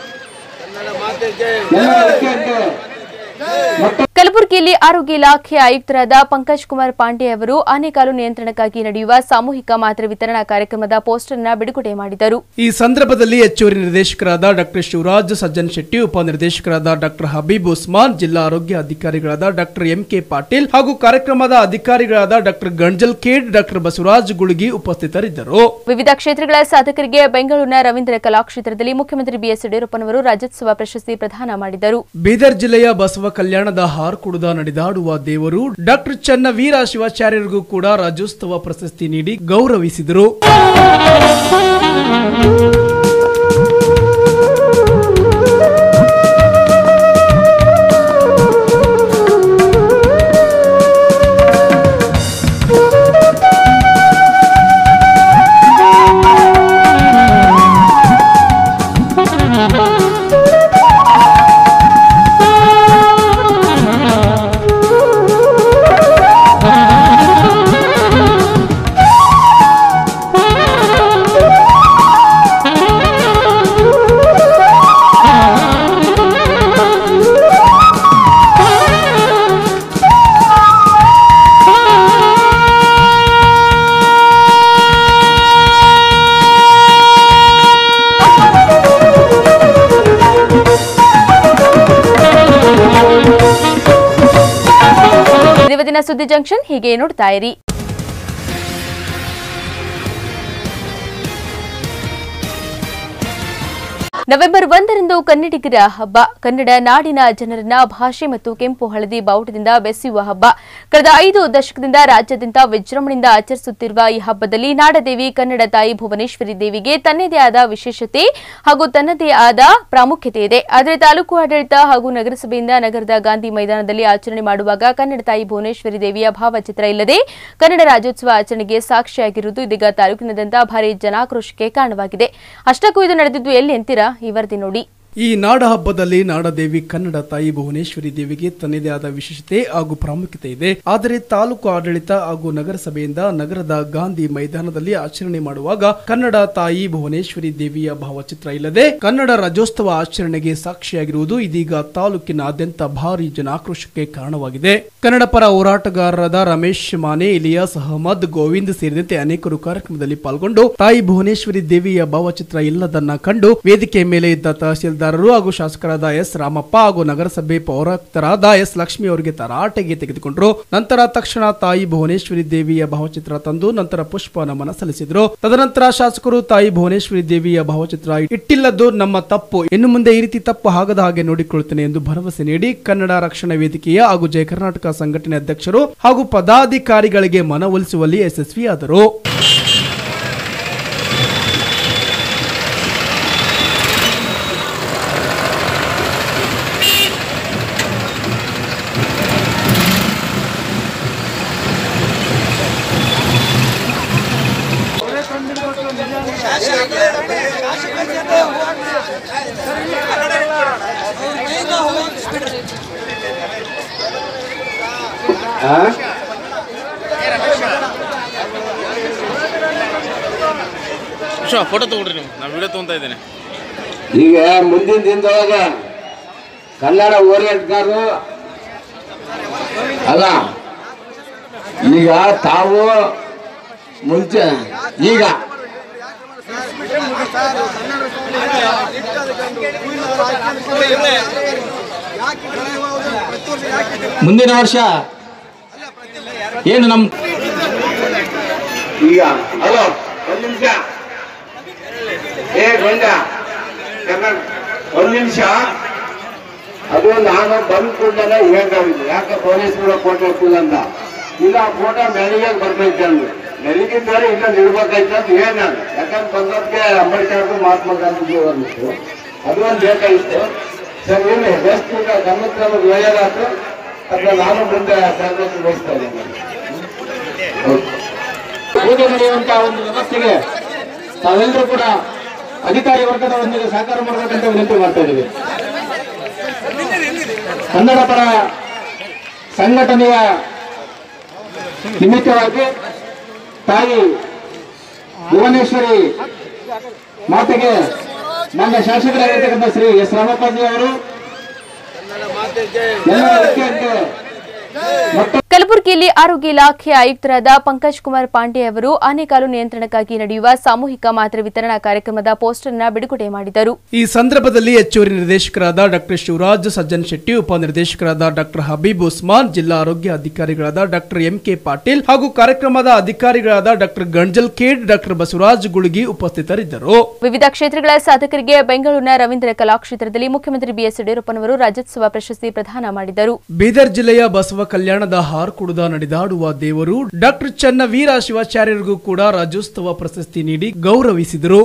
ಎಲ್ಲರ ಅಗತ್ಯಕ್ಕೆ ಮತ್ತು ಕಲಬುರಗಿಯಲ್ಲಿ ಆರೋಗ್ಯ ಇಲಾಖೆ ಆಯುಕ್ತರಾದ ಪಂಕಜ್ ಕುಮಾರ್ ಪಾಂಡೆ ಅವರು ಆನೆಕಾಲು ನಿಯಂತ್ರಣಕ್ಕಾಗಿ ನಡೆಯುವ ಸಾಮೂಹಿಕ ಮಾತ್ರೆ ವಿತರಣಾ ಕಾರ್ಯಕ್ರಮದ ಪೋಸ್ಟರ್ ಅನ್ನ ಬಿಡುಗಡೆ ಮಾಡಿದರು ಈ ಸಂದರ್ಭದಲ್ಲಿ ಹೆಚ್ಚುವರಿ ನಿರ್ದೇಶಕರಾದ ಡಾಕ್ಟರ್ ಶಿವರಾಜ್ ಸಜ್ಜನ್ ಶೆಟ್ಟಿ ಉಪನಿರ್ದೇಶಕರಾದ ಡಾಕ್ಟರ್ ಹಬೀಬ್ ಉಸ್ಮಾನ್ ಜಿಲ್ಲಾ ಆರೋಗ್ಯ ಅಧಿಕಾರಿಗಳಾದ ಡಾಕ್ಟರ್ ಎಂ ಕೆ ಪಾಟೀಲ್ ಹಾಗೂ ಕಾರ್ಯಕ್ರಮದ ಅಧಿಕಾರಿಗಳಾದ ಡಾಕ್ಟರ್ ಗಂಜಲ್ ಖೇಡ್ ಡಾಕ್ಟರ್ ಬಸವರಾಜ್ ಗುಳುಗಿ ಉಪಸ್ಥಿತರಿದ್ದರು ವಿವಿಧ ಕ್ಷೇತ್ರಗಳ ಸಾಧಕರಿಗೆ ಬೆಂಗಳೂರಿನ ರವೀಂದ್ರ ಕಲಾಕ್ಷೇತ್ರದಲ್ಲಿ ಮುಖ್ಯಮಂತ್ರಿ ಬಿಎಸ್ ಯಡಿಯೂರಪ್ಪನವರು ರಾಜ್ಯೋತ್ಸವ ಪ್ರಶಸ್ತಿ ಪ್ರದಾನ ಮಾಡಿದರು ಬೀದರ್ ಜಿಲ್ಲೆಯ ಬಸವ ಕಲ್ಯಾಣದ ಹಾರ್ಕುಡದ ನಡೆದಾಡುವ ದೇವರು ಡಾಕ್ಟರ್ ಚನ್ನವೀರ ಶಿವಾಚಾರ್ಯರಿಗೂ ಕೂಡ ರಾಜ್ಯೋತ್ಸವ ಪ್ರಶಸ್ತಿ ನೀಡಿ ಗೌರವಿಸಿದರು Thank you. ಇವತ್ತಿನ ಸುದ್ದಿ ಜಂಕ್ಷನ್ ಹೀಗೆ ನೋಡ್ತಾ ಇರಿ ನವೆಂಬರ್ ಒಂದರಂದು ಕನ್ನಡಿಗರ ಹಬ್ಬ ಕನ್ನಡ ನಾಡಿನ ಜನರನ್ನ ಭಾಷೆ ಮತ್ತು ಕೆಂಪು ಹಳದಿ ಬಾವುಟದಿಂದ ಬೆಸೆಯುವ ಹಬ್ಬ ಕಳೆದ ಐದು ದಶಕದಿಂದ ರಾಜ್ಯಾದ್ಯಂತ ವಿಜೃಂಭಣೆಯಿಂದ ಆಚರಿಸುತ್ತಿರುವ ಈ ಹಬ್ಬದಲ್ಲಿ ನಾಡದೇವಿ ಕನ್ನಡ ತಾಯಿ ಭುವನೇಶ್ವರಿ ದೇವಿಗೆ ತನ್ನದೇ ಆದ ವಿಶೇಷತೆ ಹಾಗೂ ತನ್ನದೇ ಆದ ಪ್ರಾಮುಖ್ಯತೆ ಇದೆ ಆದರೆ ತಾಲೂಕು ಆಡಳಿತ ಹಾಗೂ ನಗರಸಭೆಯಿಂದ ನಗರದ ಗಾಂಧಿ ಮೈದಾನದಲ್ಲಿ ಆಚರಣೆ ಮಾಡುವಾಗ ಕನ್ನಡ ತಾಯಿ ಭುವನೇಶ್ವರಿ ದೇವಿಯ ಭಾವಚಿತ್ರ ಇಲ್ಲದೆ ಕನ್ನಡ ರಾಜ್ಯೋತ್ಸವ ಆಚರಣೆಗೆ ಸಾಕ್ಷಿಯಾಗಿರುವುದು ಇದೀಗ ತಾಲೂಕಿನಾದ್ಯಂತ ಭಾರಿ ಜನಾಕ್ರೋಶಕ್ಕೆ ಕಾರಣವಾಗಿದೆ ಅಷ್ಟಕ್ಕೂ ಇದು ನಡೆದಿದ್ದು ಎಲ್ಲಿ ಅಂತೀರಾ ಈ ವರದಿ ನೋಡಿ ಈ ನಾಡ ಹಬ್ಬದಲ್ಲಿ ನಾಡದೇವಿ ಕನ್ನಡ ತಾಯಿ ಭುವನೇಶ್ವರಿ ದೇವಿಗೆ ತನ್ನದೇ ಆದ ವಿಶೇಷತೆ ಹಾಗೂ ಪ್ರಾಮುಖ್ಯತೆ ಇದೆ ಆದರೆ ತಾಲೂಕು ಆಡಳಿತ ಹಾಗೂ ನಗರಸಭೆಯಿಂದ ನಗರದ ಗಾಂಧಿ ಮೈದಾನದಲ್ಲಿ ಆಚರಣೆ ಮಾಡುವಾಗ ಕನ್ನಡ ತಾಯಿ ಭುವನೇಶ್ವರಿ ದೇವಿಯ ಭಾವಚಿತ್ರ ಇಲ್ಲದೆ ಕನ್ನಡ ರಾಜ್ಯೋತ್ಸವ ಆಚರಣೆಗೆ ಸಾಕ್ಷಿಯಾಗಿರುವುದು ಇದೀಗ ತಾಲೂಕಿನಾದ್ಯಂತ ಭಾರಿ ಜನಾಕ್ರೋಶಕ್ಕೆ ಕಾರಣವಾಗಿದೆ ಕನ್ನಡ ಪರ ಹೋರಾಟಗಾರರಾದ ರಮೇಶ್ ಮಾನೆ ಇಲಿಯಾಸ್ ಅಹಮದ್ ಗೋವಿಂದ್ ಸೇರಿದಂತೆ ಅನೇಕರು ಕಾರ್ಯಕ್ರಮದಲ್ಲಿ ಪಾಲ್ಗೊಂಡು ತಾಯಿ ಭುವನೇಶ್ವರಿ ದೇವಿಯ ಭಾವಚಿತ್ರ ಇಲ್ಲದನ್ನ ಕಂಡು ವೇದಿಕೆ ಮೇಲೆ ಇದ್ದ ತಹಸೀಲ್ದಾರರು ಹಾಗೂ ಶಾಸಕರಾದ ಎಸ್ ರಾಮಪ್ಪ ಹಾಗೂ ನಗರಸಭೆ ಪೌರಾಯುಕ್ತರಾದ ಎಸ್ ಲಕ್ಷ್ಮಿ ಅವರಿಗೆ ತರಾಟೆಗೆ ತೆಗೆದುಕೊಂಡರು ನಂತರ ತಕ್ಷಣ ತಾಯಿ ಭುವನೇಶ್ವರಿ ದೇವಿಯ ಭಾವಚಿತ್ರ ತಂದು ನಂತರ ಪುಷ್ಪ ನಮನ ಸಲ್ಲಿಸಿದ್ರು ತದನಂತರ ಶಾಸಕರು ತಾಯಿ ಭುವನೇಶ್ವರಿ ದೇವಿಯ ಭಾವಚಿತ್ರ ಇಟ್ಟಿಲ್ಲದ್ದು ನಮ್ಮ ತಪ್ಪು ಇನ್ನು ಮುಂದೆ ಈ ರೀತಿ ತಪ್ಪು ಆಗದ ಹಾಗೆ ನೋಡಿಕೊಳ್ಳುತ್ತೇನೆ ಎಂದು ಭರವಸೆ ನೀಡಿ ಕನ್ನಡ ರಕ್ಷಣಾ ವೇದಿಕೆಯ ಹಾಗೂ ಜಯ ಕರ್ನಾಟಕ ಸಂಘಟನೆ ಅಧ್ಯಕ್ಷರು ಹಾಗೂ ಪದಾಧಿಕಾರಿಗಳಿಗೆ ಮನವೊಲಿಸುವಲ್ಲಿ ಯಶಸ್ವಿಯಾದರು ವಿಶ್ವ ಫೋಟೋ ತಗೊಳ್ರಿ ನೀವು ನಾ ವಿಡಿಯೋ ತೊಗೊಂತಾ ಇದ್ದೇನೆ ಈಗ ಮುಂದಿನ ದಿನದೊಳಗ ಕನ್ನಡ ಓರಿಯಂಟ್ಗಾರರು ಅಲ್ಲ ಈಗ ತಾವು ಮುಂಚೆ ಈಗ ಮುಂದಿನ ವರ್ಷ ಏನು ನಮ್ಮ ಈಗ ಹಲೋ ಒಂದ್ ನಿಮಿಷ ಏ ಗೊಂಡ ಕನ್ನಡ ಒಂದ್ ನಿಮಿಷ ಅದು ನಾನು ಬಂದ್ ಕೂಡಲೇ ಹೇಳ್ತಾವಿದ್ದೆ ಯಾಕೆ ಪೊಲೀಸ್ಗಳು ಫೋಟೋ ಇಟ್ಟಿಲ್ಲ ಅಂತ ಇಲ್ಲ ಫೋಟೋ ಮೆಳಿಗೆ ಬರ್ತೈತೆ ಅಂದ್ರು ಮೆಳಿಗಿದ್ದಾರೆ ಇಲ್ಲ ನಿಲ್ಬೇಕಾಯ್ತು ಅಂತ ಹೇಳಿ ನಾನು ಯಾಕಂದ್ರೆ ಬಂದೋದಕ್ಕೆ ಅಂಬೇಡ್ಕರ್ ಮಹಾತ್ಮ ಗಾಂಧೀಜಿ ಬಂದಿತ್ತು ಅದು ಒಂದು ಬೇಕಾಗಿತ್ತು ಸರ್ ಇಲ್ಲಿ ಬೆಸ್ಟ್ ಈಗ ಗಮನಕ್ಕೆ ನಮಗೆ ಒಳ್ಳೆಯದಾಯ್ತು ಅದನ್ನ ನಾನು ಮುಂದೆ ಜಾಗೃತಿ ವಹಿಸ್ತಾ ಇದ್ದೇನೆ ಓಕೆ ಪೂಜೆ ನಡೆಯುವಂತಹ ಒಂದು ವ್ಯವಸ್ಥೆಗೆ ತಾವೆಲ್ಲರೂ ಕೂಡ ಅಧಿಕಾರಿ ವರ್ಗದವರೊಂದಿಗೆ ಸಹಕಾರ ಮಾಡಬೇಕಂತ ವಿನಂತಿ ಮಾಡ್ತಾ ಇದ್ದೀವಿ ಕನ್ನಡ ಪರ ಸಂಘಟನೆಯ ನಿಮಿತ್ತವಾಗಿ ತಾಯಿ ಭುವನೇಶ್ವರಿ ಮಾತೆಗೆ ನನ್ನ ಶಾಸಕರಾಗಿರ್ತಕ್ಕಂಥ ಶ್ರೀ ಎಸ್ ರಾಮಪ್ಪಾಜಿ ಅವರು ಎಲ್ಲರ ಅಧಿಕಾರಕ್ಕೆ ಮೊಟ್ಟ ಕಲಬುರಗಿಯಲ್ಲಿ ಆರೋಗ್ಯ ಇಲಾಖೆ ಆಯುಕ್ತರಾದ ಪಂಕಜ್ ಕುಮಾರ್ ಪಾಂಡೆ ಅವರು ಆನೆಕಾಲು ನಿಯಂತ್ರಣಕ್ಕಾಗಿ ನಡೆಯುವ ಸಾಮೂಹಿಕ ಮಾತ್ರೆ ವಿತರಣಾ ಕಾರ್ಯಕ್ರಮದ ಪೋಸ್ಟರ್ ಅನ್ನು ಬಿಡುಗಡೆ ಮಾಡಿದರು ಈ ಸಂದರ್ಭದಲ್ಲಿ ಹೆಚ್ಚುವರಿ ನಿರ್ದೇಶಕರಾದ ಡಾಕ್ಟರ್ ಶಿವರಾಜ್ ಸಜ್ಜನ್ ಶೆಟ್ಟಿ ಉಪನಿರ್ದೇಶಕರಾದ ಡಾಕ್ಟರ್ ಹಬೀಬ್ ಉಸ್ಮಾನ್ ಜಿಲ್ಲಾ ಆರೋಗ್ಯ ಅಧಿಕಾರಿಗಳಾದ ಡಾಕ್ಟರ್ ಎಂ ಕೆ ಪಾಟೀಲ್ ಹಾಗೂ ಕಾರ್ಯಕ್ರಮದ ಅಧಿಕಾರಿಗಳಾದ ಡಾಕ್ಟರ್ ಗಂಜಲ್ ಖೇಡ್ ಡಾಕ್ಟರ್ ಬಸವರಾಜ್ ಗುಳುಗಿ ಉಪಸ್ಥಿತರಿದ್ದರು ವಿವಿಧ ಕ್ಷೇತ್ರಗಳ ಸಾಧಕರಿಗೆ ಬೆಂಗಳೂರಿನ ರವೀಂದ್ರ ಕಲಾಕ್ಷೇತ್ರದಲ್ಲಿ ಮುಖ್ಯಮಂತ್ರಿ ಬಿಎಸ್ ಯಡಿಯೂರಪ್ಪನವರು ರಾಜ್ಯೋತ್ಸವ ಪ್ರಶಸ್ತಿ ಪ್ರದಾನ ಮಾಡಿದರು ಬೀದರ್ ಜಿಲ್ಲೆಯ ಬಸವ ಕಲ್ಯಾಣದ ಹಾರ್ಕುಡದ ನಡೆದಾಡುವ ದೇವರು ಡಾಕ್ಟರ್ ಚನ್ನವೀರ ಶಿವಾಚಾರ್ಯರಿಗೂ ಕೂಡ ರಾಜ್ಯೋತ್ಸವ ಪ್ರಶಸ್ತಿ ನೀಡಿ ಗೌರವಿಸಿದರು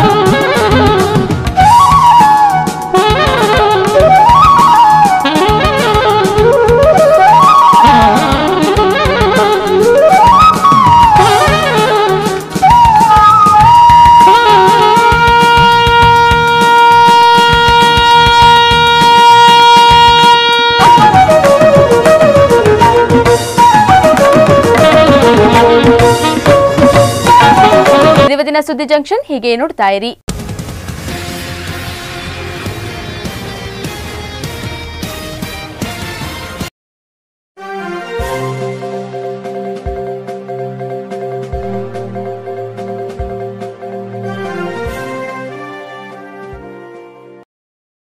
Thank ಇವತ್ತಿನ ಸುದ್ದಿ ಜಂಕ್ಷನ್ ಹೀಗೆ ನೋಡ್ತಾ ಇರಿ